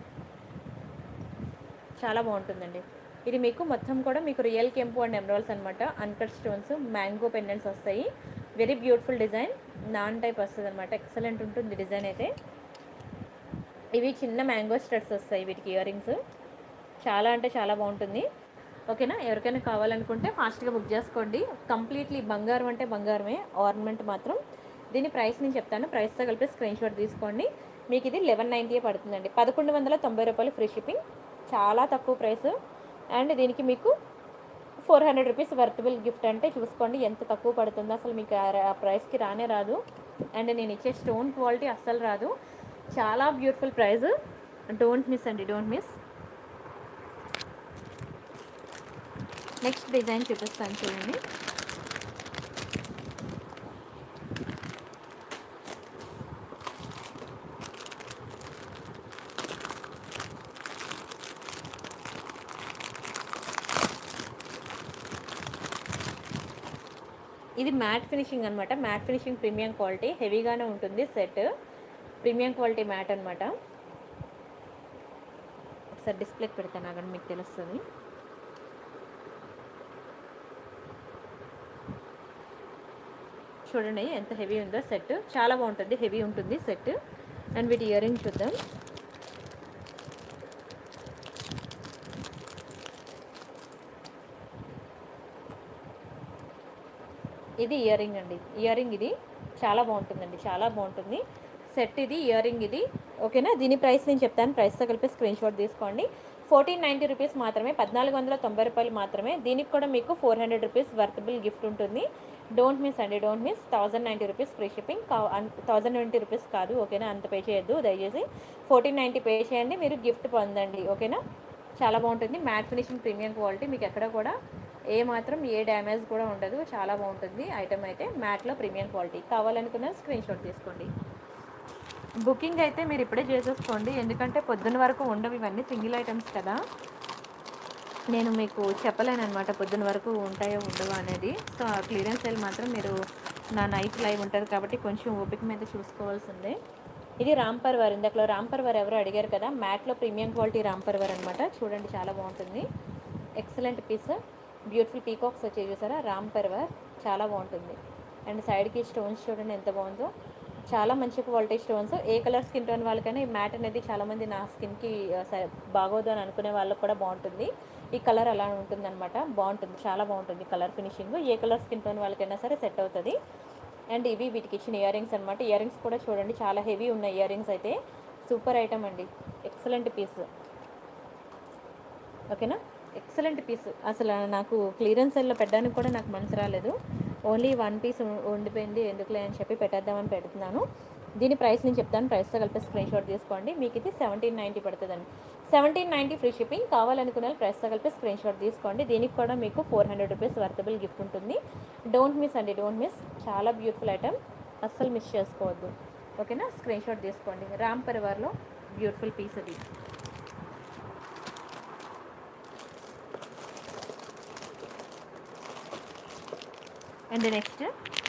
చాలా బాగుంటుందండి ఇది మీకు మొత్తం కూడా మీకు రియల్ కెంపు అండ్ ఎమరాల్స్ అనమాట అన్కట్ స్టోన్స్ మ్యాంగో పెండెంట్స్ వస్తాయి వెరీ బ్యూటిఫుల్ డిజైన్ నాన్ టైప్ వస్తుంది అనమాట ఎక్సలెంట్ ఉంటుంది డిజైన్ అయితే ఇవి చిన్న మ్యాంగో స్టడ్స్ వస్తాయి వీటికి ఇయర్ రింగ్స్ చాలా అంటే చాలా బాగుంటుంది ఓకేనా ఎవరికైనా కావాలనుకుంటే ఫాస్ట్గా బుక్ చేసుకోండి కంప్లీట్లీ బంగారం అంటే బంగారమే ఆర్నమెంట్ మాత్రం దీని ప్రైస్ నేను చెప్తాను ప్రైస్తో కలిపి స్క్రీన్ షాట్ తీసుకోండి మీకు ఇది లెవెన్ నైంటీ పడుతుందండి పదకొండు వందల తొంభై రూపాయలు ఫ్రీ షిప్పింగ్ చాలా తక్కువ ప్రైస్ అండ్ దీనికి మీకు four hundred rupees worthable gift అంటే చూసుకోండి ఎంత తక్కువ పడుతుందో అసలు మీకు ఆ రా- ఆ ప్రైస్కి రానే రాదు అండ్ నేను ఇచ్చే స్టోన్ క్వాలిటీ అస్సలు రాదు చాలా బ్యూటిఫుల్ ప్రైస్ డోంట్ మిస్ అండి డోంట్ మిస్ నెక్స్ట్ డిజైన్ చూపిస్తాను చూడండి ఇది మ్యాట్ ఫినిషింగ్ అనమాట మ్యాట్ ఫినిషింగ్ ప్రీమియం క్వాలిటీ హెవీగానే ఉంటుంది సెట్ ప్రీమియం క్వాలిటీ మ్యాట్ అనమాట ఒకసారి డిస్ప్లేకి పెడతాను అక్కడ మీకు తెలుస్తుంది చూడండి ఎంత హెవీ ఉందో సెట్ చాలా బాగుంటుంది హెవీ ఉంటుంది సెట్ అండ్ వీటి ఇయర్ రింగ్ చూద్దాం ఇది ఇయర్ రింగ్ అండి ఇయర్ రింగ్ ఇది చాలా బాగుంటుందండి చాలా బాగుంటుంది సెట్ ఇది ఇయర్ రింగ్ ఇది ఓకేనా దీని ప్రైస్ నేను చెప్తాను ప్రైస్తో కలిపి స్క్రీన్ షాట్ తీసుకోండి ఫోర్టీన్ నైంటీ రూపీస్ మాత్రమే పద్నాలుగు వందల తొంభై రూపాయలు మాత్రమే దీనికి కూడా మీకు four hundred rupees worthable gift ఉంటుంది డోంట్ మిస్ అండి don't miss thousand ninety rupees free shipping thousand twenty rupees కాదు ఓకేనా అంత పే చేయొద్దు దయచేసి ఫోర్టీన్ నైంటీ పే చేయండి మీరు గిఫ్ట్ పొందండి ఓకేనా చాలా బాగుంటుంది మ్యాట్ ఫినిషింగ్ ప్రీమియం క్వాలిటీ మీకు ఎక్కడ కూడా ఏ మాత్రం ఏ డ్యామేజ్ కూడా ఉండదు చాలా బాగుంటుంది ఐటమ్ అయితే మ్యాట్లో ప్రీమియం క్వాలిటీ కావాలనుకున్న స్క్రీన్ షాట్ తీసుకోండి బుకింగ్ అయితే మీరు ఇప్పుడే చేసేసుకోండి ఎందుకంటే పొద్దున్న వరకు ఉండవు ఇవన్నీ సింగిల్ ఐటమ్స్ కదా నేను మీకు చెప్పలేను అనమాట పొద్దున్న వరకు ఉంటాయో ఉండవో అనేది సో ఆ క్లియరెన్స్ సేల్ మాత్రం మీరు నా నైట్ లైవ్ ఉంటుంది కాబట్టి కొంచెం ఓపిక మీద చూసుకోవాల్సిందే ఇది రాంపర్ వర్ ఇందాకలో రాంపర్ వర్ ఎవరు అడిగారు కదా మ్యాట్లో ప్రీమియం క్వాలిటీ రాంపర్ వర్ అనమాట చూడండి చాలా బాగుంటుంది ఎక్సలెంట్ పీస్ బ్యూటిఫుల్ పీకాక్స్ వచ్చాయి చూసారా రామ్ పర్వర్ చాలా బాగుంటుంది అండ్ సైడ్కి స్టోన్స్ చూడండి ఎంత బాగుందో చాలా మంచి క్వాలిటీ స్టోన్స్ ఏ కలర్ స్కిన్ టోన్ వాళ్ళకైనా ఈ మ్యాట్ అనేది చాలామంది నా స్కిన్కి బాగోదు అని అనుకునే వాళ్ళకి కూడా బాగుంటుంది ఈ కలర్ అలా ఉంటుందన్నమాట బాగుంటుంది చాలా బాగుంటుంది కలర్ ఫినిషింగ్ ఏ కలర్ స్కిన్ టోన్ వాళ్ళకైనా సరే సెట్ అవుతుంది అండ్ ఇవి వీటికి ఇచ్చిన ఇయర్ రింగ్స్ అనమాట ఇయర్ రింగ్స్ కూడా చూడండి చాలా హెవీ ఉన్నాయి ఇయర్ రింగ్స్ అయితే సూపర్ ఐటమ్ అండి ఎక్సలెంట్ పీస్ ఓకేనా ఎక్సలెంట్ పీస్ అసలు నాకు క్లియరెన్స్ సెల్లో పెట్టడానికి కూడా నాకు మనసు రాలేదు ఓన్లీ వన్ పీస్ ఉండిపోయింది ఎందుకులే అని చెప్పి పెట్టేద్దామని పెడుతున్నాను దీని ప్రైస్ నేను చెప్తాను ప్రైస్తో కలిపి స్క్రీన్ షాట్ తీసుకోండి మీకు ఇది సెవెంటీన్ నైంటీ పడుతుందండి సెవెంటీన్ నైంటీ ఫ్రీ షిప్పింగ్ కావాలనుకున్న వాళ్ళు ప్రైస్తో కలిపి స్క్రీన్ షాట్ తీసుకోండి దీనికి కూడా మీకు four hundred rupees worthable gift ఉంటుంది డోంట్ మిస్ అండి డోంట్ మిస్ చాలా బ్యూటిఫుల్ ఐటమ్ అస్సలు మిస్ చేసుకోవద్దు ఓకేనా స్క్రీన్ షాట్ తీసుకోండి రామ్ పరివార్లో బ్యూటిఫుల్ పీస్ అది అండ్ నెక్స్ట్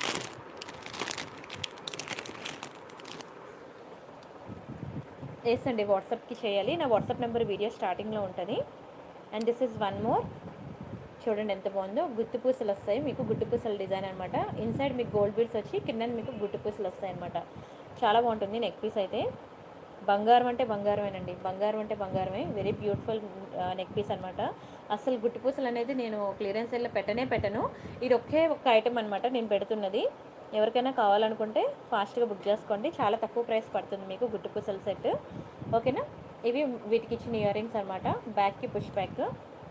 ఎస్ అండి వాట్సాప్కి చేయాలి నా వాట్సాప్ నెంబర్ వీడియో స్టార్టింగ్లో ఉంటుంది and this is one more చూడండి ఎంత బాగుందో గుత్తి పూసలు వస్తాయి మీకు గుట్టు పూసల డిజైన్ అనమాట ఇన్సైడ్ మీకు గోల్డ్ బీడ్స్ వచ్చి కింద మీకు గుట్టు పూసలు వస్తాయి అనమాట చాలా బాగుంటుంది నెక్ పీస్ అయితే బంగారం అంటే బంగారమేనండి బంగారం అంటే బంగారమే వెరీ బ్యూటిఫుల్ నెక్ పీస్ అనమాట అసలు గుట్టు పూసలు అనేది నేను క్లియరెన్స్ సెల్లో పెట్టనే పెట్టను ఇది ఒకే ఒక్క ఐటమ్ అనమాట నేను పెడుతున్నది ఎవరికైనా కావాలనుకుంటే ఫాస్ట్గా బుక్ చేసుకోండి చాలా తక్కువ ప్రైస్ పడుతుంది మీకు గుట్టు పూసల సెట్ ఓకేనా ఇవి వీటికి ఇచ్చిన ఇయర్ రింగ్స్ అనమాట బ్యాక్కి పుష్ బ్యాక్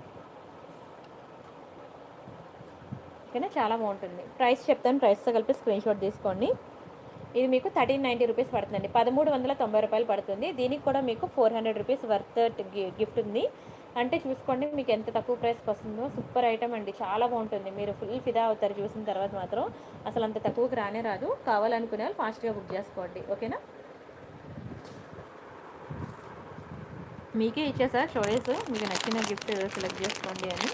ఓకేనా చాలా బాగుంటుంది ప్రైస్ చెప్తాను ప్రైస్తో కలిపి స్క్రీన్ షాట్ తీసుకోండి ఇది మీకు థర్టీన్ నైంటీ రూపీస్ పడుతుందండి పదమూడు వందల తొంభై రూపాయలు పడుతుంది దీనికి కూడా మీకు four hundred rupees worth gift ఉంది అంటే చూసుకోండి మీకు ఎంత తక్కువ ప్రైస్కి వస్తుందో సూపర్ ఐటమ్ అండి చాలా బాగుంటుంది మీరు ఫుల్ ఫిదా అవుతారు చూసిన తర్వాత మాత్రం అసలు అంత తక్కువకి రానే రాదు కావాలనుకునే వాళ్ళు ఫాస్ట్గా బుక్ చేసుకోండి ఓకేనా మీకే ఇచ్చేసా చాయిస్ మీకు నచ్చిన గిఫ్ట్ సెలెక్ట్ చేసుకోండి అని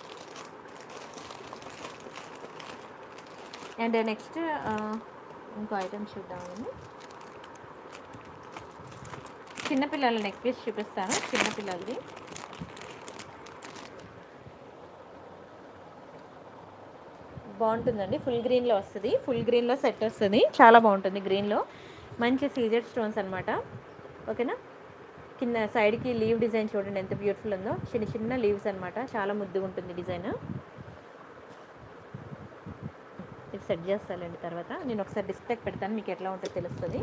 అండ్ నెక్స్ట్ ఇంకో ఐటమ్ చూద్దామండి చిన్నపిల్లల నెక్ పీస్ చూపిస్తాను చిన్నపిల్లలది బాగుంటుందండి ఫుల్ గ్రీన్లో వస్తుంది ఫుల్ గ్రీన్లో సెట్ వస్తుంది చాలా బాగుంటుంది గ్రీన్లో మంచి సీజెడ్ స్టోన్స్ అనమాట ఓకేనా కింద సైడ్కి లీవ్ డిజైన్ చూడండి ఎంత బ్యూటిఫుల్ ఉందో చిన్న చిన్న లీవ్స్ అనమాట చాలా ముద్దుగా ఉంటుంది డిజైన్ ఇది సెట్ చేస్తానండి తర్వాత నేను ఒకసారి డిస్ప్లేకి పెడతాను మీకు ఎట్లా ఉంటుందో తెలుస్తుంది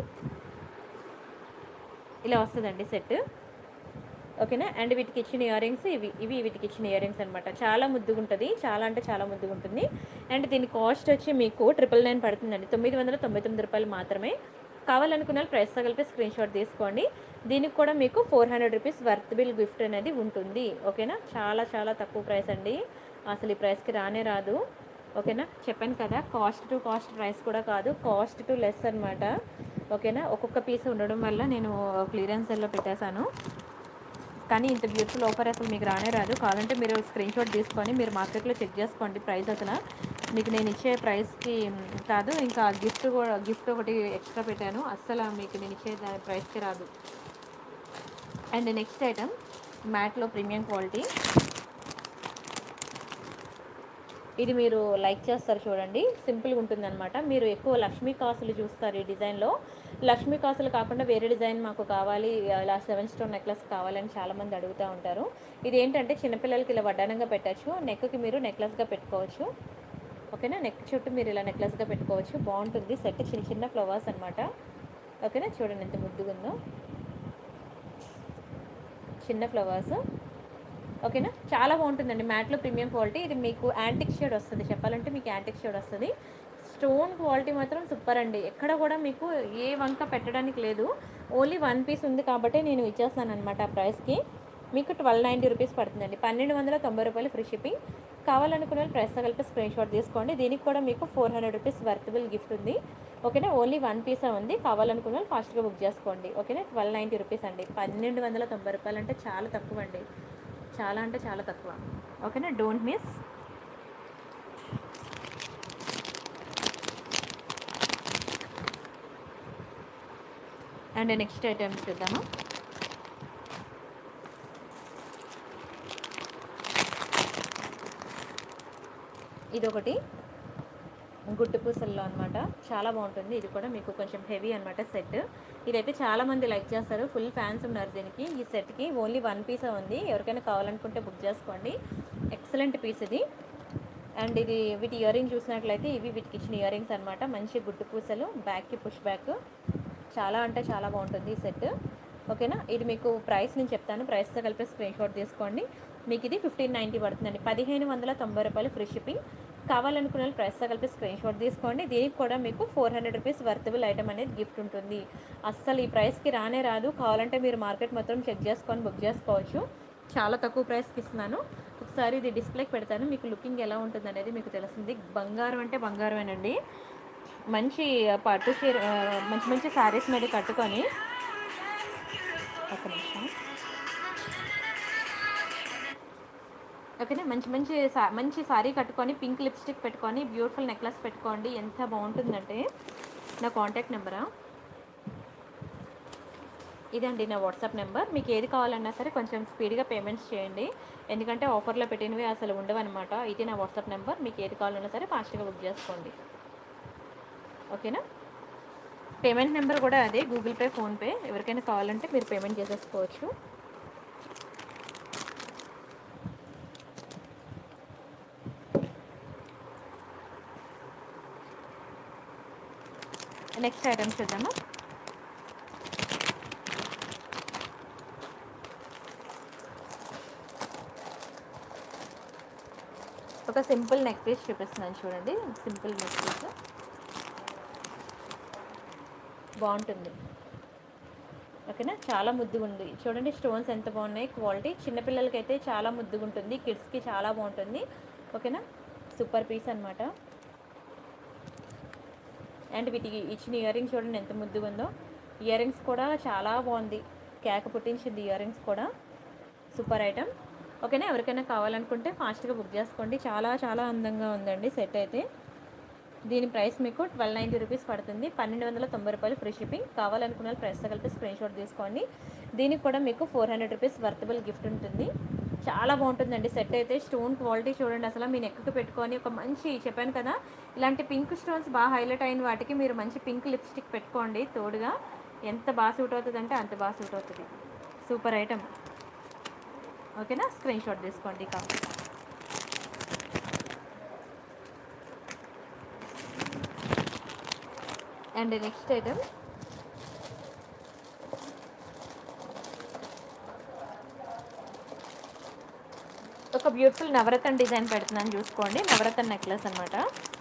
ఇలా వస్తుందండి సెట్ ఓకేనా అండ్ వీటికి ఇచ్చిన ఇయర్ రింగ్స్ ఇవి ఇవి వీటికి ఇచ్చిన ఇయర్ రింగ్స్ అనమాట చాలా ముద్దుగా ఉంటుంది చాలా అంటే చాలా ముద్దుగా ఉంటుంది అండ్ దీని కాస్ట్ వచ్చి మీకు ట్రిపుల్ నైన్ పడుతుందండి తొమ్మిది వందల తొంభై తొమ్మిది రూపాయలు మాత్రమే కావాలనుకున్న వాళ్ళు ప్రైస్తో కలిపి స్క్రీన్ షాట్ తీసుకోండి దీనికి కూడా మీకు four hundred rupees worth bill gift అనేది ఉంటుంది ఓకేనా చాలా చాలా తక్కువ ప్రైస్ అండి అసలు ఈ ప్రైస్కి రానే రాదు ఓకేనా చెప్పాను కదా కాస్ట్ టు కాస్ట్ ప్రైస్ కూడా కాదు కాస్ట్ టు లెస్ అనమాట ఓకేనా ఒక్కొక్క పీస్ ఉండడం వల్ల నేను క్లియరెన్స్ సెల్లో పెట్టేశాను కానీ ఇంత బ్యూటిఫుల్ ఆఫర్ అసలు మీకు రానే రాదు కావాలంటే మీరు స్క్రీన్ షాట్ తీసుకొని మీరు మార్కెట్లో చెక్ చేసుకోండి ప్రైస్ అసలు మీకు నేను ఇచ్చే ప్రైస్కి కాదు ఇంకా గిఫ్ట్ కూడా గిఫ్ట్ ఒకటి ఎక్స్ట్రా పెట్టాను అస్సలు మీకు నేను ఇచ్చే దాని ప్రైస్కి రాదు అండ్ నెక్స్ట్ ఐటమ్ మ్యాట్లో ప్రీమియం క్వాలిటీ ఇది మీరు లైక్ చేస్తారు చూడండి సింపుల్గా ఉంటుంది అనమాట మీరు ఎక్కువ లక్ష్మీ కాసులు చూస్తారు ఈ డిజైన్లో లక్ష్మీ కాసులు కాకుండా వేరే డిజైన్ మాకు కావాలి ఇలా సెవెన్ స్టోన్ నెక్లెస్ కావాలని చాలామంది అడుగుతూ ఉంటారు ఇది ఏంటంటే చిన్నపిల్లలకి ఇలా వడ్డానంగా పెట్టచ్చు నెక్కి మీరు నెక్లెస్గా పెట్టుకోవచ్చు ఓకేనా నెక్ చుట్టూ మీరు ఇలా నెక్లెస్గా పెట్టుకోవచ్చు బాగుంటుంది సెట్ చిన్న చిన్న ఫ్లవర్స్ అనమాట ఓకేనా చూడండి ఎంత ముద్దుగా ఉందో చిన్న ఫ్లవర్స్ ఓకేనా చాలా బాగుంటుందండి మ్యాట్లో ప్రీమియం క్వాలిటీ ఇది మీకు యాంటిక్ షేడ్ వస్తుంది చెప్పాలంటే మీకు యాంటిక్ షేడ్ వస్తుంది స్టోన్ క్వాలిటీ మాత్రం సూపర్ అండి ఎక్కడ కూడా మీకు ఏ వంక పెట్టడానికి లేదు ఓన్లీ వన్ పీస్ ఉంది కాబట్టి నేను ఇచ్చేస్తాను అనమాట ఆ ప్రైస్కి మీకు ట్వెల్వ్ నైంటీ రూపీస్ పడుతుందండి పన్నెండు వందల తొంభై రూపాయలు ఫ్రీ షిప్పింగ్ కావాలనుకున్న వాళ్ళు ప్రైస్తో కలిపి స్క్రీన్ షాట్ తీసుకోండి దీనికి కూడా మీకు four hundred rupees worthable gift ఉంది ఓకేనా ఓన్లీ వన్ పీసే ఉంది కావాలనుకున్న వాళ్ళు ఫాస్ట్గా బుక్ చేసుకోండి ఓకేనా ట్వెల్వ్ నైంటీ రూపీస్ అండి పన్నెండు వందల తొంభై రూపాయలు అంటే చాలా తక్కువ అండి చాలా అంటే చాలా తక్కువ ఓకేనా don't miss and next item చూద్దాము ఇది ఒకటి గుట్టు పూసల్లో అనమాట చాలా బాగుంటుంది ఇది కూడా మీకు కొంచెం హెవీ అనమాట సెట్ ఇదైతే చాలా మంది లైక్ చేస్తారు ఫుల్ ఫ్యాన్స్ ఉన్నారు దీనికి ఈ సెట్కి ఓన్లీ వన్ పీసే ఉంది ఎవరికైనా కావాలనుకుంటే బుక్ చేసుకోండి ఎక్సలెంట్ పీస్ ఇది అండ్ ఇది వీటి ఇయర్ రింగ్ చూసినట్లయితే ఇవి వీటికి ఇచ్చిన ఇయర్ రింగ్స్ అనమాట మంచి గుట్టు పూసలు బ్యాక్కి పుష్ బ్యాక్ చాలా అంటే చాలా బాగుంటుంది ఈ సెట్ ఓకేనా ఇది మీకు ప్రైస్ నేను చెప్తాను ప్రైస్తో కలిపి స్క్రీన్ షాట్ తీసుకోండి మీకు ఇది ఫిఫ్టీన్ నైంటీ పడుతుందండి పదిహేను వందల తొంభై రూపాయలు ఫ్రీ షిప్పింగ్ కావాలనుకున్న వాళ్ళు ప్రైస్తో కలిపి స్క్రీన్ షాట్ తీసుకోండి దీనికి కూడా మీకు four hundred rupees worthable item అనేది గిఫ్ట్ ఉంటుంది అస్సలు ఈ ప్రైస్కి రానే రాదు కావాలంటే మీరు మార్కెట్ మొత్తం చెక్ చేసుకొని బుక్ చేసుకోవచ్చు చాలా తక్కువ ప్రైస్కి ఇస్తున్నాను ఒకసారి ఇది డిస్ప్లేకి పెడతాను మీకు లుకింగ్ ఎలా ఉంటుంది అనేది మీకు తెలుస్తుంది బంగారం అంటే బంగారమేనండి మంచి పట్టు చీర ఆ, మంచి మంచి శారీస్ మీద కట్టుకొని ఒక నిమిషం ఓకేనా మంచి మంచి సా- మంచి సారీ కట్టుకొని పింక్ లిప్స్టిక్ పెట్టుకొని బ్యూటిఫుల్ నెక్లెస్ పెట్టుకోండి ఎంత బాగుంటుందంటే నా కాంటాక్ట్ నెంబరా ఇదండి నా వాట్సాప్ నెంబర్ మీకు ఏది కావాలన్నా సరే కొంచెం స్పీడ్గా పేమెంట్స్ చేయండి ఎందుకంటే ఆఫర్లో పెట్టినవి అసలు ఉండవన్నమాట ఇది నా వాట్సాప్ నెంబర్ మీకు ఏది కావాలన్నా సరే ఫాస్ట్గా బుక్ చేసుకోండి ఓకేనా పేమెంట్ నెంబర్ కూడా అదే గూగుల్ పే ఫోన్పే ఎవరికైనా కావాలంటే మీరు పేమెంట్ చేసేసుకోవచ్చు నెక్స్ట్ ఐటమ్ చూద్దాము ఒక సింపుల్ నెక్ పీస్ చూపిస్తున్నాను చూడండి సింపుల్ నెక్ పీస్ బాగుంటుంది ఓకేనా చాలా ముద్దుగా ఉంది చూడండి స్టోన్స్ ఎంత బాగున్నాయి క్వాలిటీ చిన్నపిల్లలకి అయితే చాలా ముద్దుగా ఉంటుంది కిడ్స్కి చాలా బాగుంటుంది ఓకేనా సూపర్ పీస్ అనమాట అండ్ వీటికి ఇచ్చిన ఇయర్ రింగ్స్ చూడండి ఎంత ముద్దుగా ఉందో ఇయర్ రింగ్స్ కూడా చాలా బాగుంది కేక పుట్టించింది ఇయర్ రింగ్స్ కూడా సూపర్ ఐటమ్ ఓకేనా ఎవరికైనా కావాలనుకుంటే ఫాస్ట్గా బుక్ చేసుకోండి చాలా చాలా అందంగా ఉందండి సెట్ అయితే దీని ప్రైస్ మీకు ట్వెల్వ్ నైంటీ రూపీస్ పడుతుంది పన్నెండు వందల తొంభై రూపాయలు ఫ్రీ షిప్పింగ్ కావాలనుకున్న వాళ్ళు ప్రైస్తో కలిపి స్క్రీన్ షాట్ తీసుకోండి దీనికి కూడా మీకు four hundred rupees worthable gift ఉంటుంది చాలా బాగుంటుందండి సెట్ అయితే స్టోన్ క్వాలిటీ చూడండి అసలు మీ నెక్కి పెట్టుకొని ఒక మంచి చెప్పాను కదా ఇలాంటి పింక్ స్టోన్స్ బాగా హైలైట్ అయిన వాటికి మీరు మంచి పింక్ లిప్స్టిక్ పెట్టుకోండి తోడుగా ఎంత బాగా సూట్ అవుతుంది అంటే అంత బాగా సూట్ అవుతుంది సూపర్ ఐటమ్ ఓకేనా స్క్రీన్ షాట్ తీసుకోండి కావాలి అండ్ నెక్స్ట్ ఐటమ్ ఒక బ్యూటిఫుల్ నవరత్న డిజైన్ పెడుతున్నాను చూసుకోండి నవరత్న నెక్లెస్ అనమాట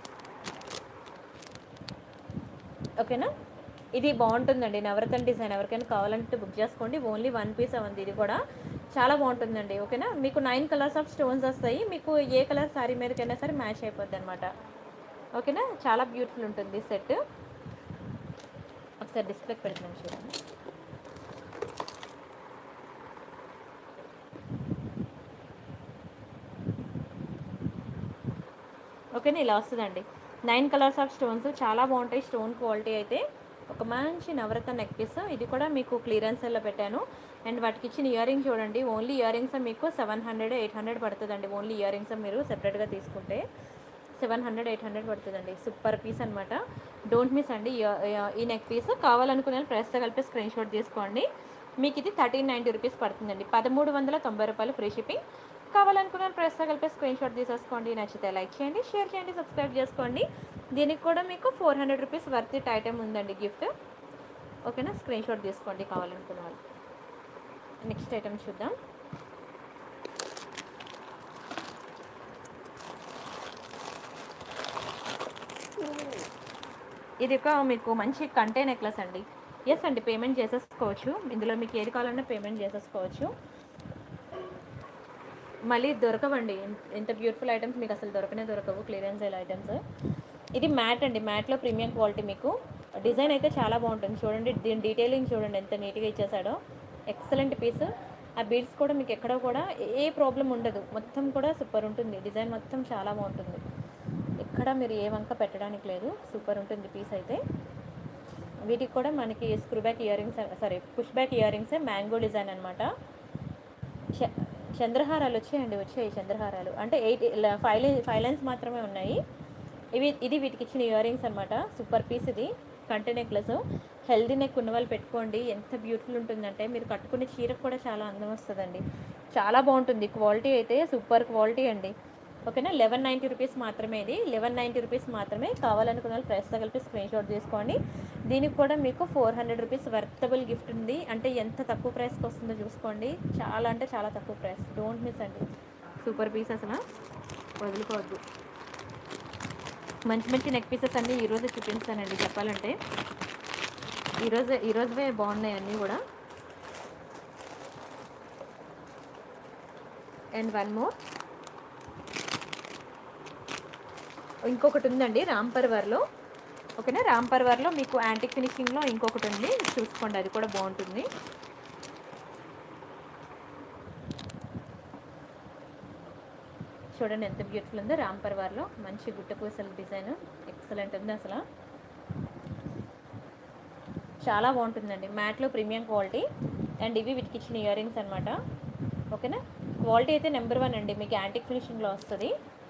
ఓకేనా ఇది బాగుంటుందండి నవరత్న డిజైన్ ఎవరికైనా కావాలంటే బుక్ చేసుకోండి ఓన్లీ వన్ పీస్ ఉంది ఇది కూడా చాలా బాగుంటుందండి ఓకేనా మీకు నైన్ కలర్స్ ఆఫ్ స్టోన్స్ వస్తాయి మీకు ఏ కలర్ శారీ మీదకైనా సరే మ్యాచ్ అయిపోద్ది అనమాట ఓకేనా చాలా బ్యూటిఫుల్ ఉంటుంది సెట్ ఒకసారి డిస్ప్లేకి పెడుతున్నాను చూడండి ఒక ఓకేనా ఇలా వస్తుందండి నైన్ కలర్స్ ఆఫ్ స్టోన్స్ చాలా బాగుంటాయి స్టోన్ క్వాలిటీ అయితే ఒక మంచి నవరత్న నెక్ పీస్ ఇది కూడా మీకు క్లియరెన్స్లో పెట్టాను అండ్ వాటికి ఇచ్చిన ఇయర్ రింగ్ చూడండి ఓన్లీ ఇయర్ రింగ్స్ మీకు సెవెన్ హండ్రెడ్ ఎయిట్ హండ్రెడ్ పడుతుందండి ఓన్లీ ఇయర్ రింగ్స్ మీరు సెపరేట్గా తీసుకుంటే సెవెన్ హండ్రెడ్ ఎయిట్ హండ్రెడ్ పడుతుందండి సూపర్ పీస్ అనమాట డోంట్ మిస్ అండి ఈ- ఈ నెక్ పీస్ కావాలనుకునే వాళ్ళు ప్రైస్తో కలిపి స్క్రీన్ షాట్ తీసుకోండి మీకు ఇది థర్టీన్ నైంటీ రూపీస్ పడుతుందండి పదమూడు వందల తొంభై రూపాయలు ఫ్రీ షిప్పింగ్ కావాలనుకున్న ప్రైస్తో కలిపి స్క్రీన్ షాట్ తీసేసుకోండి నచ్చితే లైక్ చేయండి షేర్ చేయండి సబ్స్క్రైబ్ చేసుకోండి దీనికి కూడా మీకు four hundred rupees worth it item ఉందండి గిఫ్ట్ ఓకేనా స్క్రీన్ షాట్ తీసుకోండి కావాలనుకున్న వాళ్ళు నెక్స్ట్ ఐటమ్ చూద్దాం ఇది ఒక మీకు మంచి కంటే నెక్లెస్ అండి ఎస్ అండి పేమెంట్ చేసేసుకోవచ్చు ఇందులో మీకు ఏది కావాలన్నా పేమెంట్ చేసేసుకోవచ్చు మళ్ళీ దొరకవండి ఎంత బ్యూటిఫుల్ ఐటమ్స్ మీకు అసలు దొరకనే దొరకవు క్లియరెన్స్ అయిన ఐటమ్స్ ఇది మ్యాట్ అండి మ్యాట్లో ప్రీమియం క్వాలిటీ మీకు డిజైన్ అయితే చాలా బాగుంటుంది చూడండి దీని డీటెయిలింగ్ చూడండి ఎంత నీట్గా ఇచ్చేసాడో ఎక్సలెంట్ పీస్ ఆ బీడ్స్ కూడా మీకు ఎక్కడ కూడా ఏ ప్రాబ్లం ఉండదు మొత్తం కూడా సూపర్ ఉంటుంది డిజైన్ మొత్తం చాలా బాగుంటుంది ఎక్కడ మీరు ఏ వంక పెట్టడానికి లేదు సూపర్ ఉంటుంది పీస్ అయితే వీటికి కూడా మనకి screw back year earrings sorry push back year earrings mango design అనమాట చ- చంద్రహారాలు వచ్చాయండి వచ్చాయి చంద్రహారాలు అంటే eight five line five lines మాత్రమే ఉన్నాయి ఇవి ఇది వీటికి ఇచ్చిన ఇయర్ రింగ్స్ అనమాట సూపర్ పీస్ ఇది కంటి నెక్లెస్ హెల్దీ నెక్ ఉన్న వాళ్ళు పెట్టుకోండి ఎంత బ్యూటిఫుల్ ఉంటుందంటే మీరు కట్టుకునే చీరకు కూడా చాలా అందం వస్తుందండి చాలా బాగుంటుంది క్వాలిటీ అయితే సూపర్ క్వాలిటీ అండి ఓకేనా లెవెన్ నైంటీ రూపీస్ మాత్రమే ఇది లెవెన్ నైంటీ రూపీస్ మాత్రమే కావాలనుకున్న వాళ్ళు ప్రైస్తో కలిపి స్క్రీన్ షాట్ తీసుకోండి దీనికి కూడా మీకు four hundred rupees worthable gift ఉంది అంటే ఎంత తక్కువ ప్రైస్కి వస్తుందో చూసుకోండి చాలా అంటే చాలా తక్కువ ప్రైస్ డోంట్ మిస్ అండి సూపర్ పీస్ అసలు వదులుకోవద్దు మంచి మంచి నెక్ పీసెస్ అన్నీ ఈరోజు చూపిస్తానండి చెప్పాలంటే ఈరోజు ఈరోజువే బాగున్నాయి అన్నీ కూడా అండ్ వన్ మోర్ ఇంకొకటి ఉందండి రామ్ పర్వర్లో ఓకేనా రామ్ పర్వర్లో మీకు యాంటిక్ ఫినిషింగ్లో ఇంకొకటి ఉంది చూసుకోండి అది కూడా బాగుంటుంది చూడండి ఎంత బ్యూటిఫుల్ ఉందో రామ్ పర్వార్లో మంచి గుట్ట పూసల డిజైన్ ఎక్సలెంట్ ఉంది అసలు చాలా బాగుంటుందండి మ్యాట్లో ప్రీమియం క్వాలిటీ అండ్ ఇవి వీటికి ఇచ్చిన ఇయర్ రింగ్స్ అనమాట ఓకేనా క్వాలిటీ అయితే నెంబర్ వన్ అండి మీకు యాంటిక్ ఫినిషింగ్లో వస్తుంది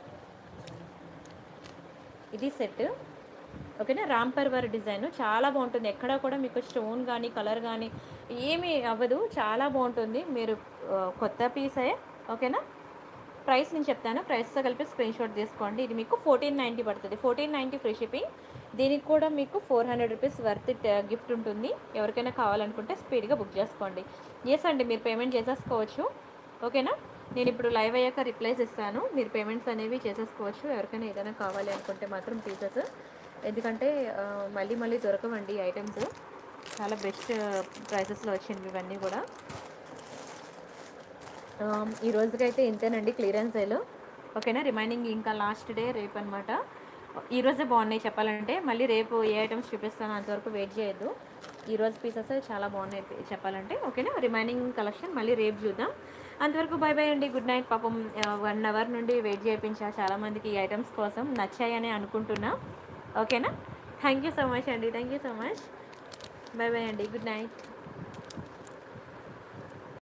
ఇది సెట్ ఓకేనా రామ్ పర్వర్ డిజైన్ చాలా బాగుంటుంది ఎక్కడ కూడా మీకు స్టోన్ కానీ కలర్ కానీ ఏమీ అవ్వదు చాలా బాగుంటుంది మీరు ఆ, కొత్త పీసే ఓకేనా ప్రైస్ నేను చెప్తాను ప్రైస్తో కలిపి స్క్రీన్ షాట్ తీసుకోండి ఇది మీకు ఫోర్టీన్ నైంటీ పడుతుంది ఫోర్టీన్ నైంటీ ఫ్రీ షిప్పింగ్ దీనికి కూడా మీకు four hundred rupees worth gift ఉంటుంది ఎవరికైనా కావాలనుకుంటే స్పీడ్గా బుక్ చేసుకోండి ఎస్ అండి మీరు పేమెంట్ చేసేసుకోవచ్చు ఓకేనా నేను ఇప్పుడు లైవ్ అయ్యాక రిప్లైస్ ఇస్తాను మీరు పేమెంట్స్ అనేవి చేసేసుకోవచ్చు ఎవరికైనా ఏదైనా కావాలి అనుకుంటే మాత్రం పీసెస్ ఎందుకంటే ఆ, మళ్ళీ మళ్ళీ దొరకవండి ఐటమ్స్ చాలా బెస్ట్ ప్రైసెస్లో వచ్చింది ఇవన్నీ కూడా ఆమ్, ఈ రోజుకైతే ఇంతేనండి క్లియరెన్స్ సేల్ ఓకేనా రిమైనింగ్ ఇంకా లాస్ట్ డే రేపు అనమాట ఈ రోజే బాగున్నాయి చెప్పాలంటే మళ్ళీ రేపు ఏ ఐటమ్స్ చూపిస్తాను అంతవరకు వెయిట్ చేయొద్దు ఈ రోజు పీసెస్ చాలా బాగున్నాయి చెప్పాలంటే ఓకేనా రిమైనింగ్ కలెక్షన్ మళ్ళీ రేపు చూద్దాం అంతవరకు బై బై అండి గుడ్ నైట్ పాపం వన్ అవర్ నుండి వెయిట్ చేయించా చాలామందికి ఈ ఐటమ్స్ కోసం నచ్చాయని అనుకుంటున్నా ఓకేనా థ్యాంక్ యూ సో మచ్ అండి thank you so much bye bye అండి గుడ్ నైట్